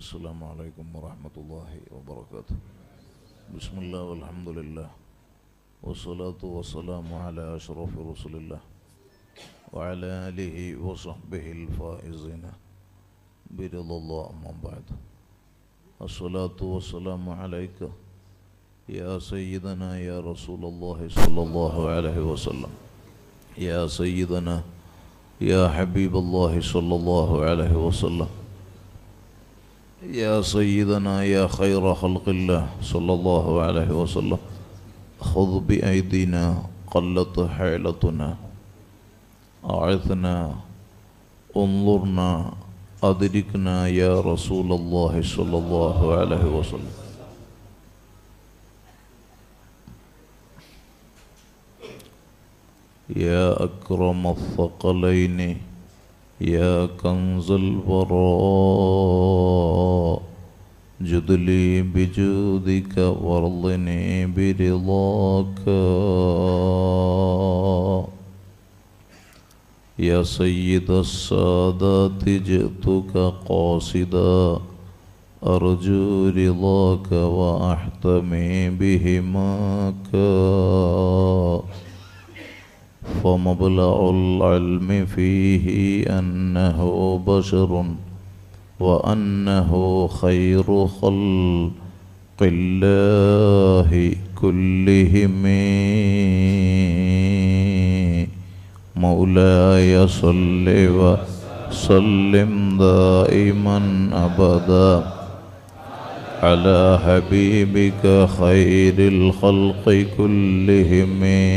السلام عليكم ورحمة الله وبركاته بسم الله والحمد لله والصلاة والسلام على أشرف رسول الله وعلى آله وصحبه الفائزين برضا الله أما بعد الصلاة والسلام عليك يا سيدنا يا رسول الله صلى الله عليه وسلم يا سيدنا يا حبيب الله صلى الله عليه وسلم يا سيدنا يا خير خلق الله صلى الله عليه وسلم خذ بأيدينا قلت حيلتنا أعثنا انظرنا أدركنا يا رسول الله صلى الله عليه وسلم يا أكرم الثقلين يا كنز الوراء جد لي بجودك وارضني برضاك يا سيد السادات جئتك قاصدا أرجو رضاك وأحتمي بهماك فمبلغ العلم فيه أنه بشر وأنه خير خلق الله كلهم مولاي صل وسلم دائما أبدا على حبيبك خير الخلق كلهم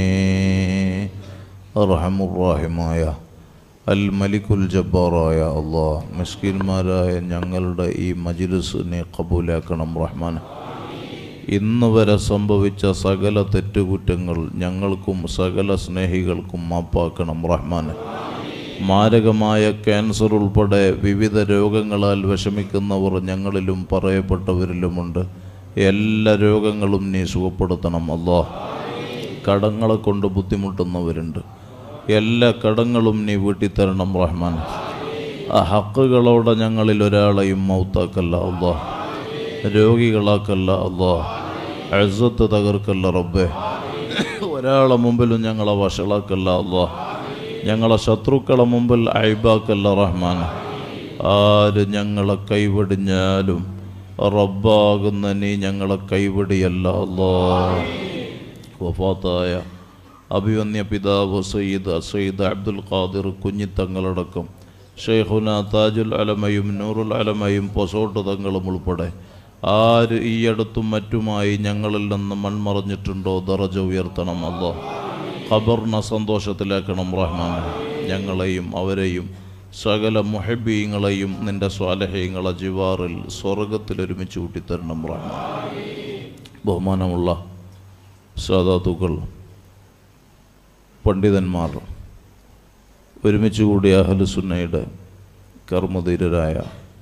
അർഹമുറാഹിമായ അൽ മലിക്കുൽ ജബ്ബാറായ അള്ളാഹ് മിസ്കിന്മാരായ ഞങ്ങളുടെ ഈ മജിലിസിനെ കബൂലാക്കണം റഹ്മാൻ ഇന്ന് വരെ സംഭവിച്ച സകല തെറ്റുകുറ്റങ്ങൾ ഞങ്ങൾക്കും സകല സ്നേഹികൾക്കും മാപ്പാക്കണം റഹ്മാൻ മാരകമായ ക്യാൻസർ ഉൾപ്പെടെ വിവിധ രോഗങ്ങളാൽ വിഷമിക്കുന്നവർ ഞങ്ങളിലും പറയപ്പെട്ടവരിലുമുണ്ട് എല്ലാ രോഗങ്ങളും നീ സുഖപ്പെടുത്തണം അള്ളാഹ് കടങ്ങളെ കൊണ്ട് ബുദ്ധിമുട്ടുന്നവരുണ്ട് എല്ലാ കടങ്ങളും നീ വീട്ടിത്തരണം റഹ്മാൻ ആ ഹക്കുകളോടെ ഞങ്ങളിൽ ഒരാളെയും മൗത്താക്കല്ല അള്ളാ രോഗികളാക്കല്ല അള്ളാ അഴുസത്ത് തകർക്കല്ല റബ്ബേ ഒരാളെ മുമ്പിലും ഞങ്ങളെ വഷളാക്കല്ല അള്ളാ ഞങ്ങളെ ശത്രുക്കളെ മുമ്പിൽ അയ്ബാക്കല്ല റഹ്മാൻ ആര് ഞങ്ങളെ കൈവടിഞ്ഞാലും റബ്ബാകുന്ന നീ ഞങ്ങളെ കൈവടിയല്ല അള്ളാ വഫാത്തായ അഭിവന്യ പിതാവ് സയ്യിദ് സയ്യിദ് അബ്ദുൽ ഖാദിർ കുഞ്ഞിത്തങ്ങളടക്കം ഷെയ്ഖുന താജുൽ അലമയും നൂറുൽ അലമയും പൊസോട്ട് തങ്ങളും ഉൾപ്പെടെ ആര് ഈ അടുത്തും മറ്റുമായി ഞങ്ങളിൽ നിന്ന് മൺമറഞ്ഞിട്ടുണ്ടോ ദറജ ഉയർത്തണം അല്ലോ ഖബറിനെ സന്തോഷത്തിലാക്കണം റഹ്മാൻ ഞങ്ങളെയും അവരെയും സകല മുഹബീങ്ങളെയും നിന്റെ സ്വാലഹ്യങ്ങളെ ജിവാറിൽ സ്വർഗത്തിൽ ഒരുമിച്ച് കൂട്ടിത്തരണം റഹ്മാൻ ബഹുമാനമുള്ള സാധാതുക്കൾ പണ്ഡിതന്മാർ ഒരുമിച്ച് കൂടിയ അഹലുസുന്നയുടെ കർമ്മധീരരായ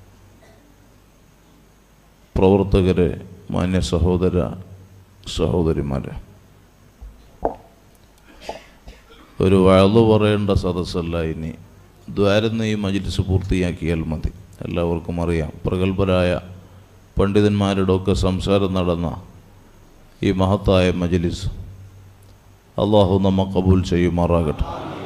പ്രവർത്തകരെ മാന്യ സഹോദര സഹോദരിമാരെ ഒരു വഴു പറയേണ്ട സദസ്സല്ല ഇനി ദ്വാരന്ന് ഈ മജിലിസ് പൂർത്തിയാക്കിയാൽ മതി എല്ലാവർക്കും അറിയാം പ്രഗത്ഭരായ പണ്ഡിതന്മാരുടെ ഒക്കെ സംസാരം നടന്ന ഈ മഹത്തായ മജലിസ് അള്ളാഹു നമ്മ കബൂൽ ചെയ്യുമാറാകട്ടെ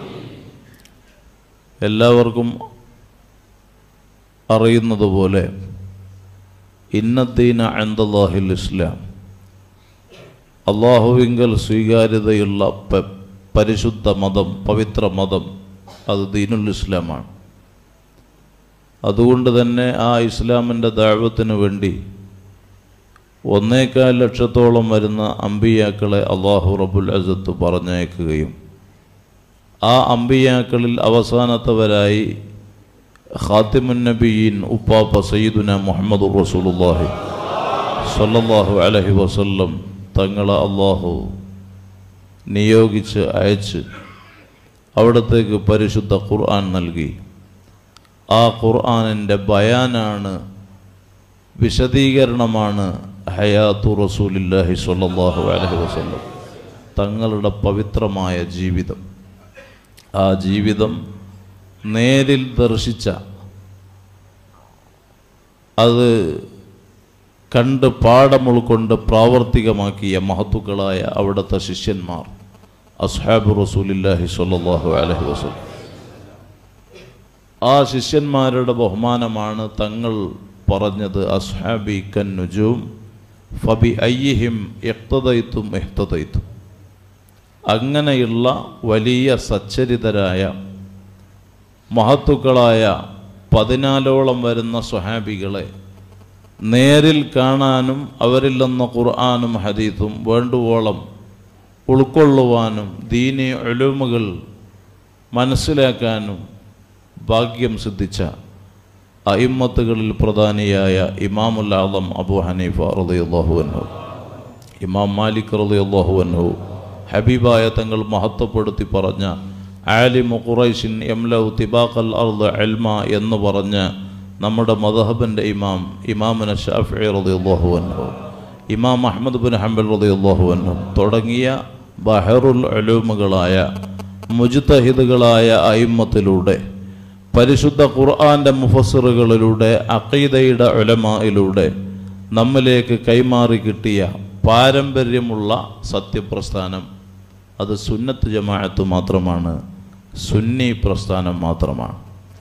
എല്ലാവർക്കും അറിയുന്നത് പോലെ ഇന്നദ്ദീന അന്തല്ലാഹിൽ ഇസ്ലാം അള്ളാഹുവിങ്കൽ സ്വീകാര്യതയുള്ള പരിശുദ്ധ മതം പവിത്ര മതം അത് ദീനുൽ ഇസ്ലാമാണ് അതുകൊണ്ട് തന്നെ ആ ഇസ്ലാമിൻ്റെ ദാഴ്വത്തിന് വേണ്ടി ഒന്നേകാൽ ലക്ഷത്തോളം വരുന്ന അമ്പിയാക്കളെ അള്ളാഹു റബുൽ അസത്ത് പറഞ്ഞയക്കുകയും ആ അമ്പിയാക്കളിൽ അവസാനത്തവരായി ഖാത്തിമുൻ നബിയീൻ ഉപ്പാപ്പ സയ്യിദുന മുഹമ്മദ് റസൂലുല്ലാഹി സല്ലല്ലാഹു അലഹി വസല്ലം തങ്ങളെ അള്ളാഹു നിയോഗിച്ച് അയച്ച് അവിടത്തേക്ക് പരിശുദ്ധ ഖുർആൻ നൽകി ആ ഖുർആനിൻ്റെ ബയാനാണ് വിശദീകരണമാണ് ഹയാത്തു റസൂലില്ലാഹി സ്വല്ലല്ലാഹു അലൈഹി വസല്ലം തങ്ങളുടെ പവിത്രമായ ജീവിതം ആ ജീവിതം നേരിൽ ദർശിച്ച അത് കണ്ട് പാഠം ഉൾക്കൊണ്ട് പ്രാവർത്തികമാക്കിയ മഹത്തുക്കളായ അവിടുത്തെ ശിഷ്യന്മാർ അസ്ഹാബ് റസൂലില്ലാഹി സ്വല്ലല്ലാഹു അലൈഹി വസല്ലം ആ ശിഷ്യന്മാരുടെ ബഹുമാനമാണ് തങ്ങൾ പറഞ്ഞത് അസ്ഹാബി കൻ നുജൂം ഫബി അയ്യിഹിം എക്തതയ്ത്തും എഹ്തതയ്ത്തും അങ്ങനെയുള്ള വലിയ സച്ചരിതരായ മഹത്തുക്കളായ പതിനാലോളം വരുന്ന സ്വഹാബികളെ നേരിൽ കാണാനും അവരിൽ നിന്ന് ഖുർആാനും ഹദീത്തും വേണ്ടുവോളം ഉൾക്കൊള്ളുവാനും ദീനി ഒലുമുകൾ മനസ്സിലാക്കാനും ഭാഗ്യം സിദ്ധിച്ച അയിമ്മത്തുകളിൽ പ്രധാനിയായ ഇമാമുൽ ആദം അബു ഹനീഫ റളിയല്ലാഹു അൻഹു ഇമാം മാലിക് റളിയല്ലാഹു അൻഹു ഹബീബായ തങ്ങൾ മഹത്വപ്പെടുത്തി പറഞ്ഞ ആലിമു ഖുറൈഷിൻ യംലൗ തിബാഖൽ അർദ് അൽമ എന്ന് പറഞ്ഞ് നമ്മുടെ മദഹബിൻ്റെ ഇമാം ഇമാമിന ഷാഫി റളിയല്ലാഹു അൻഹു ഇമാം അഹമ്മദ് ബിൻ ഹംബൽ റളിയല്ലാഹു അൻഹു തുടങ്ങിയ ബഹറുൽ അലൂമുകളായ മുജ്തഹിദുകളായ അയിമ്മത്തിലൂടെ പരിശുദ്ധ ഖുർആന്റെ മുഫസ്സിറുകളിലൂടെ അഖീദയുടെ ഉലമായിലൂടെ നമ്മിലേക്ക് കൈമാറി കിട്ടിയ പാരമ്പര്യമുള്ള സത്യപ്രസ്ഥാനം അത് സുന്നത്ത് ജമാഅത്ത് മാത്രമാണ് സുന്നി പ്രസ്ഥാനം മാത്രമാണ്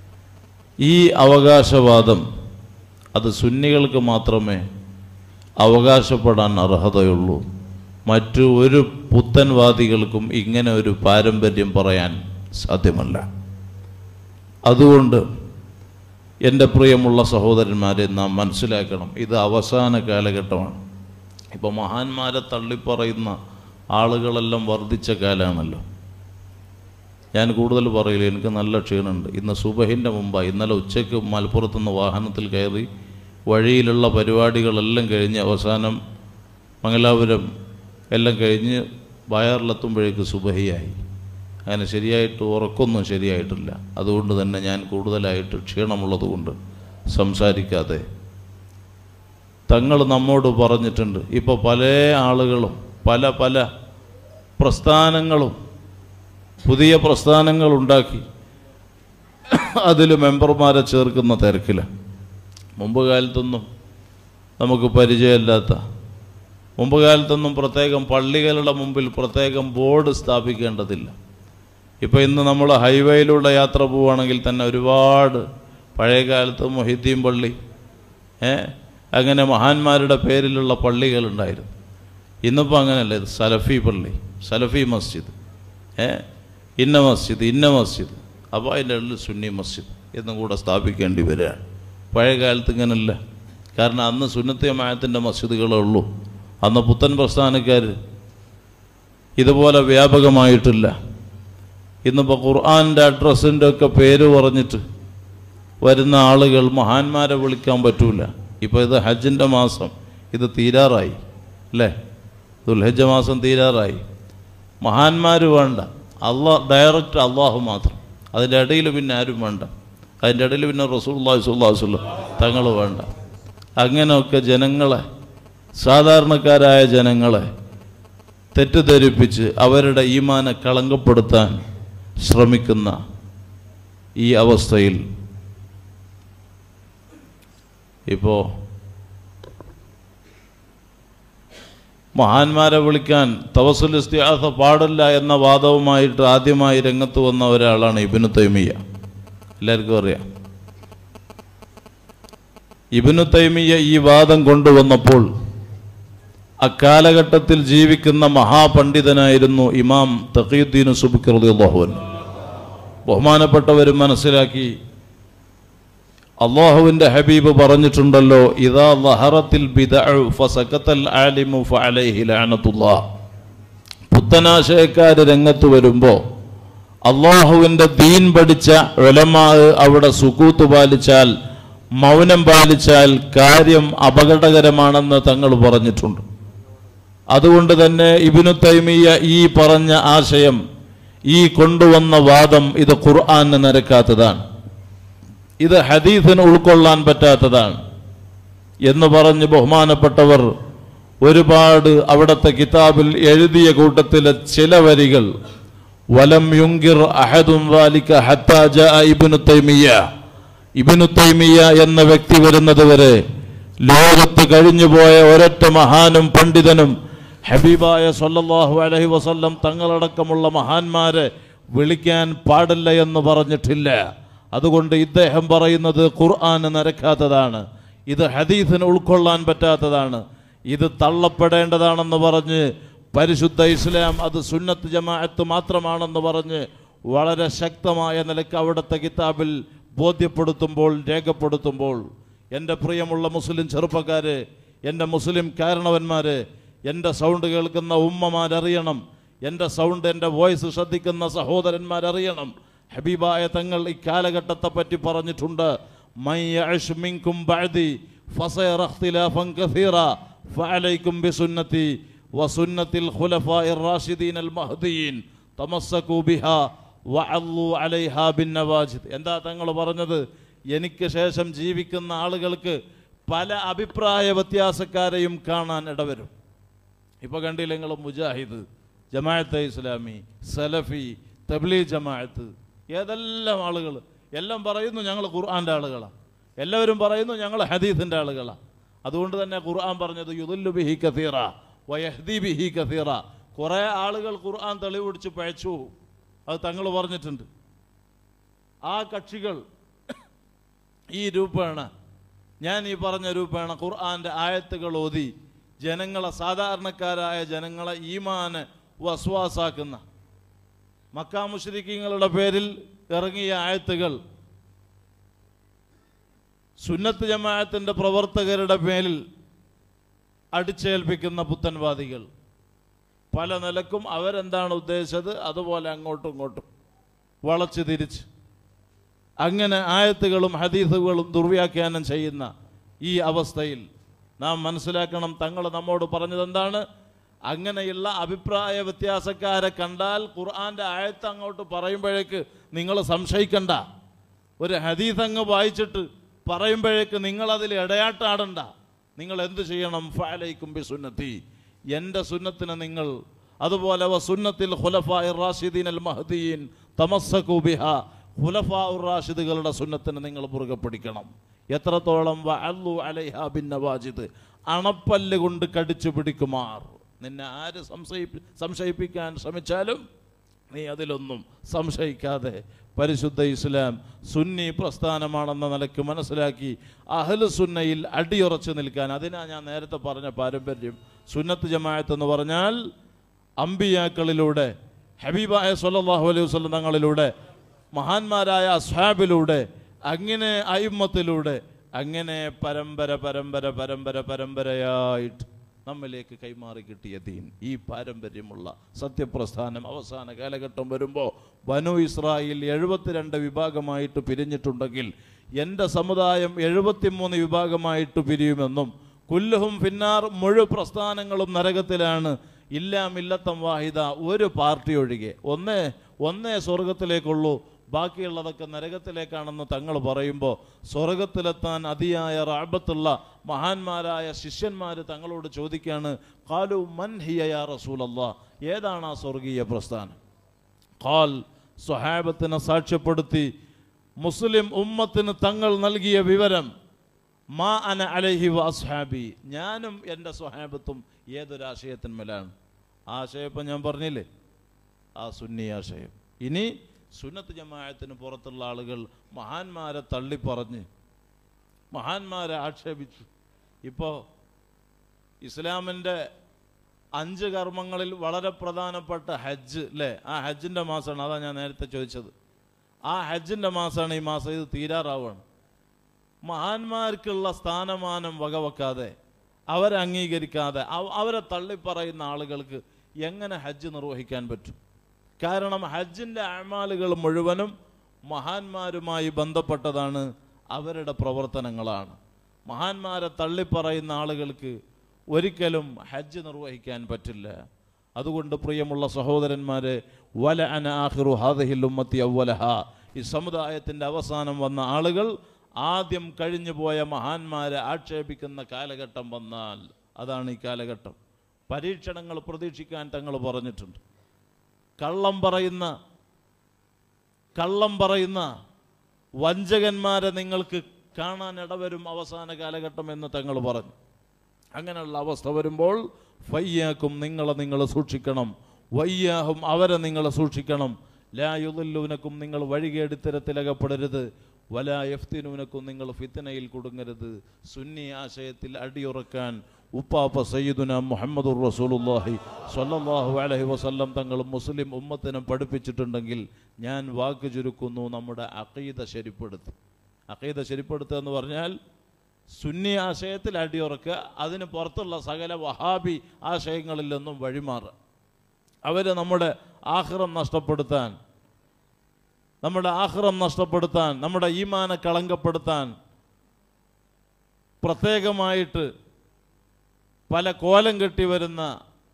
ഈ അവകാശവാദം അത് സുന്നികൾക്ക് മാത്രമേ അവകാശപ്പെടാൻ അർഹതയുള്ളൂ മറ്റു ഒരു പുത്തൻവാദികൾക്കും ഇങ്ങനെ ഒരു പാരമ്പര്യം പറയാൻ സാധ്യമല്ല അതുകൊണ്ട് എൻ്റെ പ്രിയമുള്ള സഹോദരന്മാരെ നാം മനസ്സിലാക്കണം ഇത് അവസാന കാലഘട്ടമാണ് ഇപ്പോൾ മഹാന്മാരെ തള്ളിപ്പറയുന്ന ആളുകളെല്ലാം വർദ്ധിച്ച കാലമാണല്ലോ ഞാൻ കൂടുതൽ പറയില്ല എനിക്ക് നല്ല ക്ഷീണമുണ്ട് ഇന്ന് സുബഹിൻ്റെ മുമ്പായി ഇന്നലെ ഉച്ചയ്ക്ക് മലപ്പുറത്തുനിന്ന് വാഹനത്തിൽ കയറി വഴിയിലുള്ള പരിപാടികളെല്ലാം കഴിഞ്ഞ് അവസാനം മംഗലാപുരം എല്ലാം കഴിഞ്ഞ് വയറിലെത്തുമ്പോഴേക്ക് സുബഹിയായി അങ്ങനെ ശരിയായിട്ട് ഉറക്കൊന്നും ശരിയായിട്ടില്ല അതുകൊണ്ട് തന്നെ ഞാൻ കൂടുതലായിട്ട് ക്ഷീണമുള്ളത് കൊണ്ട് സംസാരിക്കാതെ തങ്ങൾ നമ്മോട് പറഞ്ഞിട്ടുണ്ട് ഇപ്പോൾ പല ആളുകളും പല പല പ്രസ്ഥാനങ്ങളും പുതിയ പ്രസ്ഥാനങ്ങൾ ഉണ്ടാക്കി അതിൽ മെമ്പർമാരെ ചേർക്കുന്ന തിരക്കിലാണ് മുമ്പ് കാലത്തൊന്നും നമുക്ക് പരിചയമില്ലാത്ത മുമ്പ് കാലത്തൊന്നും പ്രത്യേകം പള്ളികളുടെ മുമ്പിൽ പ്രത്യേകം ബോർഡ് സ്ഥാപിക്കേണ്ടതില്ല ഇപ്പോൾ ഇന്ന് നമ്മൾ ഹൈവേയിലൂടെ യാത്ര പോവുകയാണെങ്കിൽ തന്നെ ഒരുപാട് പഴയ കാലത്ത് മൊഹിദ്ദീൻ പള്ളി ഏ അങ്ങനെ മഹാന്മാരുടെ പേരിലുള്ള പള്ളികളുണ്ടായിരുന്നു ഇന്നിപ്പോൾ അങ്ങനെയല്ല ഇത് സലഫി പള്ളി സലഫി മസ്ജിദ് ഏ ഇന്ന മസ്ജിദ് ഇന്ന മസ്ജിദ് അപ്പോൾ അതിൻ്റെ ഉള്ളിൽ സുന്നി മസ്ജിദ് എന്നും കൂടെ സ്ഥാപിക്കേണ്ടി വരികയാണ് പഴയ കാലത്ത് ഇങ്ങനല്ല കാരണം അന്ന് സുന്നത്തിയമായത്തിൻ്റെ മസ്ജിദുകളേ ഉള്ളൂ അന്ന് പുത്തൻ പ്രസ്ഥാനക്കാർ ഇതുപോലെ വ്യാപകമായിട്ടില്ല ഇന്നിപ്പോൾ ഖുർആാനിൻ്റെ അഡ്രസ്സിൻ്റെ ഒക്കെ പേര് പറഞ്ഞിട്ട് വരുന്ന ആളുകൾ മഹാന്മാരെ വിളിക്കാൻ പറ്റൂല ഇപ്പോൾ ഇത് ഹജ്ജിൻ്റെ മാസം ഇത് തീരാറായി അല്ലേ ദുൽഹജ്ജ മാസം തീരാറായി മഹാന്മാർ വേണ്ട അള്ളാഹ് ഡയറക്റ്റ് അള്ളാഹു മാത്രം അതിൻ്റെ ഇടയിൽ പിന്നെ ആരും വേണ്ട അതിൻ്റെ ഇടയിൽ പിന്നെ റസൂല്ലാഹി സുല്ലാസുല്ല തങ്ങൾ വേണ്ട അങ്ങനെയൊക്കെ ജനങ്ങളെ സാധാരണക്കാരായ ജനങ്ങളെ തെറ്റിദ്ധരിപ്പിച്ച് അവരുടെ ഈമാനെ കളങ്കപ്പെടുത്താൻ ശ്രമിക്കുന്ന ഈ അവസ്ഥയിൽ ഇപ്പോൾ മഹാന്മാരെ വിളിക്കാൻ തവസുൽ ഇസ്തിഹാസ പാടില്ല എന്ന വാദവുമായിട്ട് ആദ്യമായി രംഗത്ത് വന്ന ഒരാളാണ് ഇബിനു തൈമിയ എല്ലാവർക്കും അറിയാം ഇബിനു തൈമിയ ഈ വാദം കൊണ്ടുവന്നപ്പോൾ അക്കാലഘട്ടത്തിൽ ജീവിക്കുന്ന മഹാപണ്ഡിതനായിരുന്നു ഇമാം തഖീദ്ദീൻ സുബിഖ് റളിയല്ലാഹുവിൻ ബഹുമാനപ്പെട്ടവരും മനസ്സിലാക്കി അള്ളാഹുവിൻ്റെ ഹബീബ് പറഞ്ഞിട്ടുണ്ടല്ലോ ഇതാ ലഹറത്തിൽ ബിദഅു ഫസക്കത്തൽ ആലിമു ഫഅലൈഹി ലഅനത്തുല്ലാഹ് പുത്തനാശയക്കാർ രംഗത്ത് വരുമ്പോൾ അള്ളാഹുവിൻ്റെ ദീൻ പഠിച്ച ഉലമാ അവിടെ സുക്കൂത്ത് പാലിച്ചാൽ മൗനം പാലിച്ചാൽ കാര്യം അപകടകരമാണെന്ന് തങ്ങൾ പറഞ്ഞിട്ടുണ്ട് അതുകൊണ്ട് തന്നെ ഇബിനു തൈമിയ ഈ പറഞ്ഞ ആശയം ഈ കൊണ്ടുവന്ന വാദം ഇത് ഖുർആന് നിരക്കാത്തതാണ് ഇത് ഹദീസിന് ഉൾക്കൊള്ളാൻ പറ്റാത്തതാണ് എന്ന് പറഞ്ഞ് ബഹുമാനപ്പെട്ടവർ ഒരുപാട് അവിടുത്തെ കിതാബിൽ എഴുതിയ കൂട്ടത്തിലെ ചില വരികൾ വലം യുങ്കിർ അഹദും വാലിക ഹത്താ ജാ ഇബ്നു തൈമിയ ഇബിനു തൈമിയ എന്ന വ്യക്തി വരുന്നത് വരെ ലോകത്ത് കഴിഞ്ഞുപോയ ഒരൊറ്റ മഹാനും പണ്ഡിതനും ഹബീബായ സല്ലല്ലാഹു അലൈഹി വസല്ലം തങ്ങളടക്കമുള്ള മഹാന്മാരെ വിളിക്കാൻ പാടില്ല എന്ന് പറഞ്ഞിട്ടില്ല അതുകൊണ്ട് ഇദ്ദേഹം പറയുന്നത് ഖുർആന് നിരക്കാത്തതാണ് ഇത് ഹദീസിന് ഉൾക്കൊള്ളാൻ പറ്റാത്തതാണ് ഇത് തള്ളപ്പെടേണ്ടതാണെന്ന് പറഞ്ഞ് പരിശുദ്ധ ഇസ്ലാം അത് സുന്നത്ത് ജമാഅത്ത് മാത്രമാണെന്ന് പറഞ്ഞ് വളരെ ശക്തമായ നിലയ്ക്ക് അവിടുത്തെ കിതാബിൽ ബോധ്യപ്പെടുത്തുമ്പോൾ രേഖപ്പെടുത്തുമ്പോൾ എൻ്റെ പ്രിയമുള്ള മുസ്ലിം ചെറുപ്പക്കാര് എൻ്റെ മുസ്ലിം കാരണവന്മാര് എൻ്റെ സൗണ്ട് കേൾക്കുന്ന ഉമ്മമാരറിയണം എൻ്റെ സൗണ്ട് എൻ്റെ വോയിസ് ശ്രദ്ധിക്കുന്ന സഹോദരന്മാരറിയണം ഹബീബായ തങ്ങൾ ഈ കാലഘട്ടത്തെ പറ്റി പറഞ്ഞിട്ടുണ്ട് മൻ യഅ്ശ് മിൻകും ബഅദി ഫസയറ ഇഖ്തിലാഫൻ കസീറ ഫഅലൈക്കും ബിസുന്നതി വസുന്നത്തിൽ ഖുലഫാഇർ റാഷിദീൻ അൽ മഹ്ദിയീൻ തമസ്സകൂ ബിഹാ വഅല്ലു അലൈഹാ ബിന്നവാജിദ് എന്താ തങ്ങൾ പറഞ്ഞത് എനിക്ക് ശേഷം ജീവിക്കുന്ന ആളുകൾക്ക് പല അഭിപ്രായ വ്യത്യാസക്കാരെയും കാണാൻ ഇടവരും ഇപ്പൊ കണ്ടില്ല നിങ്ങൾ മുജാഹിദ് ജമാഅത്തെ ഇസ്ലാമി സലഫി തബ്ലീ ജമാഅത്ത് ഏതെല്ലാം ആളുകൾ എല്ലാം പറയുന്നു ഞങ്ങൾ ഖുർആന്റെ ആളുകളാണ് എല്ലാവരും പറയുന്നു ഞങ്ങൾ ഹദീസിന്റെ ആളുകളാണ് അതുകൊണ്ട് തന്നെ ഖുർആൻ പറഞ്ഞത് യുദുല്ലു ബിഹി കസീറ വയഹ്ദി ബിഹി കസീറ കുറേ ആളുകൾ ഖുർആൻ തെളിവിടിച്ച് പഴച്ചു അത് തങ്ങൾ പറഞ്ഞിട്ടുണ്ട് ആ കക്ഷികൾ ഈ രൂപേണ ഞാൻ ഈ പറഞ്ഞ രൂപേണ ഖുർആന്റെ ആയത്തുകൾ ഓതി ജനങ്ങളെ സാധാരണക്കാരായ ജനങ്ങളെ ഈമാന് വസ്വാസാക്കുന്ന മക്കാ മുശ്രിക്കീങ്ങളുടെ പേരിൽ ഇറങ്ങിയ ആയത്തുകൾ സുന്നത്ത് ജമാഅത്തിന്റെ പ്രവർത്തകരുടെ പേരിൽ അടിച്ചേൽപ്പിക്കുന്ന പുത്തൻവാദികൾ പല നിലക്കും അവരെന്താണ് ഉദ്ദേശിച്ചത് അതുപോലെ അങ്ങോട്ടും ഇങ്ങോട്ടും വളച്ചു തിരിച്ച് അങ്ങനെ ആയത്തുകളും ഹദീസുകളും ദുർവ്യാഖ്യാനം ചെയ്യുന്ന ഈ അവസ്ഥയിൽ നാം മനസ്സിലാക്കണം തങ്ങൾ നമ്മോട് പറഞ്ഞത് എന്താണ് അങ്ങനെയുള്ള അഭിപ്രായ വ്യത്യാസക്കാരെ കണ്ടാൽ ഖുർആന്റെ ആയത്ത് അങ്ങോട്ട് പറയുമ്പോഴേക്ക് നിങ്ങൾ സംശയിക്കണ്ട ഒരു ഹദീസ് അങ്ങ് വായിച്ചിട്ട് പറയുമ്പോഴേക്ക് നിങ്ങൾ അതിൽ ഇടയാട്ടാടണ്ട നിങ്ങൾ എന്ത് ചെയ്യണം ഫാലൈക്കും ബി സുന്നത്തി എൻ്റെ സുന്നത്തിന് നിങ്ങൾ അതുപോലെ വ സുന്നത്തിൽ ഖുലഫാഇ റാഷിദീൻ അൽ മഹ്ദിയീൻ തമസ്സകൂ ബിഹ ഖുലഫാ റാഷിദുകളുടെ സുന്നത്തിന് നിങ്ങൾ മുറുകെ പിടിക്കണം എത്രത്തോളം വഅല്ലു അലൈഹ ബിൻ നവാജിദ് അണപ്പല്ല് കൊണ്ട് കടിച്ചു പിടിക്കുമാർ നിന്നെ ആര് സംശയിപ്പി സംശയിപ്പിക്കാൻ ശ്രമിച്ചാലും നീ അതിലൊന്നും സംശയിക്കാതെ പരിശുദ്ധ ഇസ്ലാം സുന്നി പ്രസ്ഥാനമാണെന്ന നിലയ്ക്ക് മനസ്സിലാക്കി അഹ്ലു സുന്നയിൽ അടിയുറച്ചു നിൽക്കാൻ അതിനാ ഞാൻ നേരത്തെ പറഞ്ഞ പാരമ്പര്യം സുന്നത്ത് ജമാഅത്ത് എന്ന് പറഞ്ഞാൽ അമ്പിയാക്കളിലൂടെ ഹബീബായ സല്ലല്ലാഹു അലൈഹി വസല്ലം തങ്ങളിലൂടെ മഹാന്മാരായ അസ്ഹാബിലൂടെ അങ്ങനെ അയിമത്തിലൂടെ അങ്ങനെ പരമ്പര പരമ്പര പരമ്പര പരമ്പരയായിട്ട് നമ്മിലേക്ക് കൈമാറി കിട്ടിയ ദീൻ ഈ പാരമ്പര്യമുള്ള സത്യപ്രസ്ഥാനം അവസാന കാലഘട്ടം വരുമ്പോൾ ബനു ഇസ്രായേൽ എഴുപത്തിരണ്ട് വിഭാഗമായിട്ട് പിരിഞ്ഞിട്ടുണ്ടെങ്കിൽ എൻ്റെ സമുദായം എഴുപത്തിമൂന്ന് വിഭാഗമായിട്ട് പിരിയുമെന്നും കുല്ലുഹും ഫിന്നാർ മുഴു പ്രസ്ഥാനങ്ങളും നരകത്തിലാണ് ഇല്ലാമില്ലത്തം വാഹിദ ഒരു പാർട്ടി ഒഴികെ ഒന്നേ ഒന്നേ സ്വർഗത്തിലേക്കുള്ളൂ ബാക്കിയുള്ളതൊക്കെ നരകത്തിലേക്കാണെന്ന് തങ്ങൾ പറയുമ്പോൾ സ്വർഗത്തിലെത്താൻ അതിയായ റാബത്തുള്ള മഹാന്മാരായ ശിഷ്യന്മാർ തങ്ങളോട് ചോദിക്കുകയാണ് കാലു മൻ ഹിയ യാ റസൂലല്ലാ ഏതാണ് ആ സ്വർഗീയ പ്രസ്ഥാനം ഖാൽ സ്വഹാബത്തിനെ സാക്ഷ്യപ്പെടുത്തി മുസ്ലിം ഉമ്മത്തിന് തങ്ങൾ നൽകിയ വിവരം മാ അന അലൈഹി വസ്ഹാബി ഞാനും എൻ്റെ സ്വഹാബത്തും ഏതൊരാശയത്തിന്മേലാണ് ആ ആശയം ഇപ്പം ഞാൻ പറഞ്ഞില്ലേ ആ സുന്നി ആശയം ഇനി സുന്നത്ത് ജമാഅത്തിന് പുറത്തുള്ള ആളുകൾ മഹാന്മാരെ തള്ളിപ്പറഞ്ഞ് മഹാന്മാരെ ആക്ഷേപിച്ചു ഇപ്പോൾ ഇസ്ലാമിൻ്റെ അഞ്ച് കർമ്മങ്ങളിൽ വളരെ പ്രധാനപ്പെട്ട ഹജ്ജ് അല്ലേ ആ ഹജ്ജിൻ്റെ മാസമാണ് അതാ ഞാൻ നേരത്തെ ചോദിച്ചത് ആ ഹജ്ജിൻ്റെ മാസമാണ് ഈ മാസം ഇത് തീരാറാവുകയാണ് മഹാന്മാർക്കുള്ള സ്ഥാനമാനം വകവെക്കാതെ അവരെ അംഗീകരിക്കാതെ അവ- അവരെ തള്ളിപ്പറയുന്ന ആളുകൾക്ക് എങ്ങനെ ഹജ്ജ് നിർവഹിക്കാൻ പറ്റും കാരണം ഹജ്ജിൻ്റെ അമാലുകൾ മുഴുവനും മഹാന്മാരുമായി ബന്ധപ്പെട്ടതാണ് അവരുടെ പ്രവർത്തനങ്ങളാണ് മഹാന്മാരെ തള്ളിപ്പറയുന്ന ആളുകൾക്ക് ഒരിക്കലും ഹജ്ജ് നിർവഹിക്കാൻ പറ്റില്ല അതുകൊണ്ട് പ്രിയമുള്ള സഹോദരന്മാരെ വല അന ആഹിറു ഹാദഹിൽ ഉമ്മത്തി അവലഹ ഈ സമുദായത്തിൻ്റെ അവസാനം വന്ന ആളുകൾ ആദ്യം കഴിഞ്ഞു പോയ മഹാന്മാരെ ആക്ഷേപിക്കുന്ന കാലഘട്ടം വന്നാൽ അതാണ് ഈ കാലഘട്ടം പരീക്ഷണങ്ങൾ പ്രതീക്ഷിക്കാൻ തങ്ങൾ പറഞ്ഞിട്ടുണ്ട് കള്ളം പറയുന്ന കള്ളം പറയുന്ന വഞ്ചകന്മാരെ നിങ്ങൾക്ക് കാണാൻ ഇടവരും അവസാന കാലഘട്ടം എന്ന് തങ്ങൾ പറഞ്ഞു അങ്ങനെയുള്ള അവസ്ഥ വരുമ്പോൾ ഫയ്യാക്കും നിങ്ങളെ നിങ്ങൾ സൂക്ഷിക്കണം വയ്യാഹും അവരെ നിങ്ങൾ സൂക്ഷിക്കണം ലായുദല്ലൂനക്കും നിങ്ങൾ വഴികേടിത്തരത്തിലകപ്പെടരുത് വലാ യഫ്തിനൂനക്കും നിങ്ങൾ ഫിത്തനയിൽ കൊടുങ്ങരുത് സുന്നി ആശയത്തിൽ അടിയുറക്കാൻ ഉപ്പാപ്പ സയ്യിദുന മുഹമ്മദുർ റസൂലുള്ളാഹി സ്വല്ലല്ലാഹു അലൈഹി വസല്ലം തങ്ങൾ മുസ്ലിം ഉമ്മത്തിനും പഠിപ്പിച്ചിട്ടുണ്ടെങ്കിൽ ഞാൻ വാക്ക് ചുരുക്കുന്നു നമ്മുടെ അഖീദ ശരിപ്പെടുത്തും അഖീദ ശരിപ്പെടുത്തുക എന്ന് പറഞ്ഞാൽ സുന്നി ആശയത്തിൽ അടിയുറക്കുക അതിന് പുറത്തുള്ള സകല വഹാബി ആശയങ്ങളിൽ നിന്നും വഴിമാറുക അവർ നമ്മുടെ ആഹ്റം നഷ്ടപ്പെടുത്താൻ നമ്മുടെ ആഹ്റം നഷ്ടപ്പെടുത്താൻ നമ്മുടെ ഈമാനെ കളങ്കപ്പെടുത്താൻ പ്രത്യേകമായിട്ട് പല കോലം കെട്ടി വരുന്ന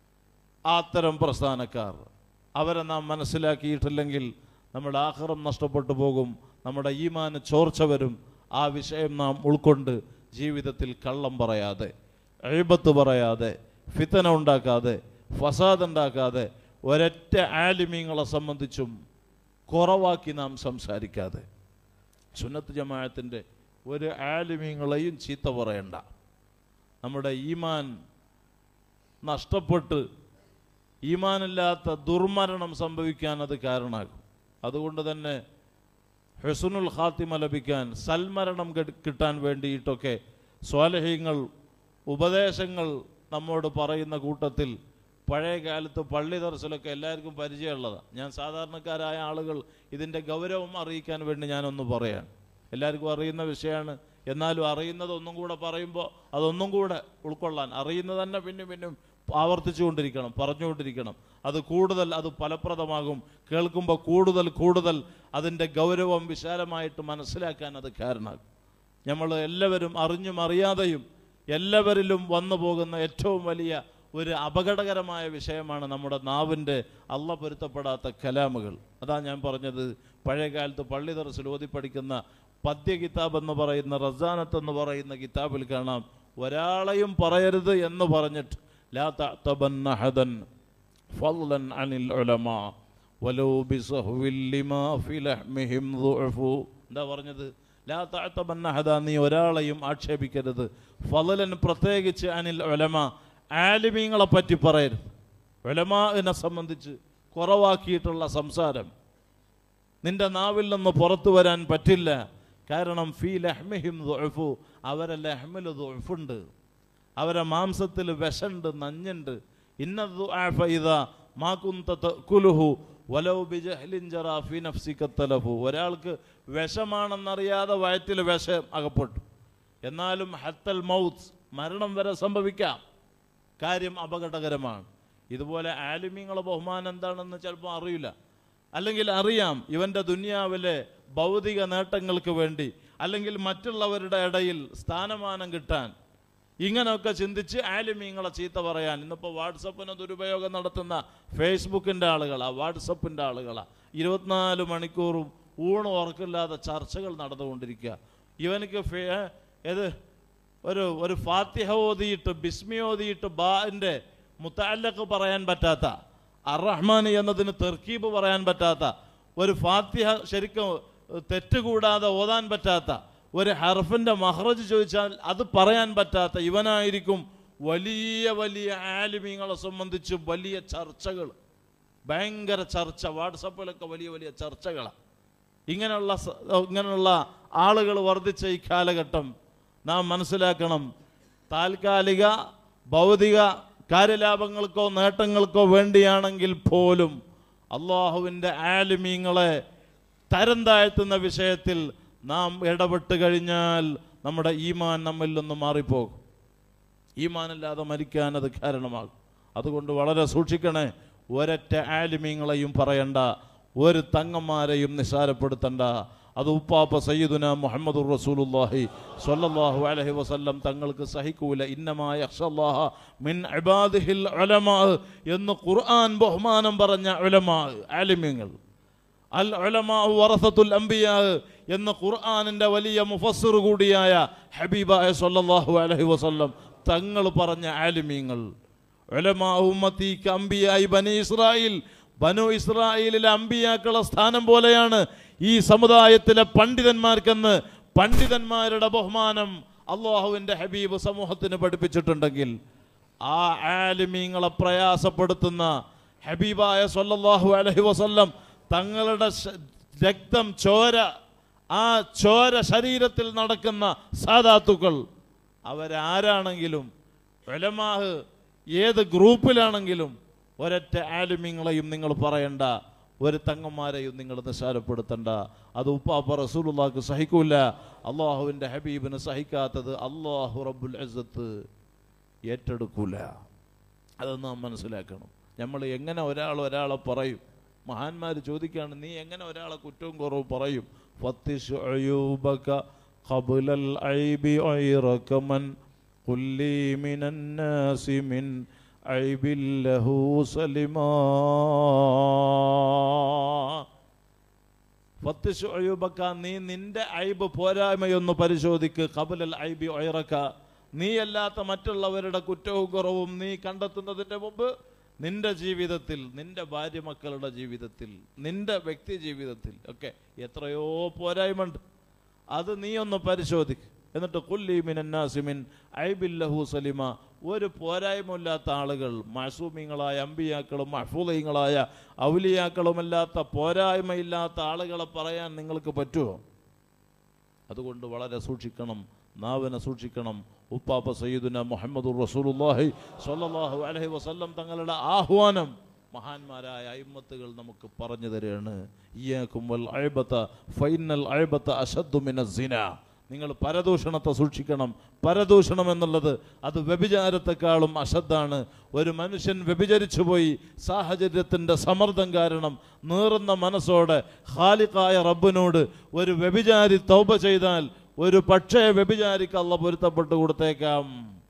അത്തരം പ്രസ്ഥാനക്കാർ അവരെ നാം മനസ്സിലാക്കിയിട്ടില്ലെങ്കിൽ നമ്മുടെ ആഹ്റം നഷ്ടപ്പെട്ടു പോകും നമ്മുടെ ഈമാന് ചോർച്ച വരും ആ വിഷയം നാം ഉൾക്കൊണ്ട് ജീവിതത്തിൽ കള്ളം പറയാതെ എഴുപത്ത് പറയാതെ ഫിത്തന ഉണ്ടാക്കാതെ ഫസാദ് ഉണ്ടാക്കാതെ ഒരൊറ്റ ആലിമീങ്ങളെ സംബന്ധിച്ചും കുറവാക്കി നാം സംസാരിക്കാതെ സുന്നത്ത് ജമാഅത്തിൻ്റെ ഒരു ആലിമീങ്ങളെയും ചീത്ത പറയണ്ട നമ്മുടെ ഈമാൻ നഷ്ടപ്പെട്ട് ഈമാനില്ലാത്ത ദുർമരണം സംഭവിക്കാൻ അത് കാരണമാകും അതുകൊണ്ട് തന്നെ ഹെസുനുൽ ഖാത്തിമ ലഭിക്കാൻ സൽമരണം കി- കിട്ടാൻ വേണ്ടിയിട്ടൊക്കെ സ്വാലഹ്യങ്ങൾ ഉപദേശങ്ങൾ നമ്മോട് പറയുന്ന കൂട്ടത്തിൽ പഴയ കാലത്ത് പള്ളി ദർശനമൊക്കെ എല്ലാവർക്കും പരിചയമുള്ളതാണ് ഞാൻ സാധാരണക്കാരായ ആളുകൾ ഇതിൻ്റെ ഗൗരവം അറിയിക്കാൻ വേണ്ടി ഞാനൊന്ന് പറയാൻ എല്ലാവർക്കും അറിയുന്ന വിഷയമാണ് എന്നാലും അറിയുന്നത് ഒന്നും കൂടെ പറയുമ്പോൾ അതൊന്നും കൂടെ ഉൾക്കൊള്ളാൻ അറിയുന്നത് തന്നെ പിന്നെ പിന്നെ ആവർത്തിച്ചുകൊണ്ടിരിക്കണം പറഞ്ഞുകൊണ്ടിരിക്കണം അത് കൂടുതൽ അത് ഫലപ്രദമാകും കേൾക്കുമ്പോൾ കൂടുതൽ കൂടുതൽ അതിൻ്റെ ഗൗരവം വിശാലമായിട്ട് മനസ്സിലാക്കാൻ അത് കാരണമാകും നമ്മൾ എല്ലാവരും അറിഞ്ഞും അറിയാതെയും എല്ലാവരിലും വന്നു പോകുന്ന ഏറ്റവും വലിയ ഒരു അപകടകരമായ വിഷയമാണ് നമ്മുടെ നാവിൻ്റെ അള്ള പൊരുത്തപ്പെടാത്ത കലാമുകൾ അതാ ഞാൻ പറഞ്ഞത് പഴയ കാലത്ത് പള്ളി ദർസിൽ ഓതി പഠിക്കുന്ന പദ്യ കിതാബ് എന്ന് പറയുന്ന റസാനത്ത് എന്ന് പറയുന്ന കിതാബിൽ കാണാം ഒരാളെയും പറയരുത് എന്ന് പറഞ്ഞിട്ട് ലാ തഅ്തബന്ന ഹദൻ ഫضلا عن العلماء ولو بسهو لما في لحمهم ضعف എന്താ പറഞ്ഞത് ലാ തഅ്തബന്ന ഹദ നീ ഒരാളെയും ആക്ഷേപിക്കരുത് ഫളലൻ പ്രത്യേകിച്ച് അനിൽ ഉലമ ആലിമീങ്ങളെ പറ്റി പറയരുത് ഉലമാനെ സംബന്ധിച്ച് കുറവാക്കിയിട്ടുള്ള സംസാരം നിന്റെ നാവിൽ നിന്ന് പുറത്തു വരാൻ പറ്റില്ല കാരണം ഫീ ലഹ്മിഹിം ദുഅഫു അവരെ ലഹ്മിൽ ദുഅഫുണ്ട് അവരെ മാംസത്തിൽ വിഷണ്ട് നഞ്ഞുണ്ട് ഇന്ന ദുആഫ ഇദാ മാ കുന്ത തഅകുലുഹു വലൗ ബിജഹ്ലിൻ ജറാ ഫീ നഫ്സിക തലഫു ഒരാൾക്ക് വിഷമാണെന്നറിയാതെ വയറ്റിൽ വിഷം അകപ്പെട്ടു എന്നാലും ഹത്തൽ മൗത്ത് മരണം വരെ സംഭവിക്കാം കാര്യം അപകടകരമാണ് ഇതുപോലെ ആലിമീങ്ങളെ ബഹുമാനം എന്താണെന്ന് ചിലപ്പോൾ അറിയില്ല അല്ലെങ്കിൽ അറിയാം ഇവൻ്റെ ദുനിയാവിലെ ഭൗതിക നേട്ടങ്ങൾക്ക് വേണ്ടി അല്ലെങ്കിൽ മറ്റുള്ളവരുടെ ഇടയിൽ സ്ഥാനമാനം കിട്ടാൻ ഇങ്ങനെയൊക്കെ ചിന്തിച്ച് ആലിമീങ്ങളെ ചീത്ത പറയാൻ ഇന്നിപ്പോൾ വാട്സപ്പിന് ദുരുപയോഗം നടത്തുന്ന ഫേസ്ബുക്കിൻ്റെ ആളുകളാ വാട്സപ്പിൻ്റെ ആളുകളാ ഇരുപത്തിനാല് മണിക്കൂറും ഊണ് ഉറക്കില്ലാതെ ചർച്ചകൾ നടന്നുകൊണ്ടിരിക്കുക ഇവനക്ക് ഫേ ഏത് ഒരു ഒരു ഫാത്തിഹ ഓതിയിട്ട് ബിസ്മി ഓതിയിട്ട് ബാൻ്റെ മുത്താലക്ക് പറയാൻ പറ്റാത്ത അറഹ്മാൻ എന്നതിന് തെർക്കീബ് പറയാൻ പറ്റാത്ത ഒരു ഫാത്തിഹ ശരിക്കും തെറ്റുകൂടാതെ ഓതാൻ പറ്റാത്ത ഒരു ഹർഫിൻ്റെ മഹ്റജ് ചോദിച്ചാൽ അത് പറയാൻ പറ്റാത്ത ഇവനായിരിക്കും വലിയ വലിയ ആലിമീങ്ങളെ സംബന്ധിച്ച് വലിയ ചർച്ചകൾ ഭയങ്കര ചർച്ച വാട്സപ്പിലൊക്കെ വലിയ വലിയ ചർച്ചകളാണ് ഇങ്ങനെയുള്ള സ- ഇങ്ങനെയുള്ള ആളുകൾ വർദ്ധിച്ച ഈ കാലഘട്ടം നാം മനസ്സിലാക്കണം താൽക്കാലിക ഭൗതിക കാര്യലാഭങ്ങൾക്കോ നേട്ടങ്ങൾക്കോ വേണ്ടിയാണെങ്കിൽ പോലും അള്ളാഹുവിൻ്റെ ആലിമീങ്ങളെ തരം താഴ്ത്തുന്ന വിഷയത്തിൽ നാം ഇടപെട്ട് കഴിഞ്ഞാൽ നമ്മുടെ ഈമാൻ നമ്മിൽ നിന്ന് മാറിപ്പോകും ഈമാനില്ലാതെ മരിക്കാൻ അത് കാരണമാകും അതുകൊണ്ട് വളരെ സൂക്ഷിക്കണേ ഒരൊറ്റ ആലിമീങ്ങളെയും പറയണ്ട ഒരു തങ്ങന്മാരെയും നിസാരപ്പെടുത്തണ്ട അത് ഉപ്പാപ്പ സയ്യിദുന മുഹമ്മദുർ റസൂലുള്ളാഹി സ്വല്ലല്ലാഹു അലൈഹി വസല്ലം തങ്ങൾക്ക് സഹിക്കൂല ഇന്നമായ യഖ്ഷല്ലാഹ മിൻ ഇബാദിഹിൽ ഉലമാ എന്ന് ഖുർആൻ ബഹുമാനം പറഞ്ഞ ഉലമാ ആലിമീങ്ങൾ അൽ ഉലമാ വറസത്തുൽ അംബിയാ എന്ന ഖുർആനിന്റെ വലിയ മുഫസ്സിർ കൂടിയായ ഹബീബായ സല്ലല്ലാഹു അലൈഹി വസല്ലം തങ്ങൾ പറഞ്ഞ ആലിമീങ്ങൾ ഉലമാ ഉമ്മത്തിക്ക് അംബിയായി ബനി ഇസ്രായേൽ ബനു ഇസ്രായേലിലെ അമ്പിയാക്കളെ സ്ഥാനം പോലെയാണ് ഈ സമുദായത്തിലെ പണ്ഡിതന്മാർക്കെന്ന് പണ്ഡിതന്മാരുടെ ബഹുമാനം അള്ളാഹുവിൻ്റെ ഹബീബ് സമൂഹത്തിന് പഠിപ്പിച്ചിട്ടുണ്ടെങ്കിൽ ആ ആലിമീങ്ങളെ പ്രയാസപ്പെടുത്തുന്ന ഹബീബായ സല്ലല്ലാഹു അലൈഹി വസല്ലം തങ്ങളുടെ ശ- രക്തം ചോര ആ ചോര ശരീരത്തിൽ നടക്കുന്ന സാധാത്തുക്കൾ അവരാരാണെങ്കിലും ഉലമാഹ് ഏത് ഗ്രൂപ്പിലാണെങ്കിലും ഒരൊറ്റ ആലിമ്യങ്ങളെയും നിങ്ങൾ പറയണ്ട ഒരു തങ്ങന്മാരെയും നിങ്ങൾ നിസ്സാരപ്പെടുത്തണ്ട അത് ഉപ്പാപ്പ റസൂലുള്ളാഹ്ക്ക് സഹിക്കൂല അള്ളാഹുവിൻ്റെ ഹബീബിന് സഹിക്കാത്തത് അള്ളാഹു റബ്ബുൽ അസത്ത് ഏറ്റെടുക്കൂല അത് നാം മനസ്സിലാക്കണം നമ്മൾ എങ്ങനെ ഒരാൾ ഒരാളെ പറയും മഹാന്മാർ ചോദിക്കുകയാണ് നീ എങ്ങനെ ഒരാളെ കുറ്റവും കുറവും പറയും ഫത്തിഷ് അയൂബക ഖബുലൽ ഐബി ഐറക മൻ കുല്ലി മിനന്നാസി മിൻ ഐബിൽ ലഹു സലിമാ ഫത്തിഷ് അയൂബക്ക നീ നിന്റെ ഐബ് പോരായ്മയൊന്ന് പരിശോധിക്ക് കബുലൽ ഐബി ഒയറക്ക നീ അല്ലാത്ത മറ്റുള്ളവരുടെ കുറ്റവും കുറവും നീ കണ്ടെത്തുന്നതിൻ്റെ മുമ്പ് നിന്റെ ജീവിതത്തിൽ നിന്റെ ഭാര്യ മക്കളുടെ ജീവിതത്തിൽ നിന്റെ വ്യക്തി ജീവിതത്തിൽ ഒക്കെ എത്രയോ പോരായ്മയുണ്ട് അത് നീ ഒന്ന് പരിശോധിക്ക് എന്നിട്ട് കുല്ലി മിനന്നാസിമിൻ ഐബില്ലഹു സലിമ ഒരു പോരായ്മയില്ലാത്ത ആളുകൾ മസൂമിങ്ങളായ അമ്പിയാക്കളും മഹഫൂലയങ്ങളായ ഔലിയാക്കളുമല്ലാത്ത പോരായ്മയില്ലാത്ത ആളുകളെ പറയാൻ നിങ്ങൾക്ക് പറ്റുമോ അതുകൊണ്ട് വളരെ സൂക്ഷിക്കണം നാവിനെ സൂക്ഷിക്കണം ഉപ്പാപ്പ സയ്യിദുന മുഹമ്മദുർ റസൂലുള്ളാഹി സ്വല്ലല്ലാഹു അലൈഹി വസല്ലം തങ്ങളുടെ ആഹ്വാനം മഹാന്മാരായ അയിമ്മത്തുകൾ നമുക്ക് പറഞ്ഞു തരികയാണ് ഇയ്യാക്കും വൽ അയ്ബത ഫൈനൽ അയ്ബത അശദ്ദു മിനസ് സിന നിങ്ങൾ പരദൂഷണത്തെ സൂക്ഷിക്കണം പരദൂഷണം എന്നുള്ളത് അത് വ്യഭിചാരത്തെക്കാളും അശദ്ധാണ് ഒരു മനുഷ്യൻ വ്യഭിചരിച്ചു പോയി സാഹചര്യത്തിൻ്റെ സമ്മർദ്ദം കാരണം നീറുന്ന മനസ്സോടെ ഖാലിഖായ റബ്ബിനോട് ഒരു വ്യഭിചാരി തൗബ ചെയ്താൽ ഒരു പക്ഷേ വ്യഭിചാരിക്ക് അള്ള പൊരുത്തപ്പെട്ട് കൊടുത്തേക്കാം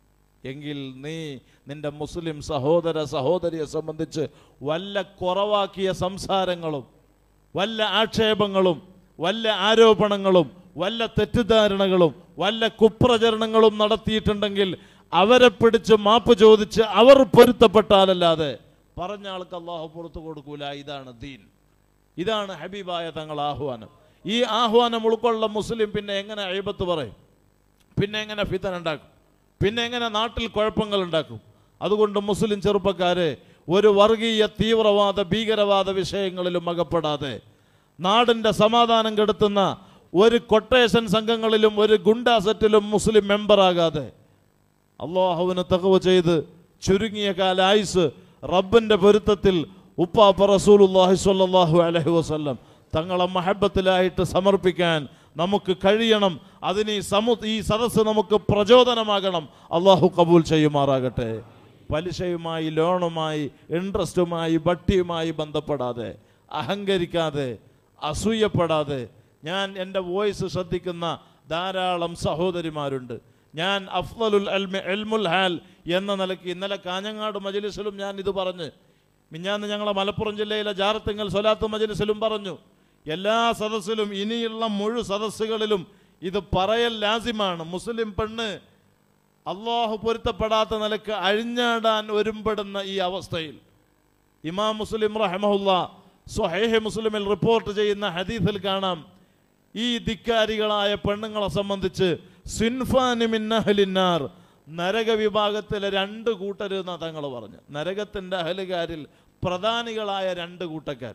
എങ്കിൽ നീ നിന്റെ മുസ്ലിം സഹോദര സഹോദരിയെ സംബന്ധിച്ച് വല്ല കുറവാക്കിയ സംസാരങ്ങളും വല്ല ആക്ഷേപങ്ങളും വല്ല ആരോപണങ്ങളും വല്ല തെറ്റിദ്ധാരണകളും വല്ല കുപ്രചരണങ്ങളും നടത്തിയിട്ടുണ്ടെങ്കിൽ അവരെ പിടിച്ച് മാപ്പ് ചോദിച്ച് അവർ പൊരുത്തപ്പെട്ടാലല്ലാതെ പറഞ്ഞ ആൾക്ക് അള്ളാഹു പുറത്തു കൊടുക്കൂല ഇതാണ് ദീൻ ഇതാണ് ഹബീബായ തങ്ങൾ ആഹ്വാനം ഈ ആഹ്വാനം ഉൾക്കൊള്ള മുസ്ലിം പിന്നെ എങ്ങനെ അഴിബത്ത് പറയും പിന്നെ എങ്ങനെ ഫിതൻ ഉണ്ടാക്കും പിന്നെ എങ്ങനെ നാട്ടിൽ കുഴപ്പങ്ങൾ ഉണ്ടാക്കും അതുകൊണ്ട് മുസ്ലിം ചെറുപ്പക്കാരെ ഒരു വർഗീയ തീവ്രവാദ ഭീകരവാദ വിഷയങ്ങളിലും അകപ്പെടാതെ നാടിൻ്റെ സമാധാനം കെടുത്തുന്ന ഒരു കൊട്ടേഷൻ സംഘങ്ങളിലും ഒരു ഗുണ്ടാസെറ്റിലും മുസ്ലിം മെമ്പറാകാതെ അള്ളാഹുവിന് തകവ് ചെയ്ത് ചുരുങ്ങിയ കാലായുസ് റബ്ബിന്റെ പൊരുത്തത്തിൽ ഉപ്പാപ്പ റസൂലുള്ളാഹി സ്വല്ലല്ലാഹു അലൈഹി വസല്ലം തങ്ങളെ മഹബത്തിലായിട്ട് സമർപ്പിക്കാൻ നമുക്ക് കഴിയണം അതിന് ഈ സമു ഈ സദസ്സ് നമുക്ക് പ്രചോദനമാകണം അള്ളാഹു കബൂൽ ചെയ്യുമാറാകട്ടെ പലിശയുമായി ലോണുമായി ഇൻട്രസ്റ്റുമായി ബട്ടിയുമായി ബന്ധപ്പെടാതെ അഹങ്കരിക്കാതെ അസൂയപ്പെടാതെ ഞാൻ എൻ്റെ വോയിസ് ശ്രദ്ധിക്കുന്ന ധാരാളം സഹോദരിമാരുണ്ട് ഞാൻ അഫ്ദലുൽ അൽമി എൽമുൽ ഹാൽ എന്ന നിലയ്ക്ക് ഇന്നലെ കാഞ്ഞങ്ങാട് മജലിസിലും ഞാൻ ഇത് പറഞ്ഞ് മിഞ്ഞാന്ന് ഞങ്ങളെ മലപ്പുറം ജില്ലയിലെ ജാറത്തിങ്ങൽ സ്വലാത്ത് മജലിസിലും പറഞ്ഞു എല്ലാ സദസ്സിലും ഇനിയുള്ള മുഴു സദസ്സുകളിലും ഇത് പറയൽ ലാസിമാണ് മുസ്ലിം പെണ്ണ് അള്ളാഹു പൊരുത്തപ്പെടാത്ത നിലക്ക് അഴിഞ്ഞാടാൻ ഒരുമ്പെടുന്ന ഈ അവസ്ഥയിൽ ഇമാം മുസ്ലിം റഹമഹുല്ല സ്വഹേഹ് മുസ്ലിമിൽ റിപ്പോർട്ട് ചെയ്യുന്ന ഹദീസിൽ കാണാം ഈ ധിക്കാരികളായ പെണ്ണുങ്ങളെ സംബന്ധിച്ച് സിൻഫാനി മിന്നഹലിന്നാർ നരക വിഭാഗത്തിലെ രണ്ട് കൂട്ടർ എന്നാ തങ്ങൾ പറഞ്ഞു നരകത്തിൻ്റെ അഹലുകാരിൽ പ്രധാനികളായ രണ്ട് കൂട്ടക്കാർ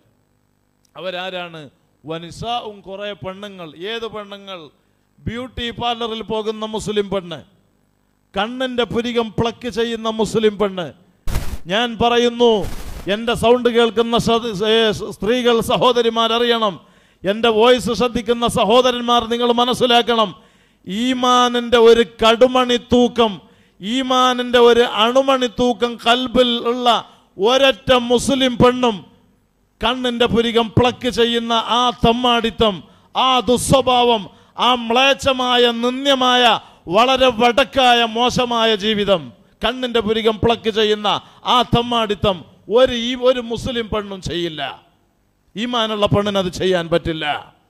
അവരാരാണ് വനിസാവും കുറേ പെണ്ണുങ്ങൾ ഏത് പെണ്ണുങ്ങൾ ബ്യൂട്ടി പാർലറിൽ പോകുന്ന മുസ്ലിം പെണ്ണ് കണ്ണിന്റെ പുരികം പ്ലക്ക് ചെയ്യുന്ന മുസ്ലിം പെണ്ണ് ഞാൻ പറയുന്നു എൻ്റെ സൗണ്ട് കേൾക്കുന്ന സ- ഏ, സ്ത്രീകൾ സഹോദരിമാർ അറിയണം എൻ്റെ വോയിസ് ശ്രദ്ധിക്കുന്ന സഹോദരന്മാർ നിങ്ങൾ മനസ്സിലാക്കണം ഈമാനിൻ്റെ ഒരു കടുമണി തൂക്കം ഈമാനിൻ്റെ ഒരു അണുമണി തൂക്കം കൽബിൽ ഉള്ള ഒരൊറ്റ മുസ്ലിം പെണ്ണും കണ്ണിന്റെ പുരികം പ്ലക്ക് ചെയ്യുന്ന ആ തമ്മാടിത്തം ആ ദുസ്വഭാവം ആ മ്ലേച്ഛമായ നിന്ദ്യമായ വളരെ വടക്കായ മോശമായ ജീവിതം കണ്ണിന്റെ പുരികം പ്ലക്ക് ചെയ്യുന്ന ആ തമ്മാടിത്തം ഒരു ഈ ഒരു മുസ്ലിം പെണ്ണും ചെയ്യില്ല ഈമാനുള്ള പെണ്ണിന് അത് ചെയ്യാൻ പറ്റില്ല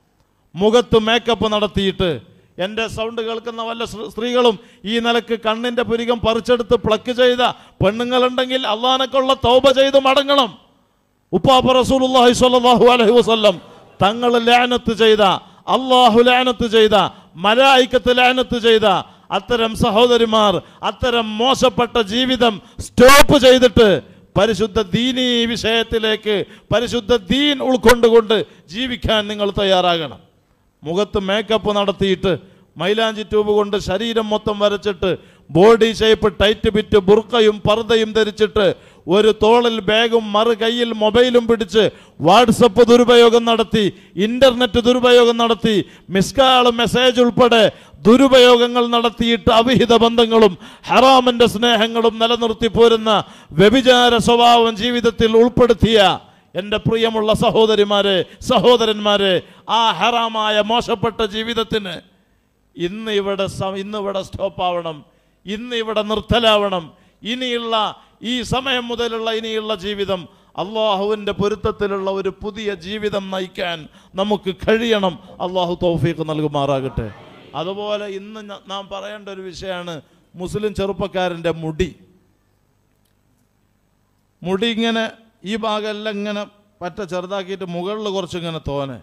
മുഖത്ത് മേക്കപ്പ് നടത്തിയിട്ട് എൻ്റെ സൗണ്ട് കേൾക്കുന്ന വല്ല സ്ത്രീ- സ്ത്രീകളും ഈ നിലക്ക് കണ്ണിൻ്റെ പുരികം പറിച്ചെടുത്ത് പ്ലക്ക് ചെയ്ത പെണ്ണുങ്ങളുണ്ടെങ്കിൽ അള്ളാനക്കുള്ള തൗബ ചെയ്ത് മടങ്ങണം ഉപ്പാപ്പ റസൂലുള്ളാഹി സ്വല്ലല്ലാഹു അലൈഹി വസല്ലം തങ്ങൾ ലാനത്ത് ചെയ്ത അള്ളാഹു ലാനത്ത് ചെയ്ത മലായിക്കത്ത് ലാനത്ത് ചെയ്ത അത്തരം സഹോദരിമാർ അത്തരം മോശപ്പെട്ട ജീവിതം സ്റ്റോപ്പ് ചെയ്തിട്ട് പരിശുദ്ധ ദീനീ വിഷയത്തിലേക്ക് പരിശുദ്ധ ദീൻ ഉൾക്കൊണ്ടുകൊണ്ട് ജീവിക്കാൻ നിങ്ങൾ തയ്യാറാകണം മുഖത്ത് മേക്കപ്പ് നടത്തിയിട്ട് മൈലാഞ്ചി ട്യൂബ് കൊണ്ട് ശരീരം മൊത്തം വരച്ചിട്ട് ബോഡി ഷേപ്പ് ടൈറ്റ് ബിറ്റ് ബുർക്കയും പർദ്ദയും ധരിച്ചിട്ട് ഒരു തോളിൽ ബാഗും മറു കയ്യിൽ മൊബൈലും പിടിച്ച് വാട്സപ്പ് ദുരുപയോഗം നടത്തി ഇന്റർനെറ്റ് ദുരുപയോഗം നടത്തി മിസ്കാൾ മെസ്സേജ് ഉൾപ്പെടെ ദുരുപയോഗങ്ങൾ നടത്തിയിട്ട് അവിഹിത ബന്ധങ്ങളും ഹറാമിന്റെ സ്നേഹങ്ങളും നിലനിർത്തി പോരുന്ന വ്യഭിചാര സ്വഭാവം ജീവിതത്തിൽ ഉൾപ്പെടുത്തിയ എൻ്റെ പ്രിയമുള്ള സഹോദരിമാരെ സഹോദരന്മാരെ ആ ഹറാമായ മോശപ്പെട്ട ജീവിതത്തിന് ഇന്ന് ഇവിടെ സ- ഇന്ന് ഇവിടെ സ്റ്റോപ്പ് ആവണം ഇന്ന് ഇവിടെ നിർത്തലാവണം ഇനിയുള്ള ഈ സമയം മുതലുള്ള ഇനിയുള്ള ജീവിതം അള്ളാഹുവിൻ്റെ പൊരുത്തത്തിലുള്ള ഒരു പുതിയ ജീവിതം നയിക്കാൻ നമുക്ക് കഴിയണം അള്ളാഹു തൗഫീഖ് നൽകുമാറാകട്ടെ അതുപോലെ ഇന്ന് ഞ- നാം പറയേണ്ട ഒരു വിഷയമാണ് മുസ്ലിം ചെറുപ്പക്കാരൻ്റെ മുടി മുടി ഇങ്ങനെ ഈ ഭാഗമെല്ലാം ഇങ്ങനെ പറ്റ ചെറുതാക്കിയിട്ട് മുകളിൽ കുറച്ചിങ്ങനെ തോനെ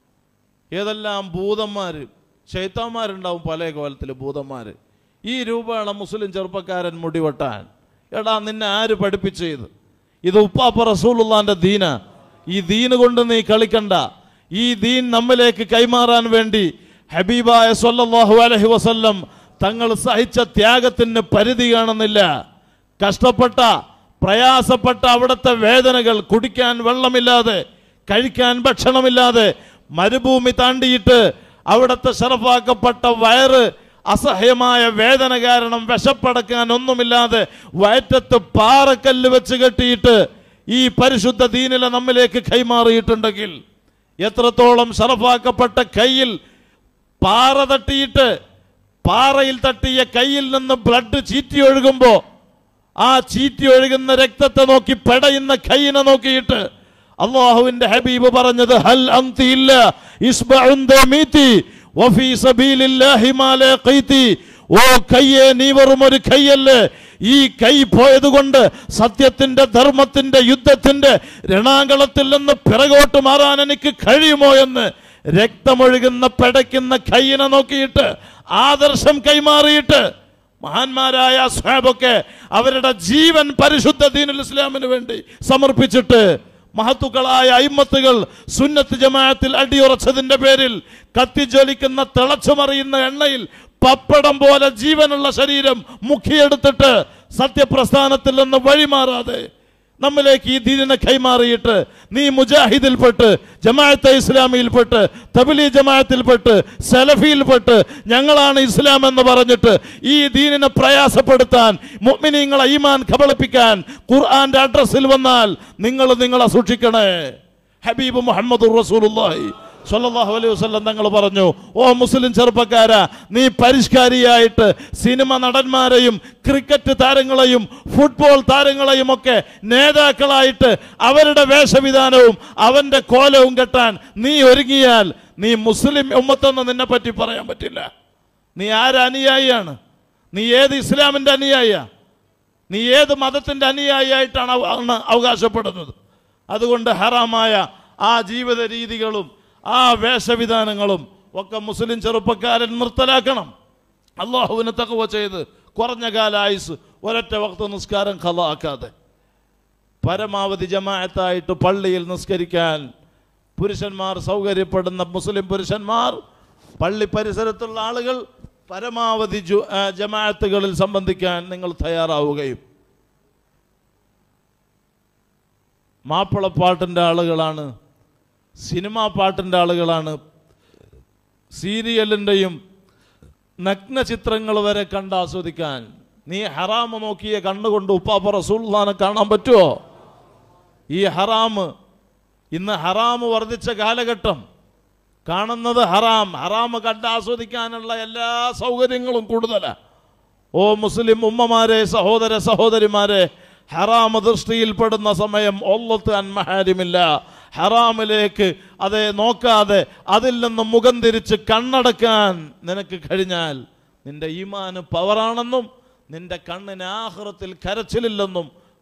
ഏതെല്ലാം ഭൂതന്മാർ ശൈത്താന്മാരുണ്ടാവും പല കോലത്തിൽ ഭൂതന്മാർ ഈ രൂപമാണ് മുസ്ലിം ചെറുപ്പക്കാരൻ മുടി വെട്ടാൻ എടാ നിന്നെ ആര് പഠിപ്പിച്ചു ഇത് ഇത് ഉപ്പാപ്പ റസൂലുള്ളാന്റെ ദീന ഈ ദീന് കൊണ്ട് നീ കളിക്കണ്ട ഈ ദീൻ നമ്മിലേക്ക് കൈമാറാൻ വേണ്ടി ഹബീബായ സല്ലല്ലാഹു അലൈഹി വസല്ലം തങ്ങൾ സഹിച്ച ത്യാഗത്തിന് പരിധി കാണുന്നില്ല കഷ്ടപ്പെട്ട പ്രയാസപ്പെട്ട അവിടുത്തെ വേദനകൾ കുടിക്കാൻ വെള്ളമില്ലാതെ കഴിക്കാൻ ഭക്ഷണമില്ലാതെ മരുഭൂമി താണ്ടിയിട്ട് അവിടുത്തെ ഷറഫാക്കപ്പെട്ട വയറ് അസഹ്യമായ വേദന കാരണം വിശപ്പടക്കാൻ ഒന്നുമില്ലാതെ വയറ്റത്ത് പാറക്കല്ല് വെച്ച് കെട്ടിയിട്ട് ഈ പരിശുദ്ധ ദീനിലെ നമ്മിലേക്ക് കൈമാറിയിട്ടുണ്ടെങ്കിൽ എത്രത്തോളം ഷറഫാക്കപ്പെട്ട കയ്യിൽ പാറ തട്ടിയിട്ട് പാറയിൽ തട്ടിയ കയ്യിൽ നിന്ന് ബ്ലഡ് ചീറ്റി ഒഴുകുമ്പോ ആ ചീറ്റി ഒഴുകുന്ന രക്തത്തെ നോക്കി പെടയുന്ന കൈയിനെ നോക്കിയിട്ട് അള്ളാഹുവിന്റെ ഹബീബ് പറഞ്ഞത് ഹൽ അന്തി ഇല്ല ഇസ്ബഉൻ ദമീതി വഫീ സബീലില്ലാഹി മാ ലഖീതി ഓ കയ്യേ നീ വെറും ഒരു കൈയല്ലേ ഈ കൈ പോയത് കൊണ്ട് സത്യത്തിന്റെ ധർമ്മത്തിന്റെ യുദ്ധത്തിന്റെ രണാകളത്തിൽ നിന്ന് പിറകോട്ട് മാറാൻ എനിക്ക് കഴിയുമോ എന്ന് രക്തമൊഴുകുന്ന പെടയ്ക്കുന്ന കൈയിനെ നോക്കിയിട്ട് ആദർശം കൈമാറിയിട്ട് മഹാന്മാരായ അസ്ഹാബൊക്കെ അവരുടെ ജീവൻ പരിശുദ്ധ ദീനുൽ ഇസ്ലാമിന് വേണ്ടി സമർപ്പിച്ചിട്ട് മഹത്തുക്കളായ അയിമത്തുകൾ സുന്നത്ത് ജമാഅത്തിൽ അടിയുറച്ചതിന്റെ പേരിൽ കത്തിജ്വലിക്കുന്ന തിളച്ചുമറിയുന്ന എണ്ണയിൽ പപ്പടം പോലെ ജീവനുള്ള ശരീരം മുഖിയെടുത്തിട്ട് സത്യപ്രസ്ഥാനത്തിൽ നിന്ന് വഴിമാറാതെ നമ്മിലേക്ക് ഈ ദീനിനെ കൈമാറിയിട്ട് നീ മുജാഹിദിൽപ്പെട്ട് ജമാഅത്തെ ഇസ്ലാമിയിൽപ്പെട്ട് തബിലി ജമാഅത്തിൽപ്പെട്ട് സലഫിയിൽപ്പെട്ട് ഞങ്ങളാണ് ഇസ്ലാം എന്ന് പറഞ്ഞിട്ട് ഈ ദീനിനെ പ്രയാസപ്പെടുത്താൻ മുഅ്മിനീങ്ങളെ ഈമാൻ കബളിപ്പിക്കാൻ ഖുർആന്റെ അഡ്രസ്സിൽ വന്നാൽ നിങ്ങൾ നിങ്ങളെ സൂക്ഷിക്കണേ ഹബീബ് മുഹമ്മദ് റസൂലുള്ളാഹി സല്ലല്ലാഹു അലൈഹി വസല്ലം തങ്ങൾ പറഞ്ഞു ഓ മുസ്ലിം ചെറുപ്പക്കാരാ നീ പരിഷ്കാരിയായിട്ട് സിനിമ നടന്മാരെയും ക്രിക്കറ്റ് താരങ്ങളെയും ഫുട്ബോൾ താരങ്ങളെയും ഒക്കെ നേതാക്കളായിട്ട് അവരുടെ വേഷവിധാനവും അവന്റെ കോലവും കെട്ടാൻ നീ ഒരുങ്ങിയാൽ നീ മുസ്ലിം ഉമ്മത്തെന്ന് നിന്നെ പറ്റി പറയാൻ പറ്റില്ല നീ ആര് അനുയായിയാണ് നീ ഏത് ഇസ്ലാമിന്റെ അനുയായിയാ നീ ഏത് മതത്തിന്റെ അനുയായിയായിട്ടാണ് അവ- ആണ് അവകാശപ്പെടുന്നത് അതുകൊണ്ട് ഹറാമായ ആ ജീവിത രീതികളും ആ വേഷവിധാനങ്ങളും ഒക്കെ മുസ്ലിം ചെറുപ്പക്കാരൻ നിർത്തലാക്കണം അള്ളാഹുവിന് തകവ ചെയ്ത് കുറഞ്ഞ കാല ആയുസ് ഒരൊറ്റ വക്ത നിസ്കാരം ഖലാക്കാതെ പരമാവധി ജമാഅത്തായിട്ട് പള്ളിയിൽ നിസ്കരിക്കാൻ പുരുഷന്മാർ സൗകര്യപ്പെടുന്ന മുസ്ലിം പുരുഷന്മാർ പള്ളി പരിസരത്തുള്ള ആളുകൾ പരമാവധി ജു- ആ, ജമാഅത്തുകളിൽ സംബന്ധിക്കാൻ നിങ്ങൾ തയ്യാറാവുകയും മാപ്പിളപ്പാട്ടിൻ്റെ ആളുകളാണ് സിനിമാ പാട്ടിൻ്റെ ആളുകളാണ് സീരിയലിൻ്റെയും നഗ്ന ചിത്രങ്ങൾ വരെ കണ്ട് ആസ്വദിക്കാൻ നീ ഹറാമ് നോക്കിയ കണ്ണുകൊണ്ട് ഉപ്പാപ്പ റസൂൽനെ കാണാൻ പറ്റുമോ ഈ ഹറാമ് ഇന്ന് ഹറാമ് വർദ്ധിച്ച കാലഘട്ടം കാണുന്നത് ഹറാം ഹറാമ് കണ്ട് ആസ്വദിക്കാനുള്ള എല്ലാ സൗകര്യങ്ങളും കൂടുതലാണ് ഓ മുസ്ലിം ഉമ്മമാരെ സഹോദര സഹോദരിമാരെ ഹറാമ ദൃഷ്ടിയിൽപ്പെടുന്ന സമയം ഒല്ലത്ത് അൻമഹാരിമില്ല ഹറാമിലേക്ക് അതെ നോക്കാതെ അതിൽ നിന്ന് മുഖം തിരിച്ച് കണ്ണടക്കാൻ നിനക്ക് കഴിഞ്ഞാൽ നിന്റെ ഈമാന് പവറാണെന്നും നിന്റെ കണ്ണിന് ആഹ്റത്തിൽ കരച്ചിലില്ലെന്നും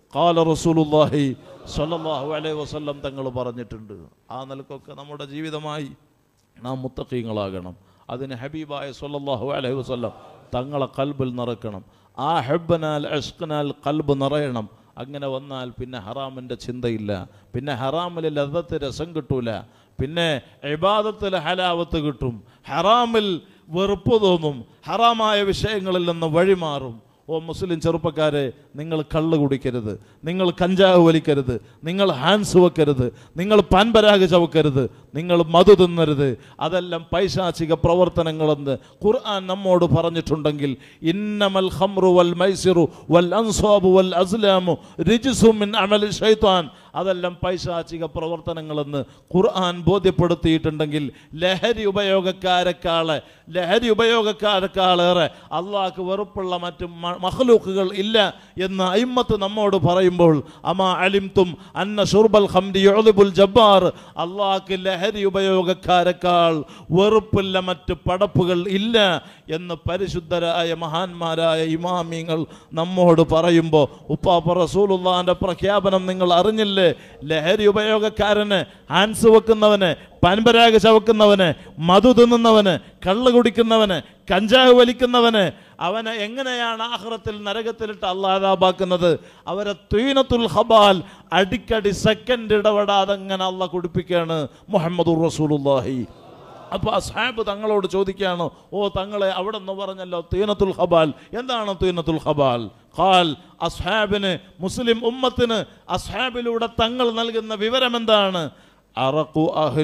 കാല റസൂലുല്ലാഹി സ്വല്ലല്ലാഹു അലൈഹി വസല്ലം തങ്ങൾ പറഞ്ഞിട്ടുണ്ട് ആ നിലക്കൊക്കെ നമ്മുടെ ജീവിതമായി നാം മുത്തഖീങ്ങളാകണം അതിന് ഹബീബായ സ്വല്ലല്ലാഹു അലൈഹി വസല്ലം തങ്ങളെ കൽബിൽ നിറക്കണം ആ ഹെബനാൽ അഷ്കനാൽ കൽബ് നിറയണം അങ്ങനെ വന്നാൽ പിന്നെ ഹറാമിൻ്റെ ചിന്തയില്ല പിന്നെ ഹറാമിൽ ലതത്ത് രസം കിട്ടൂല പിന്നെ ഇബാദത്തിൽ ഹലാവത്ത് കിട്ടും ഹറാമിൽ വെറുപ്പ് തോന്നും ഹറാമായ വിഷയങ്ങളിൽ നിന്ന് വഴിമാറും ഓ മുസ്ലിം ചെറുപ്പക്കാരെ നിങ്ങൾ കള്ള് കുടിക്കരുത് നിങ്ങൾ കഞ്ചാവ് വലിക്കരുത് നിങ്ങൾ ഹാൻസ് വെക്കരുത് നിങ്ങൾ പാൻപരാഗ് ചവക്കരുത് നിങ്ങൾ മധു തിന്നരുത് അതെല്ലാം പൈശാചിക പ്രവർത്തനങ്ങളെന്ന് ഖുർആൻ നമ്മോട് പറഞ്ഞിട്ടുണ്ടെങ്കിൽ ഇന്നമൽ ഖംറു വൽ മൈസിറു വൽ അൻസാബു വൽ അസ്ലാമു റിജ്സു മിൻ അമലി ശൈത്താൻ അതെല്ലാം പൈശാചിക പ്രവർത്തനങ്ങളെന്ന് ഖുർആൻ ബോധ്യപ്പെടുത്തിയിട്ടുണ്ടെങ്കിൽ ലഹരി ഉപയോഗക്കാരെക്കാളെ ലഹരി ഉപയോഗക്കാരെക്കാളേറെ അള്ളാഹ്ക്ക് വെറുപ്പുള്ള മറ്റു മ- മഖ്ലൂക്കുകൾ ഇല്ല എന്ന് അയിമ്മത്ത് നമ്മോട് പറയുമ്പോൾ അമാ അലിംതും അന്ന ഷുർബൽ ഖംരി യുഅ്ദിബുൽ ജബ്ബാർ അള്ളാഹ്ക്ക് ലഹരി ഉപയോഗക്കാരെക്കാൾ വെറുപ്പില്ല മറ്റ് പടപ്പുകൾ ഇല്ല എന്ന് പരിശുദ്ധരായ മഹാന്മാരായ ഇമാമിങ്ങൾ നമ്മോട് പറയുമ്പോൾ ഉപ്പാപ്പ റസൂലുള്ളാന്റെ പ്രഖ്യാപനം നിങ്ങൾ അറിഞ്ഞില്ലേ ലഹരി ഉപയോഗക്കാരന് ഹാൻസ് വെക്കുന്നവന് പാൻപരാഗ് ചവക്കുന്നവന് മധു തിന്നുന്നവന് കള്ള് കുടിക്കുന്നവന് കഞ്ചാവ് വലിക്കുന്നവന് അവനെ എങ്ങനെയാണ് ആഹ്റത്തിൽ നരകത്തിലിട്ട് അള്ളാഹാബാക്കുന്നത് അവരെ ത്വീനത്തുൽ ഹബാൽ അടിക്കടി സെക്കൻഡ് ഇടപെടാതെ അങ്ങനെ അള്ള കുടിപ്പിക്കുകയാണ് മുഹമ്മദുർ റസൂലുള്ളാഹി അപ്പോൾ അസ്ഹാബ് തങ്ങളോട് ചോദിക്കുകയാണ് ഓ തങ്ങളെ അവിടെ നിന്ന് പറഞ്ഞല്ലോ തീനത്തുൽ ഹബാൽ എന്താണ് തീനത്തുൽ ഹബാൽ ഖാൽ അസ്ഹാബിന് മുസ്ലിം ഉമ്മത്തിന് അസ്ഹാബിലൂടെ തങ്ങൾ നൽകുന്ന വിവരം എന്താണ് അറഖു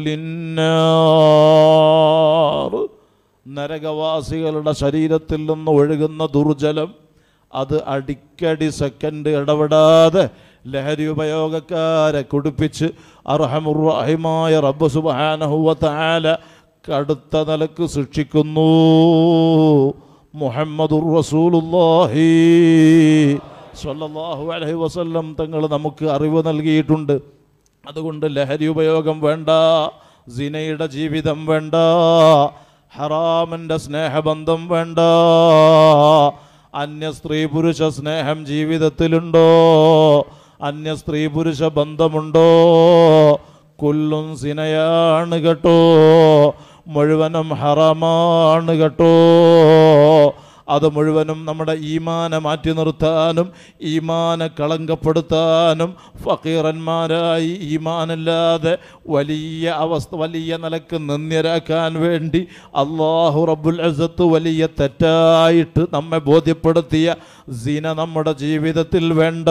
അഹ്ലിന്നാർ നരകവാസികളുടെ ശരീരത്തിൽ നിന്ന് ഒഴുകുന്ന ദുർജലം അത് അടിക്കടി സെക്കൻഡ് ഇടപെടാതെ ലഹരി ഉപയോഗക്കാരെ കുടിപ്പിച്ച് അർഹമുറഹിമായ റബ്ബ് സുബാനഹുവല കടുത്ത നിലക്ക് ശിക്ഷിക്കുന്നു മുഹമ്മദുർ റസൂലുള്ളാഹി സ്വല്ലല്ലാഹു അലൈഹി വസല്ലം തങ്ങൾ നമുക്ക് അറിവ് നൽകിയിട്ടുണ്ട് അതുകൊണ്ട് ലഹരി ഉപയോഗം വേണ്ട സിനയുടെ ജീവിതം വേണ്ട ഹറാമിൻ്റെ സ്നേഹബന്ധം വേണ്ട അന്യ സ്ത്രീ പുരുഷ സ്നേഹം ജീവിതത്തിലുണ്ടോ അന്യ സ്ത്രീ പുരുഷ ബന്ധമുണ്ടോ കൊല്ലും സിനയാണ് കേട്ടോ മുഴുവനും ഹറാമാണ് കേട്ടോ അത് മുഴുവനും നമ്മുടെ ഈമാനെ മാറ്റി നിർത്താനും ഈമാനെ കളങ്കപ്പെടുത്താനും ഫക്കീറന്മാരായി ഈമാനില്ലാതെ വലിയ അവസ്ഥ വലിയ നിലക്ക് നിന്ദ്യരാക്കാൻ വേണ്ടി അള്ളാഹു റബ്ബുൽ അസത്ത് വലിയ തെറ്റായിട്ട് നമ്മെ ബോധ്യപ്പെടുത്തിയ സിന നമ്മുടെ ജീവിതത്തിൽ വേണ്ട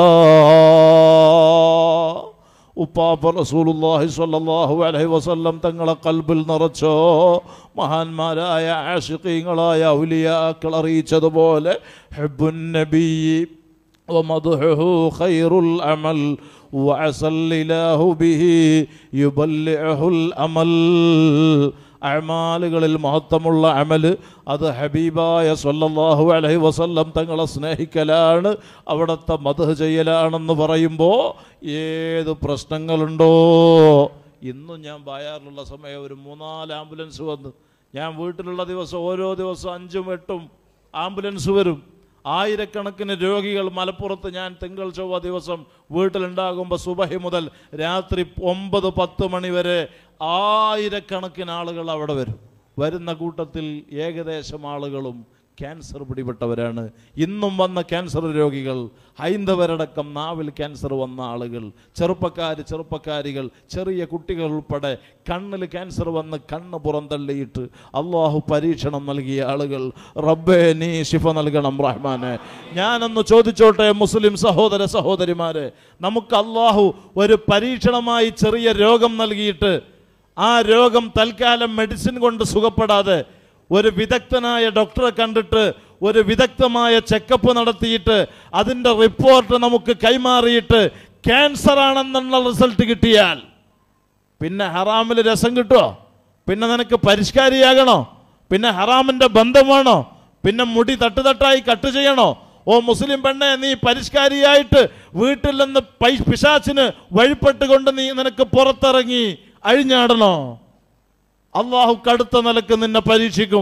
ഉപ്പാപ്പ റസൂലുള്ളാഹി സ്വല്ലല്ലാഹു അലൈഹി വസല്ലം തങ്ങളെ കൽബിൽ നിറച്ചോ മഹാന്മാരായ ആഷിഖീങ്ങളായ ഔലിയാക്കൾ അറിയിച്ചതുപോലെ ഹബ്ബുൻ നബി ومدحه خير العمل وعسى الإله به يبلعه الأمل അമാലുകളിൽ മഹത്വമുള്ള അമല് അത് ഹബീബായ സല്ലല്ലാഹു അലൈഹി വസല്ലം തങ്ങളെ സ്നേഹിക്കലാണ് അവിടുത്തെ മധു ചെയ്യലാണെന്ന് പറയുമ്പോൾ ഏത് പ്രശ്നങ്ങളുണ്ടോ ഇന്നും ഞാൻ ബായാറിലുള്ള സമയം ഒരു മൂന്നാല് ആംബുലൻസ് വന്ന് ഞാൻ വീട്ടിലുള്ള ദിവസം ഓരോ ദിവസം അഞ്ചും എട്ടും ആംബുലൻസ് വരും ആയിരക്കണക്കിന് രോഗികൾ മലപ്പുറത്ത് ഞാൻ തിങ്കൾ ചൊവ്വ ദിവസം വീട്ടിലുണ്ടാകുമ്പോൾ സുബഹി മുതൽ രാത്രി ഒമ്പത് പത്ത് മണി വരെ ആയിരക്കണക്കിന് ആളുകൾ അവിടെ വരും വരുന്ന കൂട്ടത്തിൽ ഏകദേശം ആളുകളും ക്യാൻസർ പിടിപെട്ടവരാണ് ഇന്നും വന്ന ക്യാൻസർ രോഗികൾ ഹൈന്ദവരടക്കം നാവിൽ ക്യാൻസർ വന്ന ആളുകൾ ചെറുപ്പക്കാർ ചെറുപ്പക്കാരികൾ ചെറിയ കുട്ടികൾ ഉൾപ്പെടെ കണ്ണിൽ ക്യാൻസർ വന്ന് കണ്ണ് പുറന്തള്ളിയിട്ട് അള്ളാഹു പരീക്ഷണം നൽകിയ ആളുകൾ റബ്ബേ നീ ശിഫ നൽകണം റഹ്മാനെ ഞാനൊന്ന് ചോദിച്ചോട്ടെ മുസ്ലിം സഹോദര സഹോദരിമാരെ നമുക്ക് അള്ളാഹു ഒരു പരീക്ഷണമായി ചെറിയ രോഗം നൽകിയിട്ട് ആ രോഗം തൽക്കാലം മെഡിസിൻ കൊണ്ട് സുഖപ്പെടാതെ ഒരു വിദഗ്ധനായ ഡോക്ടറെ കണ്ടിട്ട് ഒരു വിദഗ്ധമായ ചെക്കപ്പ് നടത്തിയിട്ട് അതിൻ്റെ റിപ്പോർട്ട് നമുക്ക് കൈമാറിയിട്ട് ക്യാൻസർ ആണെന്നുള്ള റിസൾട്ട് കിട്ടിയാൽ പിന്നെ ഹറാമിൽ രസം കിട്ടുമോ പിന്നെ നിനക്ക് പരിഷ്കാരിയാകണോ പിന്നെ ഹറാമിൻ്റെ ബന്ധമാണോ പിന്നെ മുടി തട്ടുതട്ടായി കട്ട് ചെയ്യണോ ഓ മുസ്ലിം പെണ്ണെ നീ പരിഷ്കാരിയായിട്ട് വീട്ടിൽ നിന്ന് പൈ പിശാച്ചിന് വഴിപ്പെട്ടുകൊണ്ട് നീ നിനക്ക് പുറത്തിറങ്ങി അഴിഞ്ഞാടണോ അള്ളാഹു കടുത്ത നിലക്ക് നിന്നെ പരീക്ഷിക്കും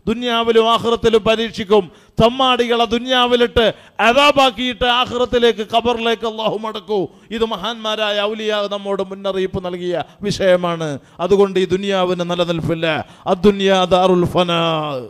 ദുന്യാവിലും ആഹ്റത്തിലും പരീക്ഷിക്കും തമ്മാടികളെ ദുന്യാവിലിട്ട് അതാബാക്കിയിട്ട് ആഹ്റത്തിലേക്ക് ഖബറിലേക്ക് അള്ളാഹു മടക്കൂ ഇത് മഹാന്മാരായ ഔലിയ നമ്മോട് മുന്നറിയിപ്പ് നൽകിയ വിഷയമാണ് അതുകൊണ്ട് ഈ ദുനിയാവിന് നിലനിൽപ്പില്ല അദ്ദുന്യാ ദാറുൽ ഫനാ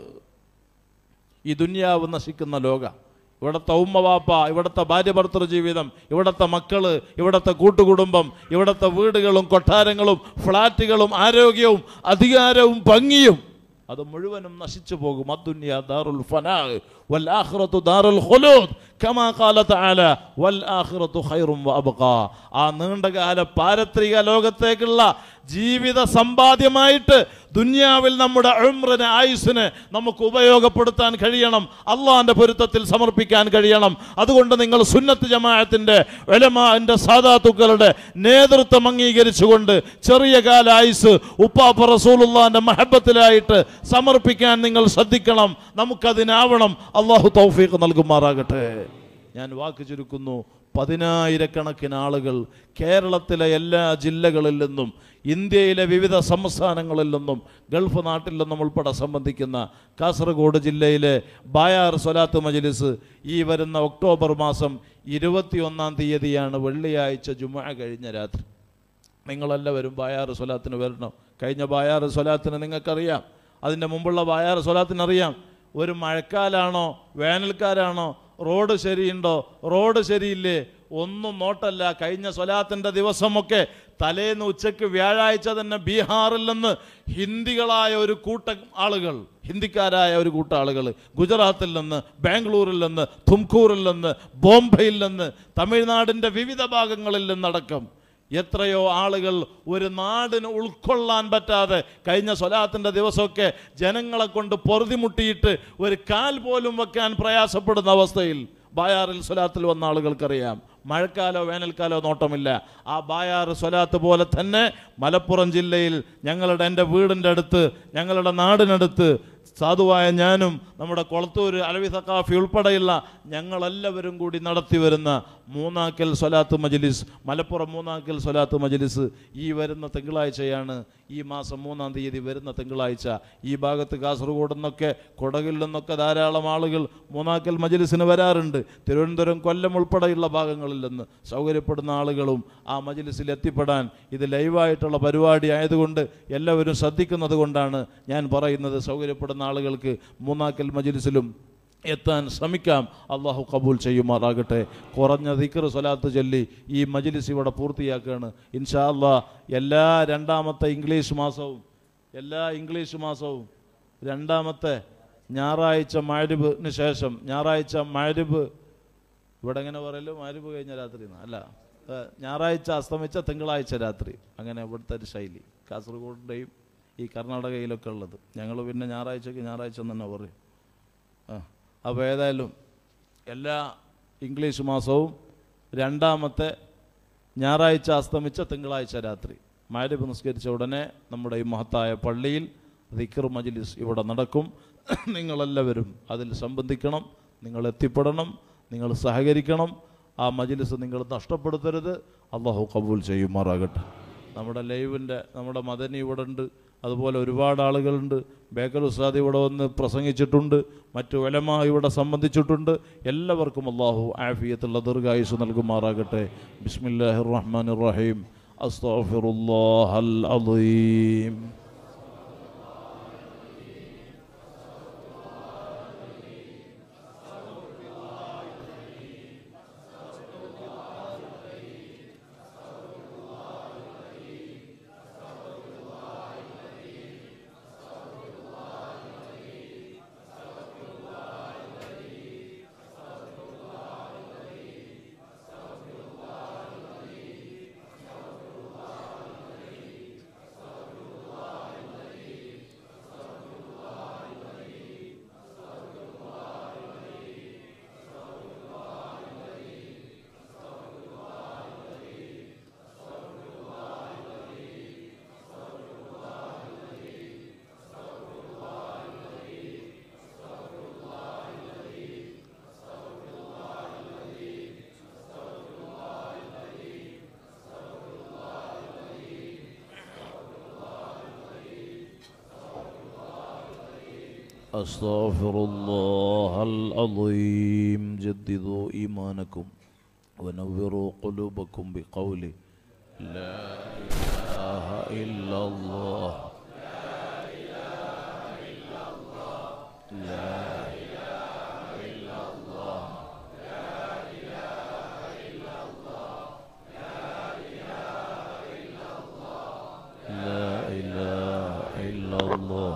ഈ ദുന്യാവ് നശിക്കുന്ന ലോക ഇവിടുത്തെ ഉമ്മവാപ്പ ഇവിടുത്തെ ഭാര്യ ഭർത്തൃ ജീവിതം ഇവിടുത്തെ മക്കള് ഇവിടുത്തെ കൂട്ടുകുടുംബം ഇവിടുത്തെ വീടുകളും കൊട്ടാരങ്ങളും ഫ്ലാറ്റുകളും ആരോഗ്യവും അധികാരവും ഭംഗിയും അത് മുഴുവനും നശിച്ചു പോകും അദ്ദുന്യ ദാറുൽ ഫനാ വൽ ആഖിറത്തു ദാറുൽ ഖുലൂദ് കമാ ഖാല തആല വൽ ആഖിറത്തു ഖൈറും വഅബ്ഖാ ആ നീണ്ടകാല പാരത്രിക ലോകത്തേക്കുള്ള ജീവിത സമ്പാദ്യമായിട്ട് ദുന്യാവിൽ നമ്മുടെ ഉംറിന് ആയുസ്സിന് നമുക്ക് ഉപയോഗപ്പെടുത്താൻ കഴിയണം അള്ളാഹിന്റെ പൊരുത്തത്തിൽ സമർപ്പിക്കാൻ കഴിയണം അതുകൊണ്ട് നിങ്ങൾ സുന്നത്ത് ജമാഅത്തിന്റെ വെലമാന്റെ സാധാത്തുക്കളുടെ നേതൃത്വം അംഗീകരിച്ചുകൊണ്ട് ചെറിയ കാല ആയുസ് ഉപ്പാപ്പ റസൂലുള്ളാന്റെ മഹബത്തിലായിട്ട് സമർപ്പിക്കാൻ നിങ്ങൾ ശ്രദ്ധിക്കണം നമുക്കതിനാവണം അള്ളാഹു തൗഫീഖ് നൽകുമാറാകട്ടെ ഞാൻ വാക്ക് ചുരുക്കുന്നു പതിനായിരക്കണക്കിന് ആളുകൾ കേരളത്തിലെ എല്ലാ ജില്ലകളിൽ നിന്നും ഇന്ത്യയിലെ വിവിധ സംസ്ഥാനങ്ങളിൽ നിന്നും ഗൾഫ് നാട്ടിൽ നിന്നും ഉൾപ്പെടെ സംബന്ധിക്കുന്ന കാസർഗോഡ് ജില്ലയിലെ ബായാർ സ്വലാത്ത് മജ്ലിസ് ഈ വരുന്ന ഒക്ടോബർ മാസം ഇരുപത്തിയൊന്നാം തീയതിയാണ് വെള്ളിയാഴ്ച ജുമ കഴിഞ്ഞ രാത്രി നിങ്ങളെല്ലാവരും ബായാർ സ്വലാത്തിന് വരണം കഴിഞ്ഞ ബായാർ സ്വലാത്തിന് നിങ്ങൾക്കറിയാം അതിൻ്റെ മുമ്പുള്ള ബായാർ സ്വലാത്തിന് അറിയാം ഒരു മഴക്കാലാണോ വേനൽക്കാലാണോ റോഡ് ശരിയുണ്ടോ റോഡ് ശരിയില്ലേ ഒന്നും നോട്ടല്ല കഴിഞ്ഞ സ്വലാത്തിൻ്റെ ദിവസമൊക്കെ തലേന്ന് ഉച്ചയ്ക്ക് വ്യാഴാഴ്ച തന്നെ ബീഹാറിൽ നിന്ന് ഹിന്ദികളായ ഒരു കൂട്ടം ആളുകൾ ഹിന്ദിക്കാരായ ഒരു കൂട്ടം ആളുകൾ ഗുജറാത്തിൽ നിന്ന് ബാംഗ്ലൂരിൽ നിന്ന് തുംകൂറിൽ നിന്ന് ബോംബെയിൽ നിന്ന് തമിഴ്നാടിൻ്റെ വിവിധ ഭാഗങ്ങളിൽ നിന്നടക്കം എത്രയോ ആളുകൾ ഒരു നാടിന് ഉൾക്കൊള്ളാൻ പറ്റാതെ കഴിഞ്ഞ സ്വലാത്തിൻ്റെ ദിവസമൊക്കെ ജനങ്ങളെ കൊണ്ട് പൊറുതിമുട്ടിയിട്ട് ഒരു കാൽ പോലും വെക്കാൻ പ്രയാസപ്പെടുന്ന അവസ്ഥയിൽ ബായാറിൽ സ്വലാത്തിൽ വന്ന ആളുകൾക്കറിയാം മഴക്കാലോ വേനൽക്കാലോ നോട്ടമില്ല ആ ബായാറ് സ്വലാത്ത് പോലെ തന്നെ മലപ്പുറം ജില്ലയിൽ ഞങ്ങളുടെ എൻ്റെ വീടിൻ്റെ അടുത്ത് ഞങ്ങളുടെ നാടിനടുത്ത് സാധുവായ ഞാനും നമ്മുടെ കൊളത്തൂര് അലവി സക്കാഫി ഉൾപ്പെടെയുള്ള ഞങ്ങളെല്ലാവരും കൂടി നടത്തി വരുന്ന മൂന്നാക്കൽ സ്വലാത്ത് മജ്ലിസ് മലപ്പുറം മൂന്നാക്കൽ സ്വലാത്ത് മജ്ലിസ് ഈ വരുന്ന തിങ്കളാഴ്ചയാണ് ഈ മാസം മൂന്നാം തീയതി വരുന്ന തിങ്കളാഴ്ച ഈ ഭാഗത്ത് കാസർഗോഡ് നിന്നൊക്കെ കൊടകിൽ നിന്നൊക്കെ ധാരാളം ആളുകൾ മൂന്നാക്കൽ മജ്ലിസിന് വരാറുണ്ട് തിരുവനന്തപുരം കൊല്ലം ഉൾപ്പെടെയുള്ള ഭാഗങ്ങളിൽ നിന്ന് സൗകര്യപ്പെടുന്ന ആളുകളും ആ മജ്ലിസിൽ എത്തിപ്പെടാൻ ഇത് ലൈവായിട്ടുള്ള പരിപാടി ആയതുകൊണ്ട് എല്ലാവരും ശ്രദ്ധിക്കുന്നത് കൊണ്ടാണ് ഞാൻ പറയുന്നത് സൗകര്യപ്പെടുന്ന ആളുകൾക്ക് മൂന്നാക്കൽ മജ്ലിസിലും എത്താൻ ശ്രമിക്കാം അള്ളാഹു കബൂൽ ചെയ്യുമാറാകട്ടെ കുറഞ്ഞ ദിക്കർ സ്വലാത്ത് ചൊല്ലി ഈ മജ്ലിസ് ഇവിടെ പൂർത്തിയാക്കുകയാണ് ഇൻഷാ അല്ലാ എല്ലാ രണ്ടാമത്തെ ഇംഗ്ലീഷ് മാസവും എല്ലാ ഇംഗ്ലീഷ് മാസവും രണ്ടാമത്തെ ഞായറാഴ്ച മാരിബിന് ശേഷം ഞായറാഴ്ച മാരിബ് ഇവിടെ എങ്ങനെ പറയല്ലോ മാരിബ് കഴിഞ്ഞ രാത്രി എന്നാ? അല്ല ഏ, ഞായറാഴ്ച അസ്തമിച്ച തിങ്കളാഴ്ച രാത്രി അങ്ങനെ ഇവിടുത്തെ ഒരു ശൈലി കാസർഗോഡിൻ്റെയും ഈ കർണാടകയിലൊക്കെ ഉള്ളത് ഞങ്ങൾ പിന്നെ ഞായറാഴ്ചക്ക് ഞായറാഴ്ച എന്ന് തന്നെ പറയും ആ അപ്പോൾ ഏതായാലും എല്ലാ ഇംഗ്ലീഷ് മാസവും രണ്ടാമത്തെ ഞായറാഴ്ച അസ്തമിച്ച തിങ്കളാഴ്ച രാത്രി മാരിബ് നിസ്കരിച്ച ഉടനെ നമ്മുടെ ഈ മഹത്തായ പള്ളിയിൽ ദിക്കർ മജ്ലിസ് ഇവിടെ നടക്കും നിങ്ങളെല്ലാവരും അതിൽ സംബന്ധിക്കണം നിങ്ങൾ എത്തിപ്പെടണം നിങ്ങൾ സഹകരിക്കണം ആ മജ്ലിസ് നിങ്ങൾ നഷ്ടപ്പെടുത്തരുത് അള്ളാഹു കബൂൽ ചെയ്യുമാറാകട്ടെ നമ്മുടെ ലൈവിൻ്റെ നമ്മുടെ മദനി ഇവിടെ ഉണ്ട് അതുപോലെ ഒരുപാട് ആളുകളുണ്ട് ബേക്കൽ ഉസ്താദ് ഇവിടെ വന്ന് പ്രസംഗിച്ചിട്ടുണ്ട് മറ്റു വലമ ഇവിടെ സംബന്ധിച്ചിട്ടുണ്ട് എല്ലാവർക്കും അള്ളാഹു ആഫിയത്തുള്ള ദീർഘായുസ് നൽകുമാറാകട്ടെ ബിസ്മില്ലാഹിർ റഹ്മാനിർ റഹീം അസ്തഗ്ഫിറുല്ലാഹൽ അദീം أستغفر الله العظيم جددوا إيمانكم ونوروا قلوبكم بقول لا إله إلا الله لا لا إله إلا الله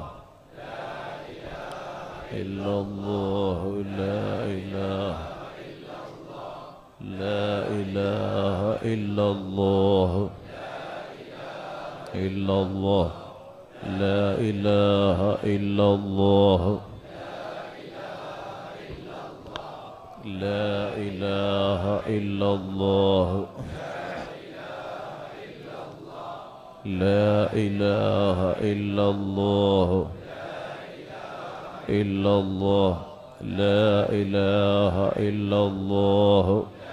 إلا الله لا إله لا إله إلا الله إلا الله لا إله إلا الله لا إله إلا الله لا إله إلا الله إلا الله لا إله إلا الله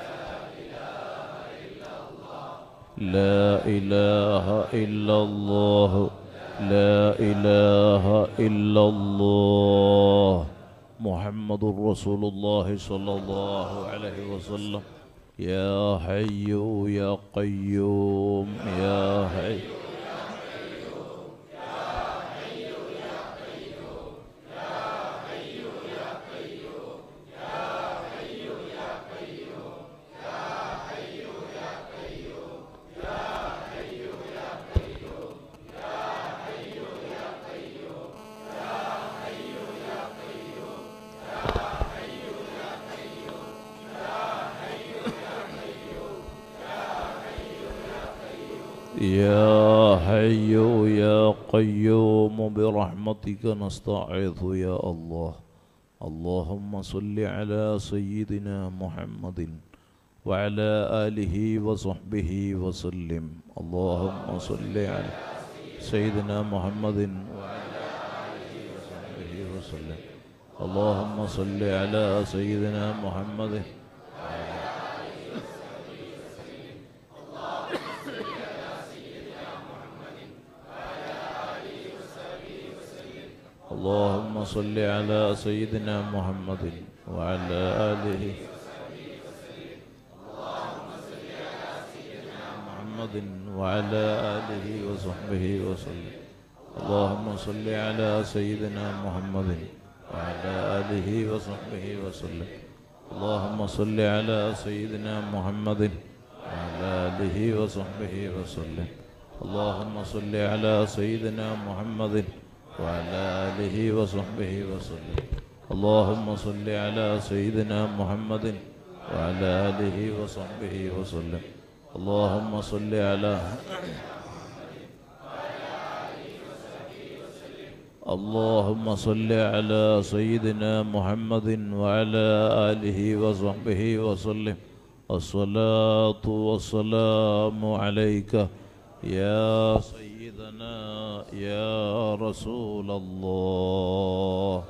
لا إله إلا الله لا إله إلا الله محمد رسول الله صلى الله عليه وسلم يا حي يا قيوم يا حي يا حي يا قيوم برحمتك نستعيذ يا الله اللهم صل على سيدنا محمد وعلى آله وصحبه وسلم اللهم صل على سيدنا محمد وعلى آله وصحبه وسلم اللهم صل على سيدنا محمد اللهم صل على سيدنا محمد وعلى آله محمد وعلى آله وصحبه وسلم اللهم صل على سيدنا محمد وعلى آله وصحبه وسلم اللهم صل على سيدنا محمد وعلى آله وصحبه وسلم اللهم صل على سيدنا محمد وعلى آله وصحبه وسلم اللهم صل على سيدنا محمد وعلى آله وصحبه وسلم اللهم صل على اللهم صل على سيدنا محمد وعلى آله وصحبه وسلم الصلاة والسلام عليك يا سيدنا يا رسول الله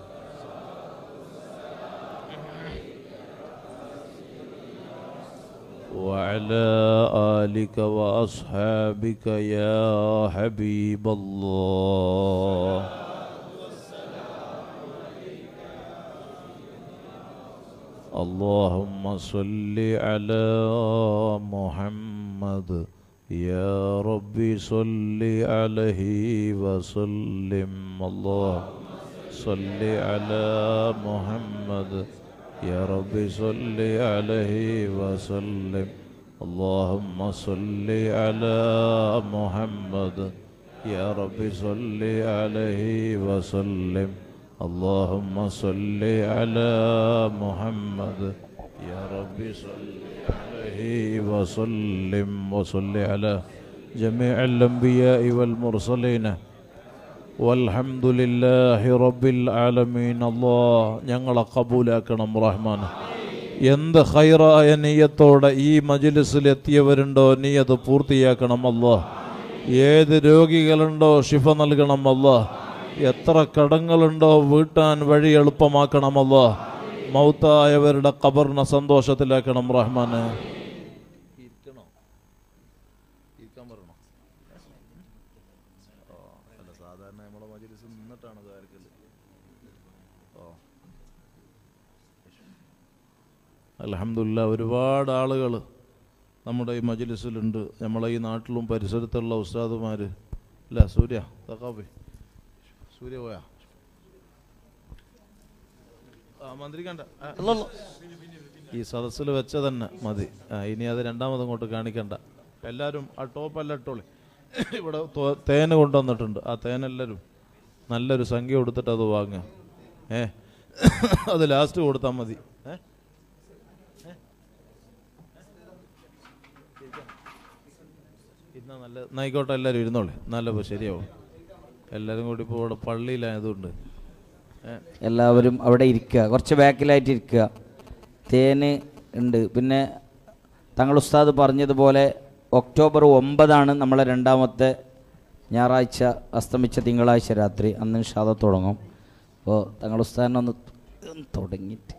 وعلى آلك وأصحابك يا حبيب الله اللهم صل على محمد يا ربي صل عليه وسلم الله صل على محمد يا ربي صل عليه وسلم اللهم صل على محمد يا ربي صل عليه وسلم اللهم صل على محمد يا ربي صل عليه وسلم وصل على جميع الأنبياء والمرسلين والحمد لله رب العالمين الله ഞങ്ങളെ കബൂലാക്കണം റഹ്മാൻ എന്ത് ഹൈറായ നീയത്തോടെ ഈ മജിലിസിൽ എത്തിയവരുണ്ടോ നീ അത് പൂർത്തിയാക്കണം അല്ലോ ഏത് രോഗികളുണ്ടോ ഷിഫ നൽകണം അല്ലോ എത്ര കടങ്ങളുണ്ടോ വീട്ടാൻ വഴി എളുപ്പമാക്കണമല്ലോ മൗത്തായവരുടെ കബറിനെ സന്തോഷത്തിലാക്കണം റഹ്മാന് സാധാരണ നമ്മളെ മജിലിസ് നിന്നിട്ടാണ് കാര്യത്തിൽ അലഹമില്ല ഒരുപാട് ആളുകൾ നമ്മുടെ ഈ മജ്ലിസിലുണ്ട് നമ്മളെ ഈ നാട്ടിലും പരിസരത്തുള്ള ഉസ്താദുമാർ ഇല്ല സൂര്യ തക്കാപ്പി സൂര്യ പോയാ ആ മന്ത്രി കണ്ട ആ, അല്ലല്ല. ഈ സദസ്സിൽ വെച്ച തന്നെ മതി ആ ഇനി അത് രണ്ടാമത് അങ്ങോട്ട് കാണിക്കണ്ട എല്ലാവരും ആ ടോപ്പെല്ലാം ഇട്ടോളി ഇവിടെ തോ- തേന് കൊണ്ടുവന്നിട്ടുണ്ട് ആ തേനെല്ലാവരും നല്ലൊരു സംഖ്യ കൊടുത്തിട്ട് അത് വാങ്ങുക ഏ അത് ലാസ്റ്റ് കൊടുത്താൽ മതി ഏ ഇന്നാ നല്ല എന്നായിക്കോട്ടെ എല്ലാവരും ഇരുന്നോളെ എന്നാലപ്പോൾ ശരിയാവും എല്ലാവരും കൂടി ഇപ്പോൾ ഇവിടെ പള്ളിയിലായതുകൊണ്ട് ഏ എല്ലാവരും അവിടെ ഇരിക്കുക കുറച്ച് ബാക്കിലായിട്ട് ഇരിക്കുക തേന് ഉണ്ട് പിന്നെ തങ്ങൾ ഉസ്താദ് പറഞ്ഞതുപോലെ ഒക്ടോബർ ഒമ്പതാണ് നമ്മളെ രണ്ടാമത്തെ ഞായറാഴ്ച അസ്തമിച്ച തിങ്കളാഴ്ച രാത്രി അന്ന് ഷാദ തുടങ്ങും അപ്പോൾ തങ്ങൾ ഉസ്താദിനൊന്ന് തുടങ്ങിയിട്ട്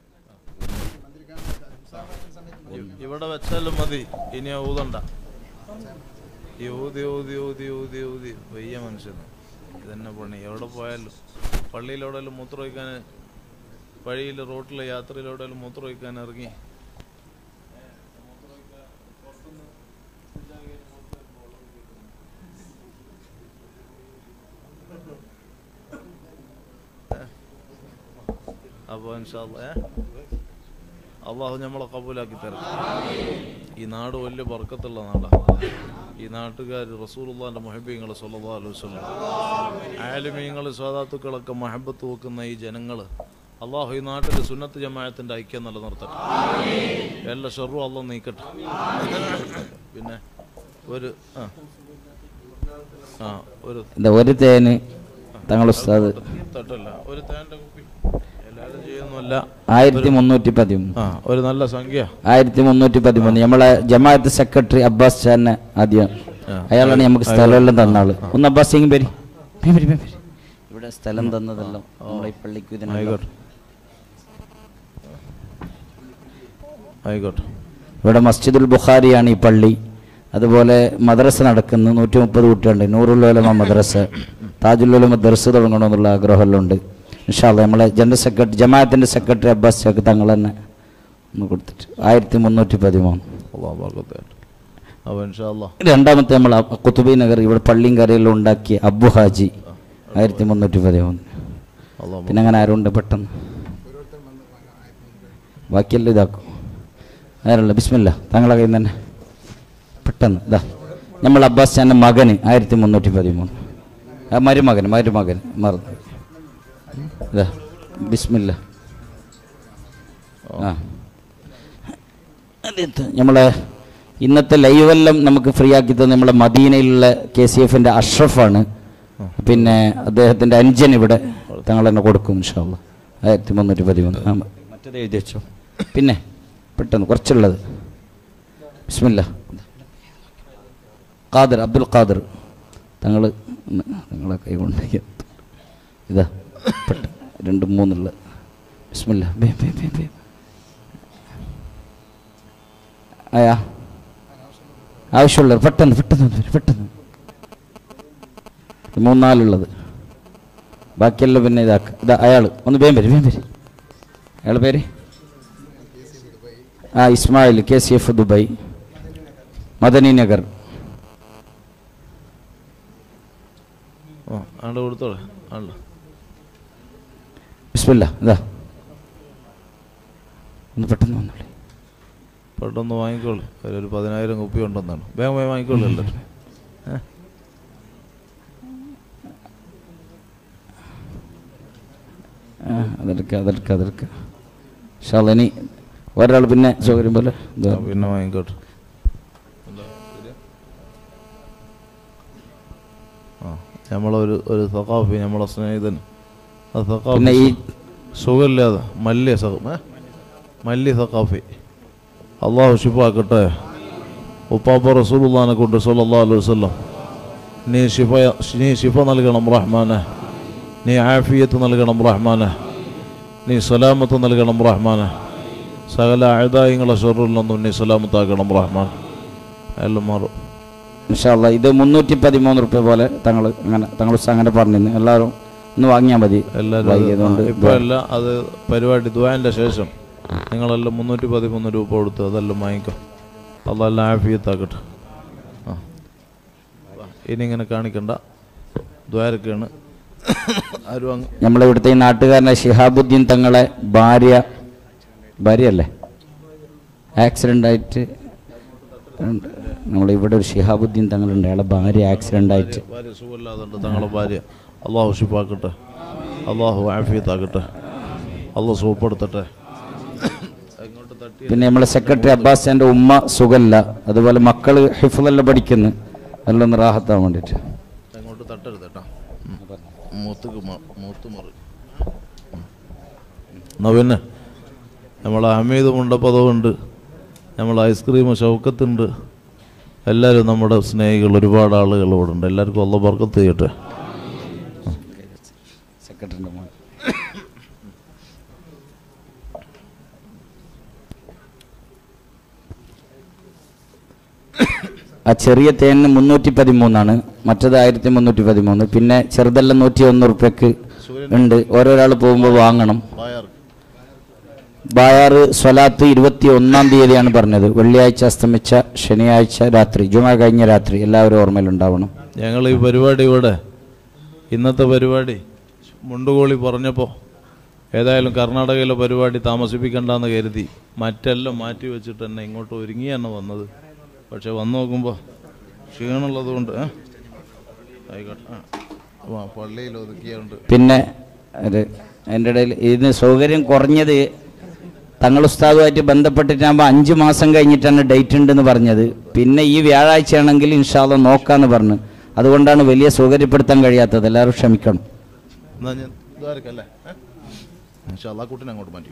ഇവിടെ വെച്ചാലും മതി ഇനി ഊതണ്ട ഈ ഊതി ഊതി ഊതി ഊതി ഊതി വയ്യ മനുഷ്യന് ഇതന്നെ പണി എവിടെ പോയാലും പള്ളിയിലെവിടെയെങ്കിലും മൂത്രമൊഴിക്കാൻ വഴിയിൽ റോട്ടിലെ യാത്രയിലെവിടെയെങ്കിലും മൂത്രമൊഴിക്കാൻ ഇറങ്ങി അപ്പോൾ അള്ളാഹു നമ്മളെ കബൂലാക്കി തരാം ഈ നാട് വലിയ ബർക്കത്തുള്ള നാടാണ് ഈ നാട്ടുകാർ റസൂലുള്ളാന്റെ മൊഹബീങ്ങൾ സല്ലല്ലാഹു അലൈഹി വസല്ലം ആലിമീങ്ങൾ സാദാത്തുക്കളൊക്കെ മഹബത്ത് വെക്കുന്ന ഈ ജനങ്ങൾ അള്ളാഹു ഈ നാട്ടിൽ സുന്നത്ത് ജമാഅത്തിന്റെ ഐക്യം നിലനിർത്തട്ടെ എല്ലാ ഷെറും അള്ളാഹ് നീക്കട്ടെ പിന്നെ ഒരു ആ ആ ഒരു എന്താ ഒരു തേന് തങ്ങൾ ഉസ്താദ് തട്ടല്ല ഒരു തേന്റെ കുപ്പി എല്ലാവരും ചെയ്യുന്നല്ല ആയിരത്തി മുന്നൂറ്റി പതിമൂന്ന് ആ ഒരു നല്ല സംഖ്യ ആയിരത്തി മുന്നൂറ്റി പതിമൂന്ന് നമ്മളെ ജമാഅത്ത് സെക്രട്ടറി അബ്ബാസ് ഖാനെ ആദ്യം ആ. അയാളാണ് നമുക്ക് സ്ഥലമെല്ലാം തന്ന ആള് ഒന്ന് അബ്ബാസ് സിംഗ് പേര് ഇവിടെ സ്ഥലം തന്നതെല്ലാം നമ്മളെ ഈ പള്ളിക്ക് ഇതിനെല്ലാം ആയിക്കോട്ടെ ആയിക്കോട്ടെ ഇവിടെ മസ്ജിദുൽ ബുഖാരിയാണ് ഈ പള്ളി അതുപോലെ മദ്രസ നടക്കുന്നു നൂറ്റി മുപ്പത് കുട്ടികളുണ്ട് നൂറുല്ലോലമ മദ്രസ താജുല്ലോലമ ദർസ് തുടങ്ങണമെന്നുള്ള ആഗ്രഹമെല്ലാം ഉണ്ട് ഇൻഷാല്ല നമ്മളെ ജനറൽ സെക്രട്ടറി ജമാഅത്തിൻ്റെ സെക്രട്ടറി അബ്ബാസ് ചാക്ക് തങ്ങൾ തന്നെ ഒന്ന് കൊടുത്തിട്ട് ആയിരത്തി മുന്നൂറ്റി പതിമൂന്ന് അള്ളാഹ് ബർക്കത്തായിട്ട് അപ്പോൾ ഇൻഷാല്ലാ രണ്ടാമത്തെ നമ്മൾ കുത്തുബി നഗർ ഇവിടെ പള്ളിയും കരയിലും ഉണ്ടാക്കിയ അബു ഹാജി ആയിരത്തി മുന്നൂറ്റി പതിമൂന്ന് അള്ളാഹ് പിന്നെ അങ്ങനെ ആരുണ്ട് പെട്ടെന്ന് ബാക്കിയെല്ലാം ഇതാക്കും ആരല്ല ബിസ്മില്ല തങ്ങളെ കയ്യിൽ നിന്ന് തന്നെ പെട്ടെന്ന് ഇതാ നമ്മൾ അബ്ബാസ് ഖാൻ്റെ മകന് ആയിരത്തി മുന്നൂറ്റി പതിമൂന്ന് ആ മരുമകൻ മരുമകൻ മറന്നു ഇതാ ബിസ്മില്ല ആ അതെന്ത് നമ്മളെ ഇന്നത്തെ ലൈവെല്ലാം നമുക്ക് ഫ്രീ ആക്കി തന്നെ നമ്മളെ മദീനയിലുള്ള കെ സി എഫിൻ്റെ അഷ്റഫാണ് പിന്നെ അദ്ദേഹത്തിൻ്റെ അഞ്ചൻ ഇവിടെ തങ്ങൾ തന്നെ കൊടുക്കും ഇൻഷാല്ല ആയിരത്തി മുന്നൂറ്റി പതിമൂന്ന് ആ മറ്റേത് എഴുതി വെച്ചോ പിന്നെ പെട്ടെന്ന് കുറച്ചുള്ളത് ബിസ്മില്ല ഖാദർ അബ്ദുൽ ഖാദർ തങ്ങൾ തങ്ങളെ കൈ കൊണ്ട് ഇതാ പെട്ടെന്ന് രണ്ട് മൂന്നുള്ള ബിസ്മില്ല ബേ ബേ ബേ ബേ ആയാ ആവശ്യമുള്ളത് പെട്ടെന്ന് പെട്ടെന്ന് ഒന്ന് വരൂ, പെട്ടെന്ന് മൂന്നാലുള്ളത് ബാക്കിയെല്ലാം പിന്നെ ഇതാക്ക ഇതാ അയാൾ ഒന്ന് വേം വരും വേം വരും അയാളുടെ പേര് ആ Ismail K C F Dubai Madani Nagar ഓ ആണ്ട് കൊടുത്തോളെ ആണ്ട് ബിസ്മില്ല ഇതാ ഒന്ന് പെട്ടെന്ന് വന്നോളൂ പെട്ടെന്ന് വാങ്ങിക്കോളൂ ഒരു പതിനായിരം കുപ്പി ഉണ്ടെന്നാണ് വേഗം വേഗം വാങ്ങിക്കോളൂ എല്ലാവരും ഏ? ആ അതെടുക്കുക അതെടുക്കുക അതെടുക്കുക ഷാള ഇനി ഒരാൾ പിന്നെ സൗകര്യം പോലെ ഇതാ. ആ, പിന്നെ വാങ്ങിക്കോട്ടെ എന്താ, ശരിയാ? ആ നമ്മളൊരു ഒരു സഖാഫി നമ്മളെ സ്നേഹിതൻ ആ സഖാഫി പിന്നെ ഈ സുഖമില്ലാതെ മല്യ സഖ ഏ? മല്യ സഖാഫി അള്ളാഹു ഷിഫാക്കട്ടെ ഉപ്പാപ്പ റസൂലുള്ളാനെ കൊണ്ട് സല്ലല്ലാഹു അലൈഹി വസല്ലം നീ ഷിഫ നീ ഷിഫ നൽകണം റഹ്മാനെ നീ ആഫിയത്ത് നൽകണം റഹ്മാനെ നീ സലാമത്ത് നൽകണം റഹ്മാനെ സകല അഴുതായങ്ങളെ ഷെറിൽ നിന്നും നീ സലാമത്താക്കണം റഹ്മാൻ എല്ലാം മാറും ഇൻഷാല്ല ഇത് മുന്നൂറ്റി പതിമൂന്ന് റുപ്യ പോലെ തങ്ങൾ അങ്ങനെ തങ്ങൾ അങ്ങനെ പറഞ്ഞിരുന്നു എല്ലാവരും ഒന്ന് വാങ്ങിയാൽ മതി എല്ലാവരും വൈകിയതുകൊണ്ട് അത് ഇപ്പൊ അല്ല അത് പരിപാടി ദ്വാന്റെ ശേഷം നിങ്ങളെല്ലാം മുന്നൂറ്റി പതിമൂന്ന് രൂപ കൊടുത്ത് അതെല്ലാം വാങ്ങിക്കും അതെല്ലാം ആഫിയത്താക്കട്ടെ ആ വാ, ഇനി ഇങ്ങനെ കാണിക്കണ്ട ദ്വാരക്കാണ് ആരും അങ്ങ് നമ്മളെ ഇവിടുത്തെ ഈ നാട്ടുകാരനെ ഷിഹാബുദ്ദീൻ തങ്ങളെ ഭാര്യ ഭാര്യയല്ലേ ആക്സിഡൻ്റ് ആയിട്ട് ഉണ്ട്. നമ്മളെ ഇവിടെ ഒരു ഷിഹാബുദ്ദീൻ തങ്ങളുണ്ട് അയാളെ ഭാര്യ ആക്സിഡൻ്റ് ആയിട്ട് ഭാര്യ സുഖമില്ലാതുണ്ട് തങ്ങളെ ഭാര്യ അള്ളാഹു ഷിപ്പാക്കട്ടെ അള്ളാഹു ആഫിയത്താക്കട്ടെ അള്ളാഹു സുഖപ്പെടുത്തട്ടെ ഇങ്ങോട്ട് തട്ടി പിന്നെ നമ്മളെ സെക്രട്ടറി അബ്ബാസിന്റെ ഉമ്മ സുഖല്ല അതുപോലെ മക്കള് ഹിഫുദല്ല പഠിക്കുന്നു എല്ലാം റാഹത്താൻ വേണ്ടിയിട്ട് അങ്ങോട്ട് തട്ടരുത് കേട്ടോ മൂത്തുക്ക് മൂത്ത് മുറി എന്നാ പിന്നെ നമ്മളെ ഹമീദ് മുണ്ടപ്പദമുണ്ട് നമ്മളെ ഐസ്ക്രീം ഷൗക്കത്തുണ്ട് എല്ലാവരും നമ്മുടെ സ്നേഹികൾ ഒരുപാട് ആളുകൾ ഇവിടെ ഉണ്ട് എല്ലാവർക്കും ഉള്ള ബർക്കത്ത് ചെയ്യട്ടെ സെക്രട്ടറിന്റെ മോൻ ആ ചെറിയ തേനിന് മുന്നൂറ്റി പതിമൂന്നാണ് മറ്റത് ആയിരത്തി മുന്നൂറ്റി പതിമൂന്ന് പിന്നെ ചെറുതെല്ലാം നൂറ്റി ഒന്ന് റുപ്യക്ക് ഉണ്ട് ഓരോരാൾ പോകുമ്പോൾ വാങ്ങണം ബായാറ് സ്വലാത്ത് ഇരുപത്തി ഒന്നാം തീയതിയാണ് പറഞ്ഞത് വെള്ളിയാഴ്ച അസ്തമിച്ച ശനിയാഴ്ച രാത്രി ജുമ കഴിഞ്ഞ രാത്രി എല്ലാവരും ഓർമ്മയിലുണ്ടാവണം ഞങ്ങൾ ഈ പരിപാടി ഇവിടെ ഇന്നത്തെ പരിപാടി മുണ്ടുകോളി പറഞ്ഞപ്പോൾ ഏതായാലും കർണാടകയിലെ പരിപാടി താമസിപ്പിക്കണ്ടെന്ന് കരുതി മറ്റെല്ലാം മാറ്റി വെച്ചിട്ട് തന്നെ ഇങ്ങോട്ട് ഒരുങ്ങിയാണ് വന്നത് പക്ഷെ വന്നു നോക്കുമ്പോൾ ക്ഷീണമുള്ളത് കൊണ്ട് ഏ? ആയിക്കോട്ടെ ആ. ആ പള്ളിയിൽ ഒതുക്കിയുണ്ട് പിന്നെ ഒരു അതിൻ്റെ ഇടയിൽ ഇതിന് സൗകര്യം കുറഞ്ഞത് തങ്ങൾ ഉസ്താദുമായിട്ട് ബന്ധപ്പെട്ടിട്ടാകുമ്പോൾ അഞ്ച് മാസം കഴിഞ്ഞിട്ടാണ് ഡേറ്റ് ഉണ്ടെന്ന് പറഞ്ഞത് പിന്നെ ഈ വ്യാഴാഴ്ചയാണെങ്കിൽ ഇൻഷാല്ല നോക്കാന്ന് പറഞ്ഞു അതുകൊണ്ടാണ് വലിയ സൗകര്യപ്പെടുത്താൻ കഴിയാത്തത് എല്ലാവരും ക്ഷമിക്കണം എന്നാ ഞാൻ ഇതായിരിക്കല്ലേ ആ കുട്ടിനെ അങ്ങോട്ട് മാറ്റി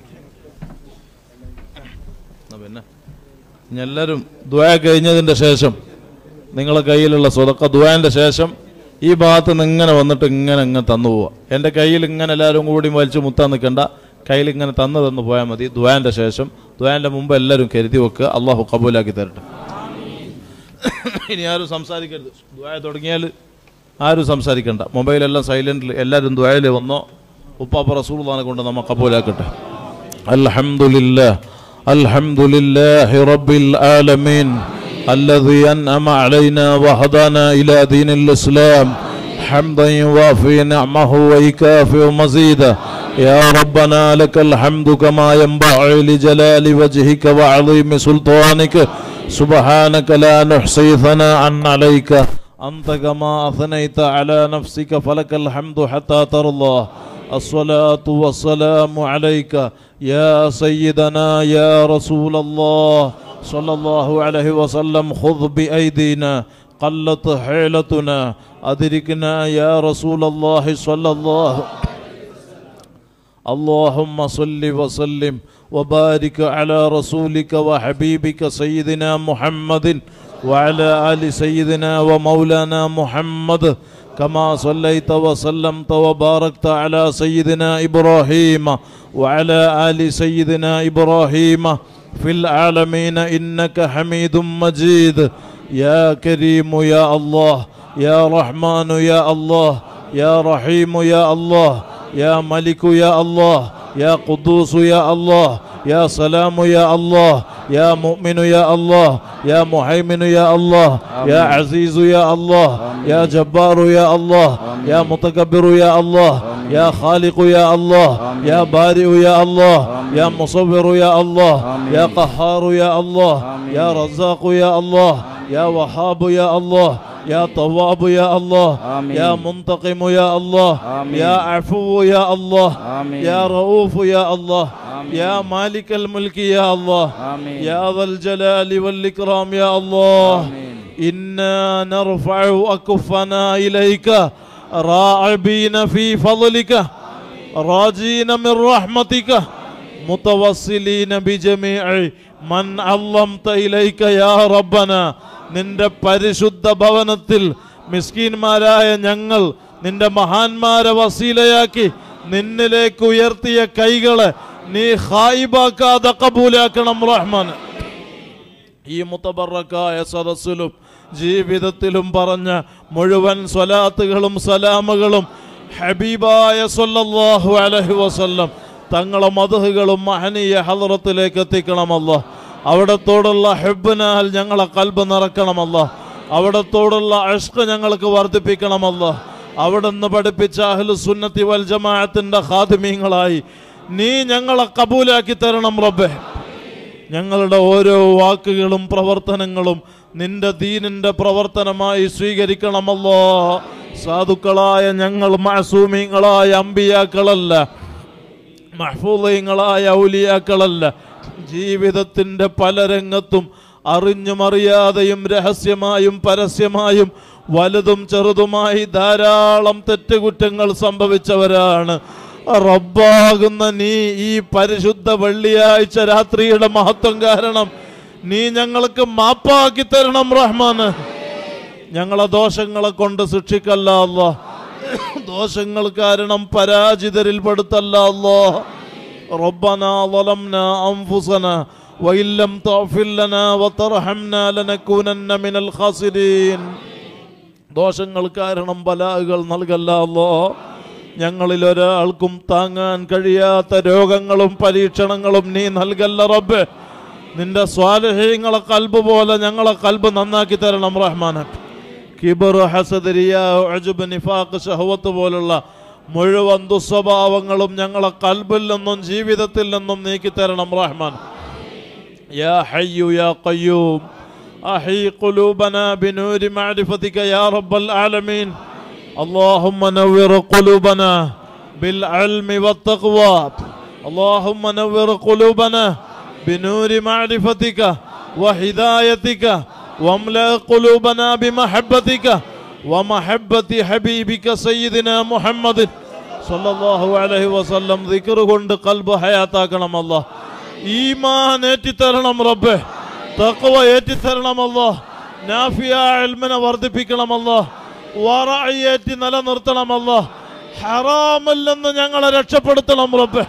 എന്നാ പിന്നെ ഇനി എല്ലാവരും ദ്വായ കഴിഞ്ഞതിൻ്റെ ശേഷം നിങ്ങളെ കയ്യിലുള്ള സ്വതക്ക ദ്വായൻ്റെ ശേഷം ഈ ഭാഗത്ത് നിന്ന് ഇങ്ങനെ വന്നിട്ട് ഇങ്ങനെ ഇങ്ങനെ തന്നു പോവുക എൻ്റെ കയ്യിൽ ഇങ്ങനെ എല്ലാവരും കൂടി വലിച്ചു മുത്താൻ നിൽക്കണ്ട കയ്യിൽ ഇങ്ങനെ തന്നു തന്നു പോയാൽ മതി ദ്വായൻ്റെ ശേഷം ദ്വായൻ്റെ മുമ്പ് എല്ലാവരും കരുതി വെക്കുക അള്ളാഹു കബൂലാക്കി തരട്ടെ ഇനി ആരും സംസാരിക്കരുത് ദ്വായ തുടങ്ങിയാൽ ആരും സംസാരിക്കണ്ട മൊബൈലെല്ലാം സൈലൻറ്റിൽ എല്ലാവരും ദ്വായയിൽ വന്നോ ഉപ്പാപ്പ റസൂൽദാനെ കൊണ്ട് നമ്മ കബൂലാക്കട്ടെ അൽഹംദുലില്ലാ അൽഹംദുലില്ലാഹി റബ്ബിൽ ആലമീൻ الذي أنعم علينا وهدانا إلى دين الإسلام حمدا يوافي نعمه ويكافئ مزيدا يا ربنا لك الحمد كما ينبغي لجلال وجهك وعظيم سلطانك سبحانك لا نحصي ثناء عليك أنت كما أثنيت على نفسك فلك الحمد حتى ترضى الصلاة والسلام عليك يا سيدنا يا رسول الله صلى الله عليه وسلم خذ بأيدينا قلت حيلتنا أدركنا يا رسول الله صلى الله اللهم صل وسلم وبارك على رسولك وحبيبك سيدنا محمد وعلى آل سيدنا ومولانا محمد كما صليت وسلمت وباركت على سيدنا إبراهيم وعلى آل سيدنا إبراهيم في العالمين إنك حميد مجيد يا كريم يا الله يا رحمن يا الله يا رحيم يا الله يا ملك يا الله يا قدوس يا الله يا سلام يا الله يا مؤمن يا الله يا مهيمن يا الله يا عزيز يا الله يا جبار يا الله يا متكبر يا الله يا خالق يا الله يا بارئ يا الله يا مصور يا الله يا قهار يا الله يا رزاق يا الله يا وهاب يا الله يا طواب يا الله آمين. يا منتقم يا الله آمين. يا عفو يا الله آمين. يا رؤوف يا الله آمين. يا مالك الملك يا الله آمين. يا ذا الجلال والإكرام يا الله آمين. إنا نرفع أكفنا إليك راعبين في فضلك راجين من رحمتك متوسلين بجميع من علمت إليك يا ربنا നിന്റെ പരിശുദ്ധ ഭവനത്തിൽ മിസ്കീന്മാരായ ഞങ്ങൾ നിന്റെ മഹാന്മാരെ വസീലയാക്കി നിന്നിലേക്ക് ഉയർത്തിയ കൈകളെ നീ ഹായിബാക്കാതെ കബൂലാക്കണം റഹ്മാൻ ഈ മുത്തബറക്കായ സദസ്സിലും ജീവിതത്തിലും പറഞ്ഞ മുഴുവൻ സ്വലാത്തുകളും സലാമുകളും ഹബീബായ സല്ലല്ലാഹു അലൈഹി വസല്ലം തങ്ങളെ മധുഹുകളും മഹനീയ ഹലറത്തിലേക്ക് എത്തിക്കണമല്ല അവിടത്തോടുള്ള ഹെബിനാൽ ഞങ്ങളെ കൽബ് നിറക്കണമല്ല അവിടത്തോടുള്ള അഷ്ക ഞങ്ങൾക്ക് വർദ്ധിപ്പിക്കണമല്ല അവിടുന്ന് പഠിപ്പിച്ച അഹ്ലു സുന്നത്തി വൽ ജമാഅത്തിന്റെ ഖാദിമീങ്ങളായി നീ ഞങ്ങളെ കബൂലാക്കി തരണം റബ്ബേ ഞങ്ങളുടെ ഓരോ വാക്കുകളും പ്രവർത്തനങ്ങളും നിന്റെ ദീനിന്റെ പ്രവർത്തനമായി സ്വീകരിക്കണമല്ലോ സാധുക്കളായ ഞങ്ങൾ മാസൂമിങ്ങളായ അമ്പിയാക്കളല്ല മഹ്ഫൂദയങ്ങളായ ഔലിയാക്കളല്ല ജീവിതത്തിന്റെ പല രംഗത്തും അറിഞ്ഞും അറിയാതെയും രഹസ്യമായും പരസ്യമായും വലുതും ചെറുതുമായി ധാരാളം തെറ്റുകുറ്റങ്ങൾ സംഭവിച്ചവരാണ് റബ്ബാകുന്ന നീ ഈ പരിശുദ്ധ വെള്ളിയാഴ്ച രാത്രിയുടെ മഹത്വം കാരണം നീ ഞങ്ങൾക്ക് മാപ്പാക്കി തരണം റഹ്മാന് ഞങ്ങളെ ദോഷങ്ങളെ കൊണ്ട് ശിക്ഷിക്കല്ല അല്ലാ ദോഷങ്ങൾ കാരണം പരാജിതരിൽ പെടുത്തല്ല അല്ലാ ربنا ظلمنا أنفسنا وإن لم تغفر لنا وترحمنا لنكونن من الخاسرين ദോഷങ്ങൾ കാരണം ബലാഹുകൾ നൽകല്ല അല്ലോ ഞങ്ങളിൽ ഒരാൾക്കും താങ്ങാൻ കഴിയാത്ത രോഗങ്ങളും പരീക്ഷണങ്ങളും നീ നൽകല്ല റബ്ബ് നിന്റെ സ്വാലഹ്യങ്ങളെ കൽബ് പോലെ ഞങ്ങളെ കൽബ് നന്നാക്കി തരണം റഹ്മാനെ കിബർ ഹസദ് റിയാ അജുബ് നിഫാഖ് ഷഹവത്ത് പോലുള്ള മുഴുവൻ ദുസ്വഭാവങ്ങളും ഞങ്ങളെ കൽബിൽ നിന്നും ജീവിതത്തിൽ നിന്നും നീക്കി തരണം റഹ്മാൻ യാ ഹയ്യു യാ ഖയ്യൂം أحي قلوبنا بنور معرفتك يا رب العالمين اللهم نور قلوبنا بالعلم والتقوى اللهم نور قلوبنا بنور معرفتك وهدايتك واملأ قلوبنا بمحبتك ومحبة حبيبك سيدنا محمد صلى الله عليه وسلم ذكر കൊണ്ട് قلب حياتاക്കണം الله ഈമാൻ ഏറ്റിത്തരണം റബ്ബേ തഖവ ഏറ്റിത്തരണമല്ലോ നാഫിയ ഇൽമിനെ വർദ്ധിപ്പിക്കണമല്ലോ വറഅയേറ്റി നിലനിർത്തണമല്ലോ ഹറാമിൽ നിന്ന് ഞങ്ങളെ രക്ഷപ്പെടുത്തണം റബ്ബെ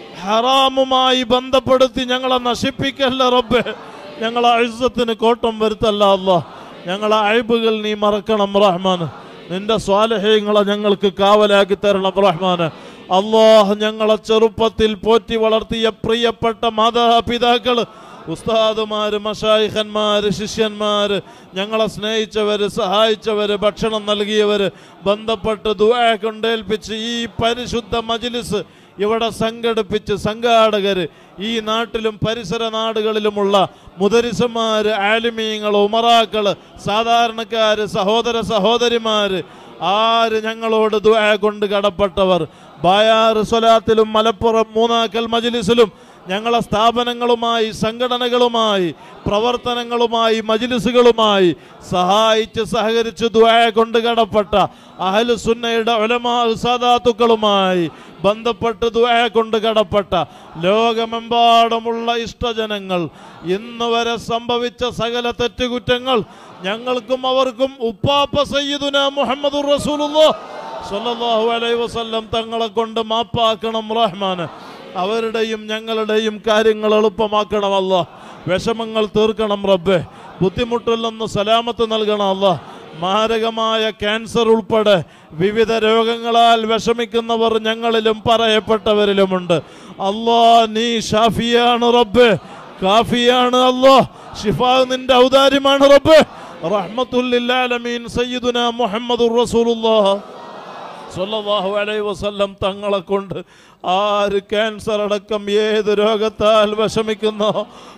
ഹറാമുമായി ബന്ധപ്പെടുത്തി ഞങ്ങളെ നശിപ്പിക്കല്ല റബ്ബെ ഞങ്ങളെ അഴുസത്തിന് കോട്ടം വരുത്തല്ല അല്ലോ ഞങ്ങളെ അഴിബുകൾ നീ മറക്കണം റഹ്മാൻ നിന്റെ സ്വാലഹ്യങ്ങളെ ഞങ്ങൾക്ക് കാവലാക്കി തരണം റഹ്മാൻ അള്ളാഹ് ഞങ്ങളെ ചെറുപ്പത്തിൽ പോറ്റി വളർത്തിയ പ്രിയപ്പെട്ട മാതാപിതാക്കൾ ഉസ്താദുമാര് മഷായിഖന്മാര് ശിഷ്യന്മാര് ഞങ്ങളെ സ്നേഹിച്ചവര് സഹായിച്ചവര് ഭക്ഷണം നൽകിയവര് ബന്ധപ്പെട്ട് ദുആ കൊണ്ടേൽപ്പിച്ച് ഈ പരിശുദ്ധ മജ്ലിസ് ഇവിടെ സംഘടിപ്പിച്ച് സംഘാടകര് ഈ നാട്ടിലും പരിസര നാടുകളിലുമുള്ള മുദരിസന്മാര് ആലിമീങ്ങൾ ഉമറാക്കള് സാധാരണക്കാര് സഹോദര സഹോദരിമാര് ആര് ഞങ്ങളോട് ദുആ കൊണ്ട് കടപ്പെട്ടവർ ബായാറ് സ്വലാത്തിലും മലപ്പുറം മൂന്നാക്കൽ മജ്ലിസിലും ഞങ്ങളെ സ്ഥാപനങ്ങളുമായി സംഘടനകളുമായി പ്രവർത്തനങ്ങളുമായി മജിലിസുകളുമായി സഹായിച്ച് സഹകരിച്ച് ദുആ കൊണ്ട് കടപ്പെട്ട അഹലു സുന്നയുടെ ഒലമാ സാദാത്തുക്കളുമായി ബന്ധപ്പെട്ട് ദുആ കൊണ്ട് കടപ്പെട്ട ലോകമെമ്പാടുമുള്ള ഇഷ്ടജനങ്ങൾ ഇന്ന് വരെ സംഭവിച്ച സകല തെറ്റുകുറ്റങ്ങൾ ഞങ്ങൾക്കും അവർക്കും ഉപ്പാപ്പ സയ്യിദുന മുഹമ്മദുർ റസൂലുള്ളാഹ് സ്വല്ലല്ലാഹു അലൈഹി വസല്ലം തങ്ങളെ കൊണ്ട് മാപ്പാക്കണം റഹ്മാന് അവരുടെയും ഞങ്ങളുടെയും കാര്യങ്ങൾ എളുപ്പമാക്കണമല്ല വിഷമങ്ങൾ തീർക്കണം റബ്ബെ ബുദ്ധിമുട്ടിൽ നിന്ന് സലാമത്ത് നൽകണം അല്ല മാരകമായ ക്യാൻസർ ഉൾപ്പെടെ വിവിധ രോഗങ്ങളാൽ വിഷമിക്കുന്നവർ ഞങ്ങളിലും പറയപ്പെട്ടവരിലുമുണ്ട് അല്ലാ നീ ഷാഫിയാണ് റബ്ബെ കാഫിയാണ് അല്ലോ ഷിഫാ നിന്റെ ഔദാര്യമാണ് റബ്ബെ റഹ്മത്തുല്ലാലമീൻ സയ്യിദുന മുഹമ്മദുർ റസൂലുള്ളാഹ് സല്ലല്ലാഹു അലൈഹി വസല്ലം തങ്ങളെ കൊണ്ട് ആര് ക്യാൻസർ അടക്കം ഏത് രോഗത്താൽ വിഷമിക്കുന്നോ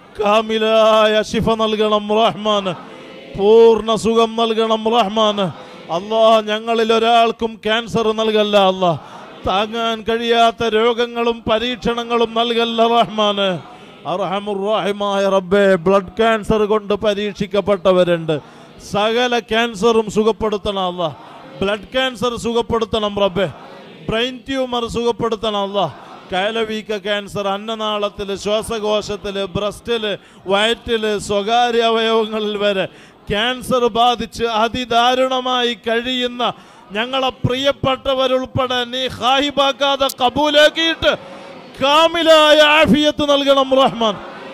കാമിലായ ശിഫ നൽകണം റഹ്മാന് പൂർണ്ണ സുഖം നൽകണം റഹ്മാന് അല്ലാ ഞങ്ങളിൽ ഒരാൾക്കും ക്യാൻസർ നൽകല്ല അല്ലാ താങ്ങാൻ കഴിയാത്ത രോഗങ്ങളും പരീക്ഷണങ്ങളും നൽകല്ല റഹ്മാന് അർഹമുറാഹിമായ റബ്ബേ ബ്ലഡ് ക്യാൻസർ കൊണ്ട് പരീക്ഷിക്കപ്പെട്ടവരുണ്ട് സകല ക്യാൻസറും സുഖപ്പെടുത്തണം അല്ലാ ബ്ലഡ് ക്യാൻസർ സുഖപ്പെടുത്തണം റബ്ബെ ബ്രെയിൻ ട്യൂമർ സുഖപ്പെടുത്തണം അല്ല കയലവീക്ക ക്യാൻസർ അന്നനാളത്തില് ശ്വാസകോശത്തില് ബ്രസ്റ്റില് വയറ്റില് സ്വകാര്യ അവയവങ്ങളിൽ വരെ ക്യാൻസർ ബാധിച്ച് അതിദാരുണമായി കഴിയുന്ന ഞങ്ങളെ പ്രിയപ്പെട്ടവരുൾപ്പെടെ നീ ഹാഹിബാക്കാതെ കബൂലാക്കിയിട്ട് കാമിലായ ആഫിയത്ത് നൽകണം റഹ്മാൻ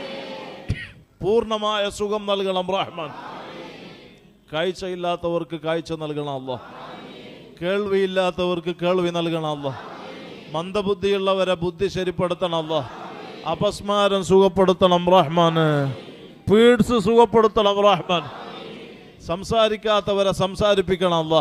പൂർണ്ണമായ സുഖം നൽകണം റഹ്മാൻ കാഴ്ചയില്ലാത്തവർക്ക് കാഴ്ച നൽകണം അല്ലോ കേൾവിയില്ലാത്തവർക്ക് കേൾവി നൽകണം അല്ല മന്ദബുദ്ധിയുള്ളവരെ ബുദ്ധി ശരിപ്പെടുത്തണം അല്ല അപസ്മാരം സുഖപ്പെടുത്തണം റഹ്മാന് പീഡ്സ് സുഖപ്പെടുത്തണം റഹ്മാൻ സംസാരിക്കാത്തവരെ സംസാരിപ്പിക്കണം അല്ല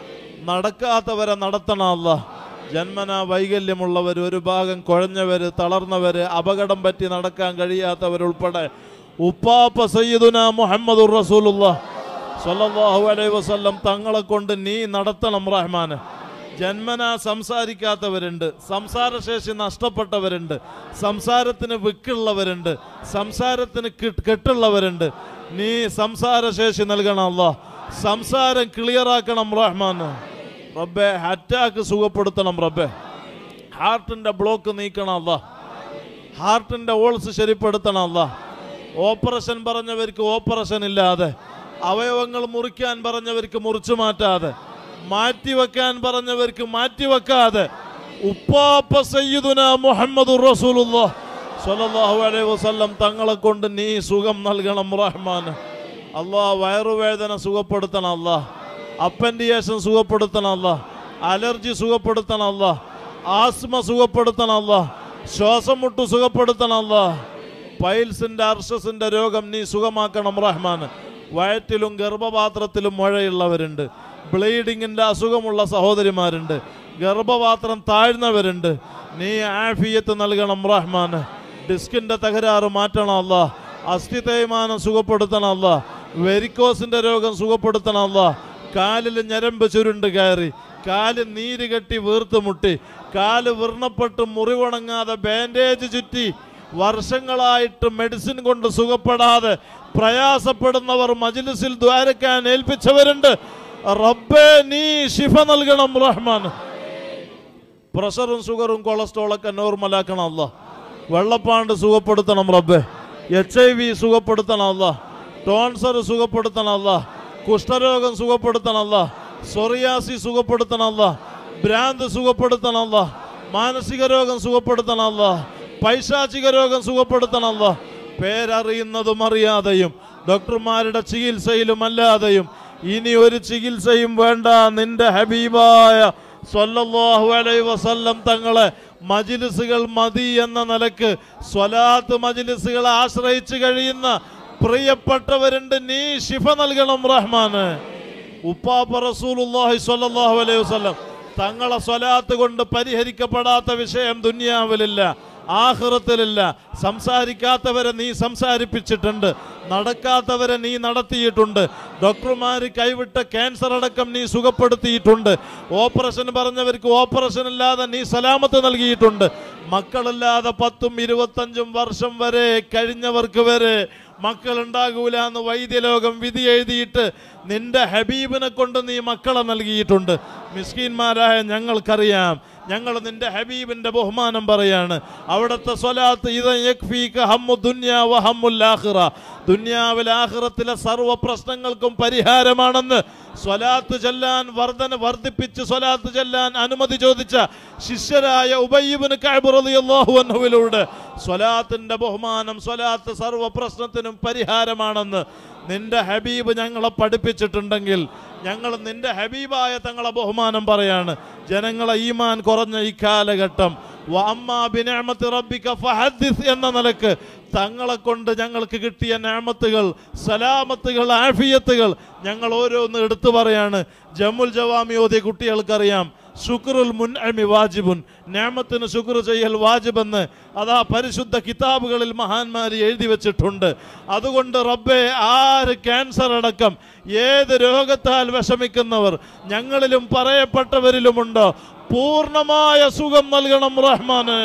നടക്കാത്തവരെ നടത്തണം അല്ല ജന്മന വൈകല്യമുള്ളവർ ഒരു ഭാഗം കുഴഞ്ഞവര് തളർന്നവര് അപകടം പറ്റി നടക്കാൻ കഴിയാത്തവരുൾപ്പെടെ ഉപ്പാപ്പ സയ്യിദുന മുഹമ്മദ് റസൂലുള്ള സല്ലല്ലാഹു അലൈഹി വസല്ലം തങ്ങളെ കൊണ്ട് നീ നടത്തണം റഹ്മാന് ജന്മന സംസാരിക്കാത്തവരുണ്ട് സംസാരശേഷി നഷ്ടപ്പെട്ടവരുണ്ട് സംസാരത്തിന് വിക്കുള്ളവരുണ്ട് സംസാരത്തിന് കെട്ട്- കെട്ടുള്ളവരുണ്ട് നീ സംസാരശേഷി നൽകണം അല്ല സംസാരം ക്ലിയറാക്കണം റഹ്മാൻ റബ്ബെ അറ്റാക്ക് സുഖപ്പെടുത്തണം റബ്ബെ ഹാർട്ടിന്റെ ബ്ലോക്ക് നീക്കണം അല്ല ഹാർട്ടിന്റെ ഓൾസ് ശരിപ്പെടുത്തണം അല്ല ഓപ്പറേഷൻ പറഞ്ഞവർക്ക് ഓപ്പറേഷൻ ഇല്ലാതെ അവയവങ്ങൾ മുറിക്കാൻ പറഞ്ഞവർക്ക് മുറിച്ചു മാറ്റാതെ മാറ്റിവെക്കാൻ പറഞ്ഞവർക്ക് മാറ്റിവെക്കാതെ ഉപ്പാപ്പ സയ്യിദുന മുഹമ്മദ് റസൂലുള്ളാഹ് സ്വല്ലല്ലാഹു അലൈഹി വസല്ലം തങ്ങളെ കൊണ്ട് നീ സുഖം നൽകണം റഹ്മാൻ അല്ലാ വയറുവേദന സുഖപ്പെടുത്തണം അല്ലാ അപ്പൻഡിയേഷൻ സുഖപ്പെടുത്തണം അല്ലാ അലർജി സുഖപ്പെടുത്തണം അല്ലാ ആസ്മ സുഖപ്പെടുത്തണം അല്ലാ ശ്വാസം മുട്ട് സുഖപ്പെടുത്തണം അല്ലാ പൈൽസിന്റെ അർഷസിന്റെ രോഗം നീ സുഖമാക്കണം റഹ്മാൻ വയറ്റിലും ഗർഭപാത്രത്തിലും മുഴയുള്ളവരുണ്ട് ബ്ലീഡിങ്ങിന്റെ അസുഖമുള്ള സഹോദരിമാരുണ്ട് ഗർഭപാത്രം താഴ്ന്നവരുണ്ട് നീ ആഫിയത്ത് നൽകണം റഹ്മാൻ ഡിസ്കിന്റെ തകരാറ് മാറ്റണം അല്ല അസ്ഥി തേയ്മാനം സുഖപ്പെടുത്തണം അല്ല വെരിക്കോസിന്റെ രോഗം സുഖപ്പെടുത്തണം അല്ല കാലിൽ ഞരമ്പ് ചുരുണ്ട് കയറി കാല് നീര് കെട്ടി വീർത്ത് മുട്ടി കാല് വിർണപ്പെട്ട് മുറിവുണങ്ങാതെ ബാൻഡേജ് ചുറ്റി വർഷങ്ങളായിട്ട് മെഡിസിൻ കൊണ്ട് സുഖപ്പെടാതെ പ്രയാസപ്പെടുന്നവർ മജ്ലിസിൽ ദ്വാരക്കാൻ ഏൽപ്പിച്ചവരുണ്ട് റബ്ബേ നീ ശിഫ നൽകണം റഹ്മാൻ പ്രഷറും ഷുഗറും കൊളസ്ട്രോളൊക്കെ നോർമലാക്കണം അല്ല വെള്ളപ്പാണ്ട് സുഖപ്പെടുത്തണം റബ്ബെ എച്ച് ഐ വി സുഖപ്പെടുത്തണം അല്ല ടോൺസർ സുഖപ്പെടുത്തണം അല്ല കുഷ്ഠരോഗം സുഖപ്പെടുത്തണം അല്ല സൊറിയാസി സുഖപ്പെടുത്തണം അല്ല ഭ്രാന്ത് സുഖപ്പെടുത്തണം അല്ല മാനസിക രോഗം സുഖപ്പെടുത്തണം അല്ല പൈശാചിക രോഗം സുഖപ്പെടുത്തണം അല്ല പേരറിയുന്നതും അറിയാതെയും ഡോക്ടർമാരുടെ ചികിത്സയിലും അല്ലാതെയും ഇനി ഒരു ചികിത്സയും വേണ്ട നിന്റെ ഹബീബായ സ്വല്ലല്ലാഹു അലൈഹി വസല്ലം തങ്ങളെ മജിലിസുകൾ മതി എന്ന നിലക്ക് സ്വലാത്ത് മജിലിസുകളെ ആശ്രയിച്ച് കഴിയുന്ന പ്രിയപ്പെട്ടവരുണ്ട് നീ ശിഫ നൽകണം റഹ്മാന് ഉപ്പാപ്പ റസൂലുള്ളാഹി സ്വല്ലല്ലാഹു അലൈഹി വസല്ലം തങ്ങളെ സ്വലാത്ത് കൊണ്ട് പരിഹരിക്കപ്പെടാത്ത വിഷയം ദുനിയാവിലില്ല ആഹ്റത്തിലില്ല സംസാരിക്കാത്തവരെ നീ സംസാരിപ്പിച്ചിട്ടുണ്ട് നടക്കാത്തവരെ നീ നടത്തിയിട്ടുണ്ട് ഡോക്ടർമാർ കൈവിട്ട ക്യാൻസർ അടക്കം നീ സുഖപ്പെടുത്തിയിട്ടുണ്ട് ഓപ്പറേഷൻ പറഞ്ഞവർക്ക് ഓപ്പറേഷൻ ഇല്ലാതെ നീ സലാമത്ത് നൽകിയിട്ടുണ്ട് മക്കളില്ലാതെ പത്തും ഇരുപത്തഞ്ചും വർഷം വരെ കഴിഞ്ഞവർക്ക് വരെ മക്കൾ ഉണ്ടാകൂല എന്ന് വൈദ്യലോകം വിധി എഴുതിയിട്ട് നിന്റെ ഹബീബിനെ കൊണ്ട് നീ മക്കളെ നൽകിയിട്ടുണ്ട് മിസ്കീന്മാരായ ഞങ്ങൾക്കറിയാം ഞങ്ങൾ നിന്റെ ഹബീബിന്റെ ബഹുമാനം പറയാണ് അവിടുത്തെ സ്വലാത്ത് ഇത് യക്ഫീക ഹമ്മു ദുന്യാ വ ഹമ്മുൽ ആഖിറ ദുന്യാവിൽ ആഖിറത്തിലെ സർവ്വ പ്രശ്നങ്ങൾക്കും പരിഹാരമാണെന്ന് സ്വലാത്ത് ചെല്ലാൻ വർധന വർദ്ധിപ്പിച്ച് സ്വലാത്ത് ചെല്ലാൻ അനുമതി ചോദിച്ച ശിഷ്യരായ ഉബയ്യബിന് കഅബ് റളിയല്ലാഹു അൻഹുവിലൂടെ സ്വലാത്തിന്റെ ബഹുമാനം സ്വലാത്ത് സർവ്വ പ്രശ്നത്തിനും പരിഹാരമാണെന്ന് നിന്റെ ഹബീബ് ഞങ്ങളെ പഠിപ്പിച്ചിട്ടുണ്ടെങ്കിൽ ഞങ്ങൾ നിന്റെ ഹബീബായ തങ്ങളെ ബഹുമാനം പറയാണ് ജനങ്ങളെ ഈമാൻ കുറഞ്ഞ ഈ കാലഘട്ടം വഅമ്മാ ബിനിഅമത്തി റബ്ബിക ഫഹദ്ദിസ് എന്ന നിലക്ക് തങ്ങളെ കൊണ്ട് ഞങ്ങൾക്ക് കിട്ടിയ നാമത്തുകൾ സലാമത്തുകൾ ആഫിയത്തുകൾ ഞങ്ങൾ ഓരോന്ന് എടുത്തു പറയാണ് ജമ്മുൽ ജവാമി ഓതിയ കുട്ടികൾക്കറിയാം ശുക്രുൽ മുൻഅമി വാജിബുൻ ഞാമത്തിന് ശുക്ർ ചെയ്യൽ വാജിബെന്ന് അതാ പരിശുദ്ധ കിതാബുകളിൽ മഹാന്മാർ എഴുതി വെച്ചിട്ടുണ്ട് അതുകൊണ്ട് റബ്ബെ ആര് ക്യാൻസർ അടക്കം ഏത് രോഗത്താൽ വിഷമിക്കുന്നവർ ഞങ്ങളിലും പറയപ്പെട്ടവരിലുമുണ്ടോ പൂർണ്ണമായ സുഖം നൽകണം റഹ്മാന്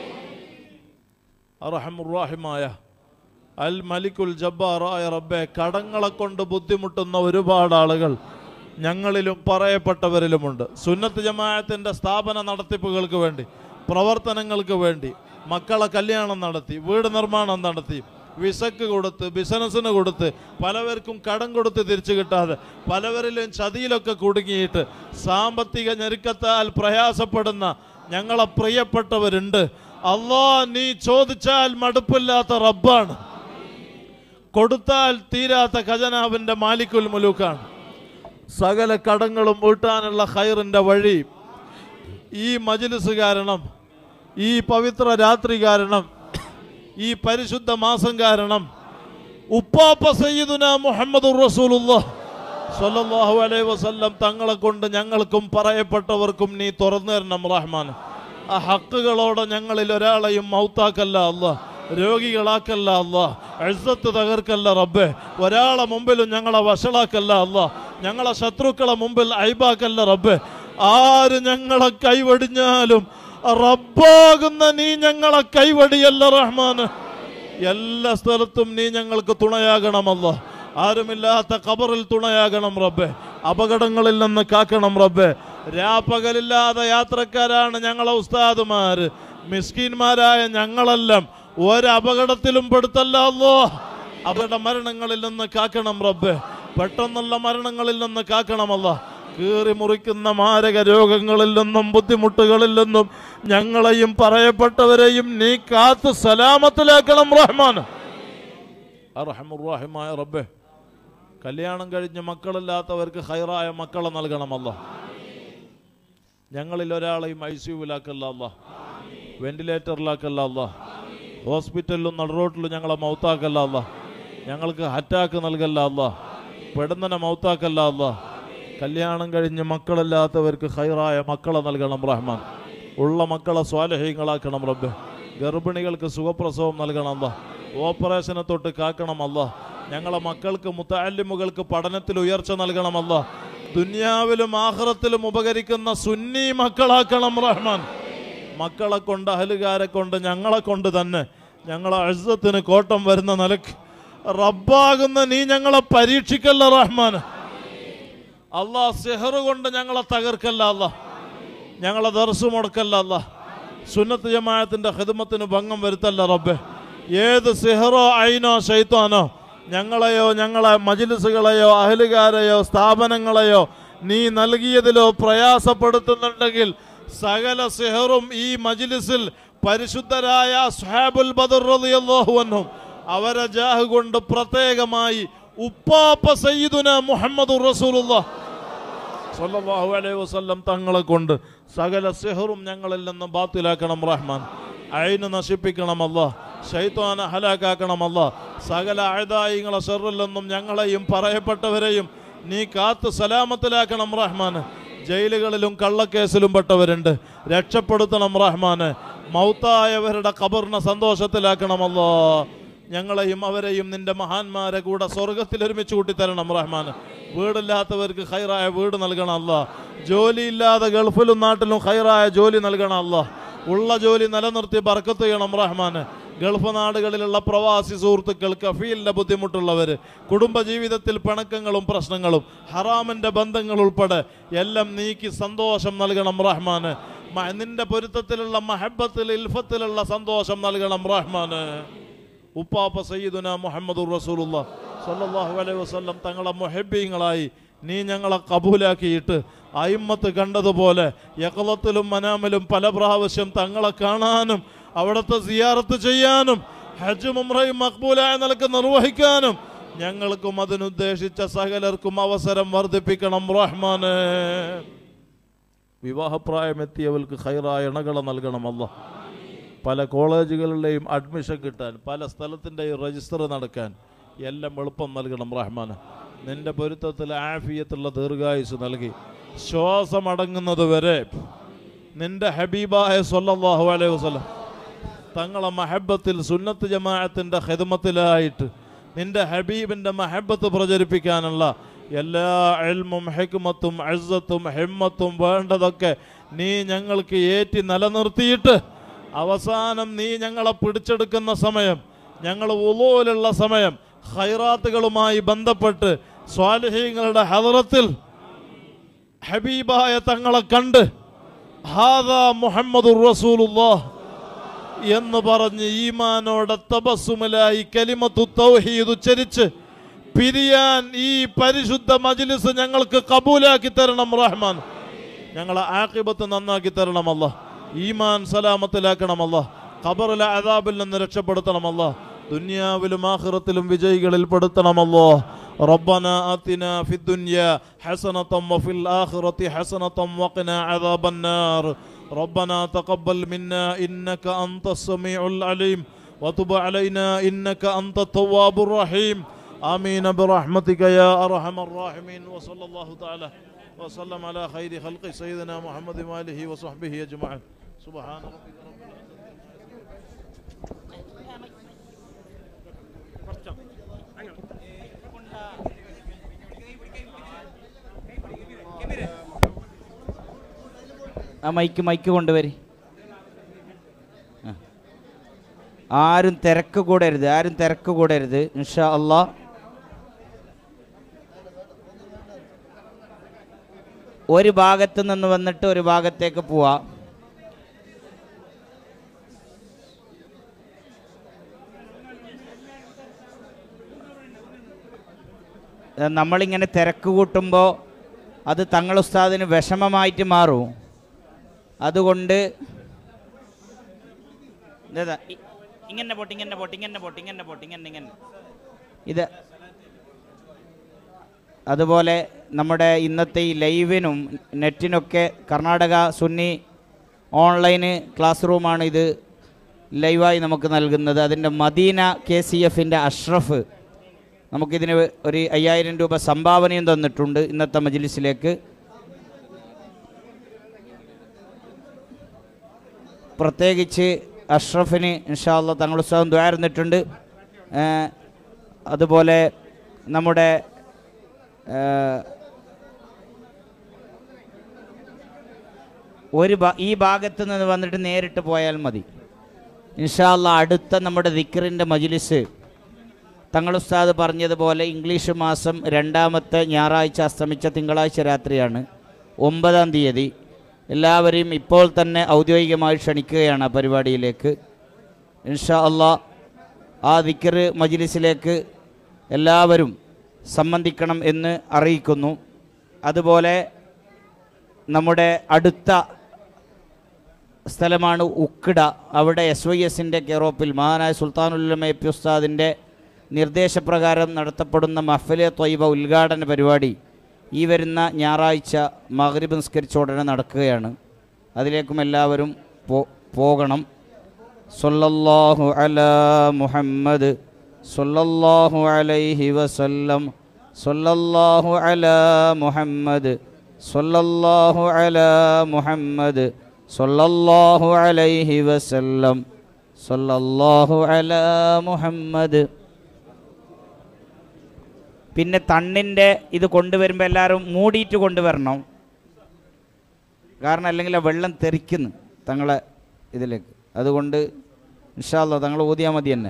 അറഹമുറാഹിമായ അൽ മലിക്കുൽ ജബ്ബാറായ റബ്ബെ കടങ്ങളെ കൊണ്ട് ബുദ്ധിമുട്ടുന്ന ഒരുപാട് ആളുകൾ ഞങ്ങളിലും പറയപ്പെട്ടവരിലുമുണ്ട് സുന്നത്ത് ജമാഅത്തിന്റെ സ്ഥാപന നടത്തിപ്പുകൾക്ക് വേണ്ടി പ്രവർത്തനങ്ങൾക്ക് വേണ്ടി മക്കളെ കല്യാണം നടത്തി വീട് നിർമ്മാണം നടത്തി വിസക്ക് കൊടുത്ത് ബിസിനസ്സിന് കൊടുത്ത് പലവർക്കും കടം കൊടുത്ത് തിരിച്ചു കിട്ടാതെ പലവരിലും ചതിയിലൊക്കെ കുടുങ്ങിയിട്ട് സാമ്പത്തിക ഞെരുക്കത്താൽ പ്രയാസപ്പെടുന്ന ഞങ്ങളെ പ്രിയപ്പെട്ടവരുണ്ട് അള്ളാ നീ ചോദിച്ചാൽ മടുപ്പില്ലാത്ത റബ്ബാണ് കൊടുത്താൽ തീരാത്ത ഖജനാവിന്റെ മാലിക്കുൽ മുലൂക്കാണ് സകല കടങ്ങളും വീട്ടാനുള്ള ഹൈറിന്റെ വഴി ഈ മജിലിസ് കാരണം ഈ പവിത്ര രാത്രി കാരണം ഈ പരിശുദ്ധ മാസം കാരണം ഉപ്പാപ്പ സയ്യിദുന മുഹമ്മദ് റസൂലുള്ളാഹ് സ്വല്ലല്ലാഹു അലൈഹി വസല്ലം തങ്ങളെ കൊണ്ട് ഞങ്ങൾക്കും പറയപ്പെട്ടവർക്കും നീ തുറന്നു തരണം റഹ്മാൻ ആ ഹക്കുകളോടെ ഞങ്ങളിൽ ഒരാളെയും മൗത്താക്കല്ല അല്ല രോഗികളാക്കല്ല അല്ല എഴുത്ത് തകർക്കല്ല റബ്ബെ ഒരാളെ മുമ്പിലും ഞങ്ങളെ വഷളാക്കല്ല അല്ല ഞങ്ങളെ ശത്രുക്കളെ മുമ്പിൽ ഐബാക്കല്ല റബ്ബെ ആര് ഞങ്ങളെ കൈവടിഞ്ഞാലും റബ്ബാകുന്ന നീ ഞങ്ങളെ കൈവടിയല്ല റഹ്മാൻ എല്ലാ സ്ഥലത്തും നീ ഞങ്ങൾക്ക് തുണയാകണമല്ലോ ആരുമില്ലാത്ത ഖബറിൽ തുണയാകണം റബ്ബെ അപകടങ്ങളിൽ നിന്ന് കാക്കണം റബ്ബെ രാപ്പകലില്ലാതെ യാത്രക്കാരാണ് ഞങ്ങളെ ഉസ്താദുമാര് മിസ്കീന്മാരായ ഞങ്ങളെല്ലാം ഒരപകടത്തിലും പെടുത്തല്ല അല്ലോ അപകട മരണങ്ങളിൽ നിന്ന് കാക്കണം റബ്ബെ പെട്ടെന്നുള്ള മരണങ്ങളിൽ നിന്ന് കാക്കണമല്ല കീറി മുറിക്കുന്ന മാരക രോഗങ്ങളിൽ നിന്നും ബുദ്ധിമുട്ടുകളിൽ നിന്നും ഞങ്ങളെയും പറയപ്പെട്ടവരെയും നീ കാത്ത് സലാമത്തിലാക്കണം റഹ്മാൻ അർഹമുറാഹിമായ റബ്ബെ കല്യാണം കഴിഞ്ഞ് മക്കളില്ലാത്തവർക്ക് ഹൈറായ മക്കളെ നൽകണമല്ല ഞങ്ങളിൽ ഒരാളെയും ഐ സി യുവിലാക്കല്ല അല്ല വെന്റിലേറ്ററിലാക്കല്ല അല്ല ഹോസ്പിറ്റലിലും നടുറോട്ടിലും ഞങ്ങളെ മൗത്താക്കല്ല അല്ല ഞങ്ങൾക്ക് അറ്റാക്ക് നൽകല്ല അല്ല പെടുന്നനെ മൗത്താക്കല്ല അല്ല കല്യാണം കഴിഞ്ഞ് മക്കളില്ലാത്തവർക്ക് ഹൈറായ മക്കളെ നൽകണം റഹ്മാൻ ഉള്ള മക്കളെ സ്വാലഹ്യങ്ങളാക്കണം റബ്ബെ ഗർഭിണികൾക്ക് സുഖപ്രസവം നൽകണം അല്ല ഓപ്പറേഷനെ തൊട്ട് കാക്കണം അല്ല ഞങ്ങളെ മക്കൾക്ക് മുത്താലിമുകൾക്ക് പഠനത്തിൽ ഉയർച്ച നൽകണമല്ല ദുനിയാവിലും ആഹ്റത്തിലും ഉപകരിക്കുന്ന സുന്നി മക്കളാക്കണം റഹ്മാൻ മക്കളെ കൊണ്ട് അഹലുകാരെ കൊണ്ട് ഞങ്ങളെ കൊണ്ട് തന്നെ ഞങ്ങളെ അഴുസത്തിന് കോട്ടം വരുന്ന നിലക്ക് റബ്ബാകുന്ന നീ ഞങ്ങളെ പരീക്ഷിക്കല്ല റഹ്മാൻ അള്ളാ സെഹർ കൊണ്ട് ഞങ്ങളെ തകർക്കല്ല അല്ല ഞങ്ങളെ ദർശു മുടക്കല്ല അല്ല സുന്നത്ത് ജമാഅത്തിന്റെ ഹിദമത്തിന് ഭംഗം വരുത്തല്ല റബ്ബെ ഏത് സിഹറോ ഐനോ ഷൈത്താനോ ഞങ്ങളെയോ ഞങ്ങളെ മജിലിസുകളെയോ അഹലുകാരെയോ സ്ഥാപനങ്ങളെയോ നീ നൽകിയതിലോ പ്രയാസപ്പെടുത്തുന്നുണ്ടെങ്കിൽ സകല സിഹറും ഈ മജിലിസിൽ പരിശുദ്ധരായ സുഹാബുൽ ബദർ റളിയല്ലാഹു അൻഹും അവരെ ജാഹ് കൊണ്ട് പ്രത്യേകമായി ഉപ്പാപ്പ സയ്യിദുന മുഹമ്മദ് റസൂലുള്ളാഹ് സല്ലല്ലാഹു അലൈഹി വസല്ലം തങ്ങളെ കൊണ്ട് സകല സിഹറും ഞങ്ങളിൽ നിന്ന് ബാത്തിലാക്കണം റഹ്മാൻ അയിന് നശിപ്പിക്കണമല്ല ശൈത്വാനെ ഹലാക്കാക്കണമല്ല സകല അഴുതായിങ്ങളെ ഷെറിൽ നിന്നും ഞങ്ങളെയും പറയപ്പെട്ടവരെയും നീ കാത്ത് സലാമത്തിലാക്കണം റഹ്മാൻ ജയിലുകളിലും കള്ളക്കേസിലും പെട്ടവരുണ്ട് രക്ഷപ്പെടുത്തണം റഹ്മാന് മൗത്തായവരുടെ ഖബറിനെ സന്തോഷത്തിലാക്കണമല്ലോ ഞങ്ങളെയും അവരെയും നിന്റെ മഹാന്മാരെ കൂടെ സ്വർഗത്തിൽ ഒരുമിച്ച് കൂട്ടിത്തരണം റഹ്മാൻ വീടില്ലാത്തവർക്ക് ഹൈറായ വീട് നൽകണം അല്ല ജോലിയില്ലാതെ ഗൾഫിലും നാട്ടിലും ഹൈറായ ജോലി നൽകണം അല്ല ഉള്ള ജോലി നിലനിർത്തി ബർക്കത്ത് ചെയ്യണം റഹ്മാൻ ഗൾഫ് നാടുകളിലുള്ള പ്രവാസി സുഹൃത്തുക്കൾ കഫീലിന്റെ ബുദ്ധിമുട്ടുള്ളവർ കുടുംബജീവിതത്തിൽ പിണക്കങ്ങളും പ്രശ്നങ്ങളും ഹറാമിന്റെ ബന്ധങ്ങൾ ഉൾപ്പെടെ എല്ലാം നീക്കി സന്തോഷം നൽകണം റഹ്മാന് മ- നിന്റെ പൊരുത്തത്തിലുള്ള മഹബത്തിൽ ഇൽഫത്തിലുള്ള സന്തോഷം നൽകണം റഹ്മാന് ഉപ്പാപ്പ സയ്യിദുന മുഹമ്മദ് റസൂലുള്ള സല്ലല്ലാഹു അലൈഹി വസല്ലം തങ്ങളെ മുഹബ്ബീങ്ങളായി നീ ഞങ്ങളെ കബൂലാക്കിയിട്ട് അയിമ്മത്ത് കണ്ടതുപോലെ യക്കളത്തിലും മനാമിലും പല പ്രാവശ്യം തങ്ങളെ കാണാനും അവിടുത്തെ സിയാറത്ത് ചെയ്യാനും ഹജ്ജ് മുംറയും മക്ബൂലായ നിലക്ക് നിർവഹിക്കാനും ഞങ്ങൾക്കും അതിനുദ്ദേശിച്ച സകലർക്കും അവസരം വർദ്ധിപ്പിക്കണം റഹ്മാന് വിവാഹപ്രായമെത്തിയവർക്ക് ഹൈറായ ഇണകളെ നൽകണം അല്ലാ പല കോളേജുകളിലെയും അഡ്മിഷൻ കിട്ടാൻ പല സ്ഥലത്തിൻ്റെയും രജിസ്റ്റർ നടക്കാൻ എല്ലാം എളുപ്പം നൽകണം റഹ്മാൻ നിന്റെ പൊരുത്തത്തിൽ ആഫിയത്തുള്ള ദീർഘായുസ് നൽകി ശ്വാസമടങ്ങുന്നത് വരെ നിന്റെ ഹബീബായ സല്ലല്ലാഹു അലൈഹി വസല്ലം തങ്ങളെ മഹബത്തിൽ സുന്നത്ത് ജമാഅത്തിന്റെ ഹിദമത്തിലായിട്ട് നിന്റെ ഹബീബിന്റെ മഹബത്ത് പ്രചരിപ്പിക്കാനുള്ള എല്ലാ എൽമും ഹെക്മത്തും അഴ്സത്തും ഹിമ്മത്തും വേണ്ടതൊക്കെ നീ ഞങ്ങൾക്ക് ഏറ്റി നിലനിർത്തിയിട്ട് അവസാനം നീ ഞങ്ങളെ പിടിച്ചെടുക്കുന്ന സമയം ഞങ്ങൾ ഉളൂലുള്ള സമയം ഹൈറാത്തുകളുമായി ബന്ധപ്പെട്ട് സ്വാലിഹീങ്ങളുടെ ഹദറത്തിൽ ഹബീബായ തങ്ങളെ കണ്ട് ഹാദാ മുഹമ്മദ് റസൂലുള്ളാഹ് എന്ന് പറഞ്ഞ് ഈമാനോടെ തപസ്സുമലായി കലിമത്തു തൗഹീദ് ഉച്ചരിച്ച് പിരിയാൻ ഈ പരിശുദ്ധ മജ്ലിസ് ഞങ്ങൾക്ക് കബൂലാക്കി തരണം റഹ്മാൻ ഞങ്ങളെ ആക്കിബത്ത് നന്നാക്കി തരണമല്ല ഈമാൻ സലാമത്തിലാക്കണമല്ല ഖബറിലെ അതാബിൽ നിന്ന് രക്ഷപ്പെടുത്തണമല്ല ദുനിയാവിലും ആഖിറത്തിലും വിജയികളിൽ പെടുത്തണമല്ലോ ربنا آتنا في الدنيا حسنة وفي الآخرة حسنة وقنا عذاب النار ربنا تقبل منا إنك أنت السميع العليم وتب علينا إنك أنت التواب الرحيم آمين برحمتك يا أرحم الراحمين وصلى الله تعالى وسلم على خير خلق سيدنا محمد وآله وصحبه أجمعين سبحان ربك رب العزة ആ മൈക്ക് മൈക്ക് കൊണ്ടുവരി ആ. ആരും തിരക്ക് കൂടരുത് ആരും തിരക്ക് കൂടരുത് ഇൻഷാ അള്ളാ ഒരു ഭാഗത്ത് നിന്ന് വന്നിട്ട് ഒരു ഭാഗത്തേക്ക് പോവാം ഏ, നമ്മളിങ്ങനെ തിരക്ക് കൂട്ടുമ്പോൾ അത് തങ്ങൾ ഉസ്താദിന് വിഷമമായിട്ട് മാറും അതുകൊണ്ട് ഇതാ, ഇ- ഇങ്ങനെ പോട്ട് ഇങ്ങനെ പോട്ട് ഇങ്ങനെ പോട്ട് ഇങ്ങനെ പോട്ട് ഇങ്ങനെ ഇങ്ങനെ ഇത് അതുപോലെ നമ്മുടെ ഇന്നത്തെ ഈ ലൈവിനും നെറ്റിനൊക്കെ കർണാടക സുന്നി ഓൺലൈന് ക്ലാസ് റൂമാണ് ഇത് ലൈവായി നമുക്ക് നൽകുന്നത് അതിൻ്റെ മദീന കെ സി എഫിൻ്റെ അഷ്റഫ് നമുക്കിതിന് ഒരു അയ്യായിരം രൂപ സംഭാവനയും തന്നിട്ടുണ്ട് ഇന്നത്തെ മജ്ലിസിലേക്ക് പ്രത്യേകിച്ച് അഷ്റഫിന് ഇൻഷാല്ല തങ്ങൾ ഉത്സവം ദ്വാരുന്നിട്ടുണ്ട് അതുപോലെ നമ്മുടെ ഏ, ഒരു ഭാ- ഈ ഭാഗത്ത് നിന്ന് വന്നിട്ട് നേരിട്ട് പോയാൽ മതി ഇൻഷാല്ല അടുത്ത നമ്മുടെ ദിക്കറിൻ്റെ മജ്ലിസ് തങ്ങൾ ഉസ്താദ് പറഞ്ഞതുപോലെ ഇംഗ്ലീഷ് മാസം രണ്ടാമത്തെ ഞായറാഴ്ച അസ്തമിച്ച തിങ്കളാഴ്ച രാത്രിയാണ് ഒമ്പതാം തീയതി എല്ലാവരെയും ഇപ്പോൾ തന്നെ ഔദ്യോഗികമായി ക്ഷണിക്കുകയാണ് ആ പരിപാടിയിലേക്ക് ഇൻഷാ അള്ളാ ആ ദിക്കറ് മജ്ലിസിലേക്ക് എല്ലാവരും സംബന്ധിക്കണം എന്ന് അറിയിക്കുന്നു അതുപോലെ നമ്മുടെ അടുത്ത സ്ഥലമാണ് ഉക്കിട അവിടെ എസ് വൈ എസിൻ്റെ കെറോപ്പിൽ മഹാനായ സുൽത്താനുല്ലമ എ പി ഉസ്താദിൻ്റെ നിർദ്ദേശപ്രകാരം നടത്തപ്പെടുന്ന മഹ്ഫലെ ത്വയ്ബ ഉദ്ഘാടന പരിപാടി ഈ വരുന്ന ഞായറാഴ്ച മഗ്രിബ് നിസ്കരിച്ച ഉടനെ നടക്കുകയാണ് അതിലേക്കും എല്ലാവരും പോ പോകണം സൊല്ലല്ലാഹു അലാ മുഹമ്മദ് സൊല്ലല്ലാഹു അലൈഹി വസല്ലം സൊല്ലല്ലാഹു അലാ മുഹമ്മദ് സൊല്ലല്ലാഹു അലാ മുഹമ്മദ് സൊല്ലല്ലാഹു അലൈഹി വസല്ലം സൊല്ലല്ലാഹു അലാ മുഹമ്മദ് പിന്നെ തണ്ണിൻ്റെ ഇത് കൊണ്ടുവരുമ്പോൾ എല്ലാവരും മൂടിയിട്ട് കൊണ്ടുവരണം കാരണം അല്ലെങ്കിൽ ആ വെള്ളം തെറിക്കുന്നു തങ്ങളെ ഇതിലേക്ക് അതുകൊണ്ട് ഇൻഷാല്ല തങ്ങൾ ഊതിയാൽ മതി തന്നെ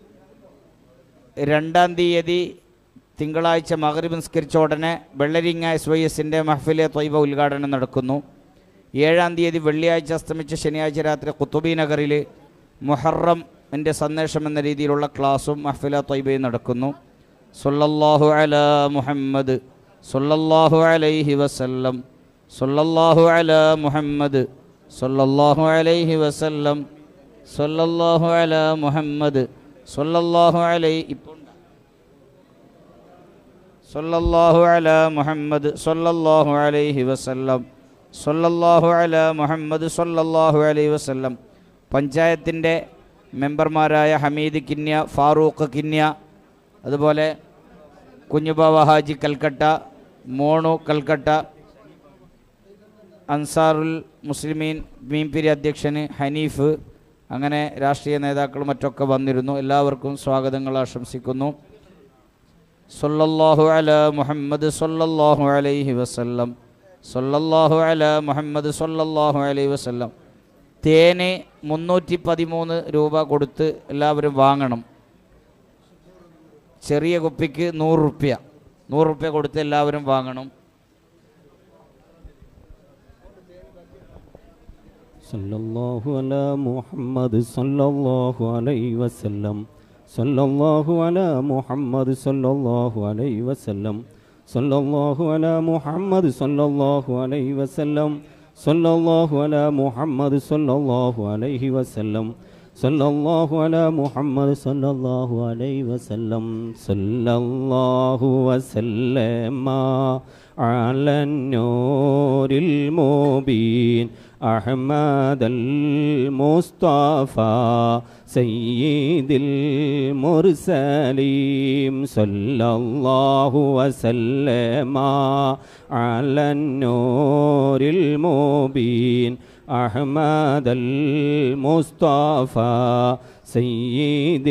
രണ്ടാം തീയതി തിങ്കളാഴ്ച മകരീബ് നിസ്കരിച്ച ഉടനെ വെള്ളരിങ്ങ എസ് വൈ എസിൻ്റെ മഹഫിലെ ത്വയ്ബ ഉദ്ഘാടനം നടക്കുന്നു ഏഴാം തീയതി വെള്ളിയാഴ്ച അസ്തമിച്ച ശനിയാഴ്ച രാത്രി കുത്തുബി നഗറിൽ മുഹറമിൻ്റെ സന്ദേശം എന്ന രീതിയിലുള്ള ക്ലാസ്സും മഹഫില ത്വയ്ബയും നടക്കുന്നു സൊല്ലല്ലാഹു അല മുഹമ്മദ് സൊല്ലല്ലാഹു അലൈഹി വസല്ലം സൊല്ലല്ലാഹു അല മുഹമ്മദ് സൊല്ലല്ലാഹു അലൈഹി വസല്ലം സൊല്ലല്ലാഹു അല മുഹമ്മദ് സൊല്ലല്ലാഹു അലൈ ഇപ്പോൾ ഉണ്ടോ? സൊല്ലല്ലാഹു അല മുഹമ്മദ് സൊല്ലല്ലാഹു അലൈഹി വസല്ലം സൊല്ലല്ലാഹു അല മുഹമ്മദ് സൊല്ലല്ലാഹു അലൈഹി വസല്ലം പഞ്ചായത്തിൻ്റെ മെമ്പർമാരായ ഹമീദ് കിന്യ ഫാറൂഖ് കിന്യ അതുപോലെ കുഞ്ഞുബാവ ഹാജി കൽക്കട്ട മോണു കൽക്കട്ട അൻസാറുൽ മുസ്ലിമീൻ മീൻപിരി അധ്യക്ഷന് ഹനീഫ് അങ്ങനെ രാഷ്ട്രീയ നേതാക്കളും മറ്റൊക്കെ വന്നിരുന്നു എല്ലാവർക്കും സ്വാഗതങ്ങൾ ആശംസിക്കുന്നു സൊല്ലല്ലാഹു അല മുഹമ്മദ് സൊല്ലല്ലാഹു അലൈഹി വസല്ലം സൊല്ലല്ലാഹു അല മുഹമ്മദ് സൊല്ലല്ലാഹു അലൈഹി വസല്ലം തേന് മുന്നൂറ്റി പതിമൂന്ന് രൂപ കൊടുത്ത് എല്ലാവരും വാങ്ങണം ചെറിയ കുപ്പിക്ക് നൂറ് റുപ്യ നൂറ് റുപ്യ കൊടുത്ത് എല്ലാവരും വാങ്ങണം صلى الله على محمد صلى الله عليه وسلم صلى الله على محمد صلى الله عليه وسلم صلى الله على محمد صلى الله عليه وسلم صلى الله على محمد صلى الله عليه وسلم صلى الله على محمد صلى الله عليه وسلم صلى الله وسلم على النور المبين أحمد المصطفى سيد المرسلين صلى الله وسلم على النور المبين أحمد المصطفى سيد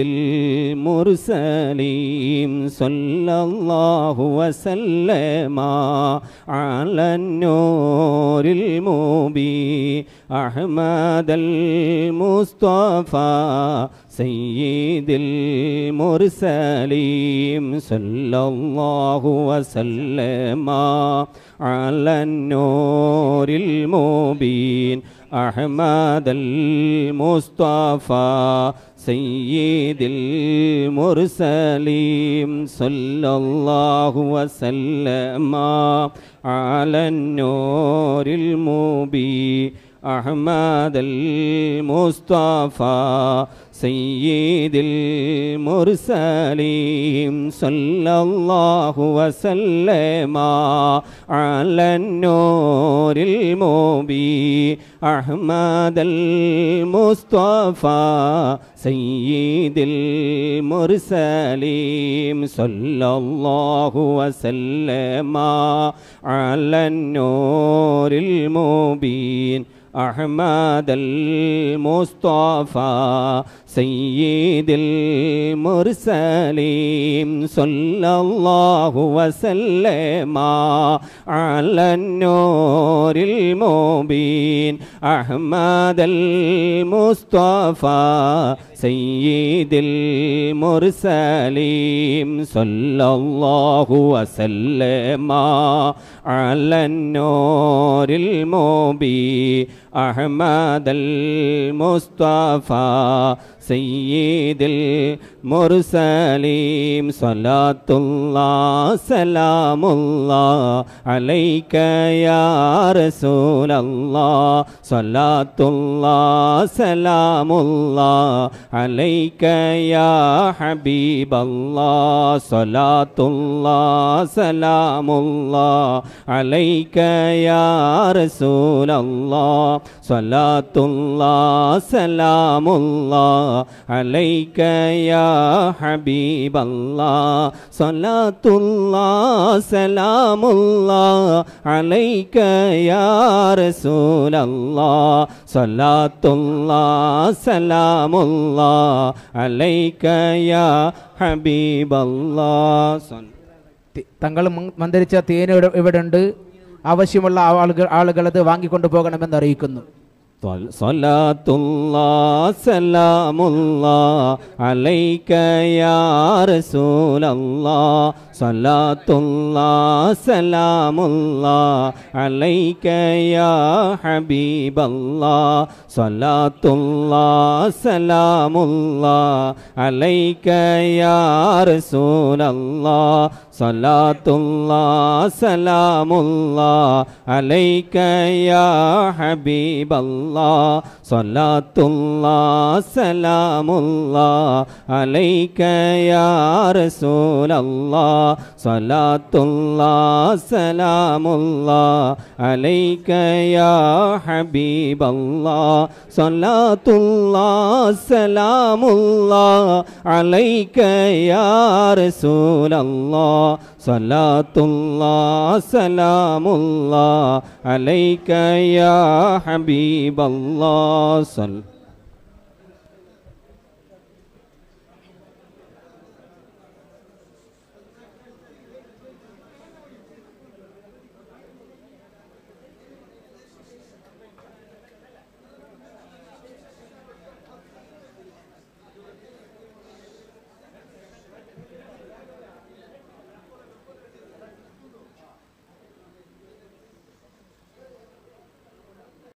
المرسلين صلى الله وسلم على النور المبين أحمد المصطفى سيد المرسلين صلى الله وسلم على النور المبين أحمد المصطفى سيد المرسلين صلى الله وسلم على النور المبين أحمد المصطفى سيد المرسلين صلى الله وسلم على النور المبين أحمد المصطفى سيد المرسلين صلى الله وسلم على النور المبين أحمد المصطفى سيد المرسلين صلى الله وسلم على النور المبين أحمد المصطفى سيد المرسلين صلى الله وسلم على النور المبين أحمد المصطفى سيد المرسلين صلاة الله سلام الله عليك يا رسول الله صلاة الله سلام الله عليك يا حبيب الله صلاة الله سلام الله عليك يا رسول الله صلاة الله سلام الله عليك يا حبيب الله صلاة الله سلام الله عليك يا رسول الله صلاة الله سلام الله عليك يا حبيب الله صل- തി- തങ്ങൾ മ- മന്ത്രിച്ച തേൻ ഇവിടെ ഇവിടെ ഉണ്ട് ആവശ്യമുള്ള ആളുകൾ ആളുകൾ അത് വാങ്ങിക്കൊണ്ടു പോകണമെന്ന് അറിയിക്കുന്നു صل- صلاة الله سلام الله عليك يا رسول الله صلاة الله سلام الله عليك يا حبيب الله صلاة الله سلام الله عليك يا رسول الله صلاة الله سلام الله عليك يا حبيب الله صلاة الله سلام الله عليك يا رسول الله صلاة الله سلام الله عليك يا حبيب الله صلاة الله سلام الله عليك يا رسول الله صلاة الله سلام الله عليك يا حبيب الله صل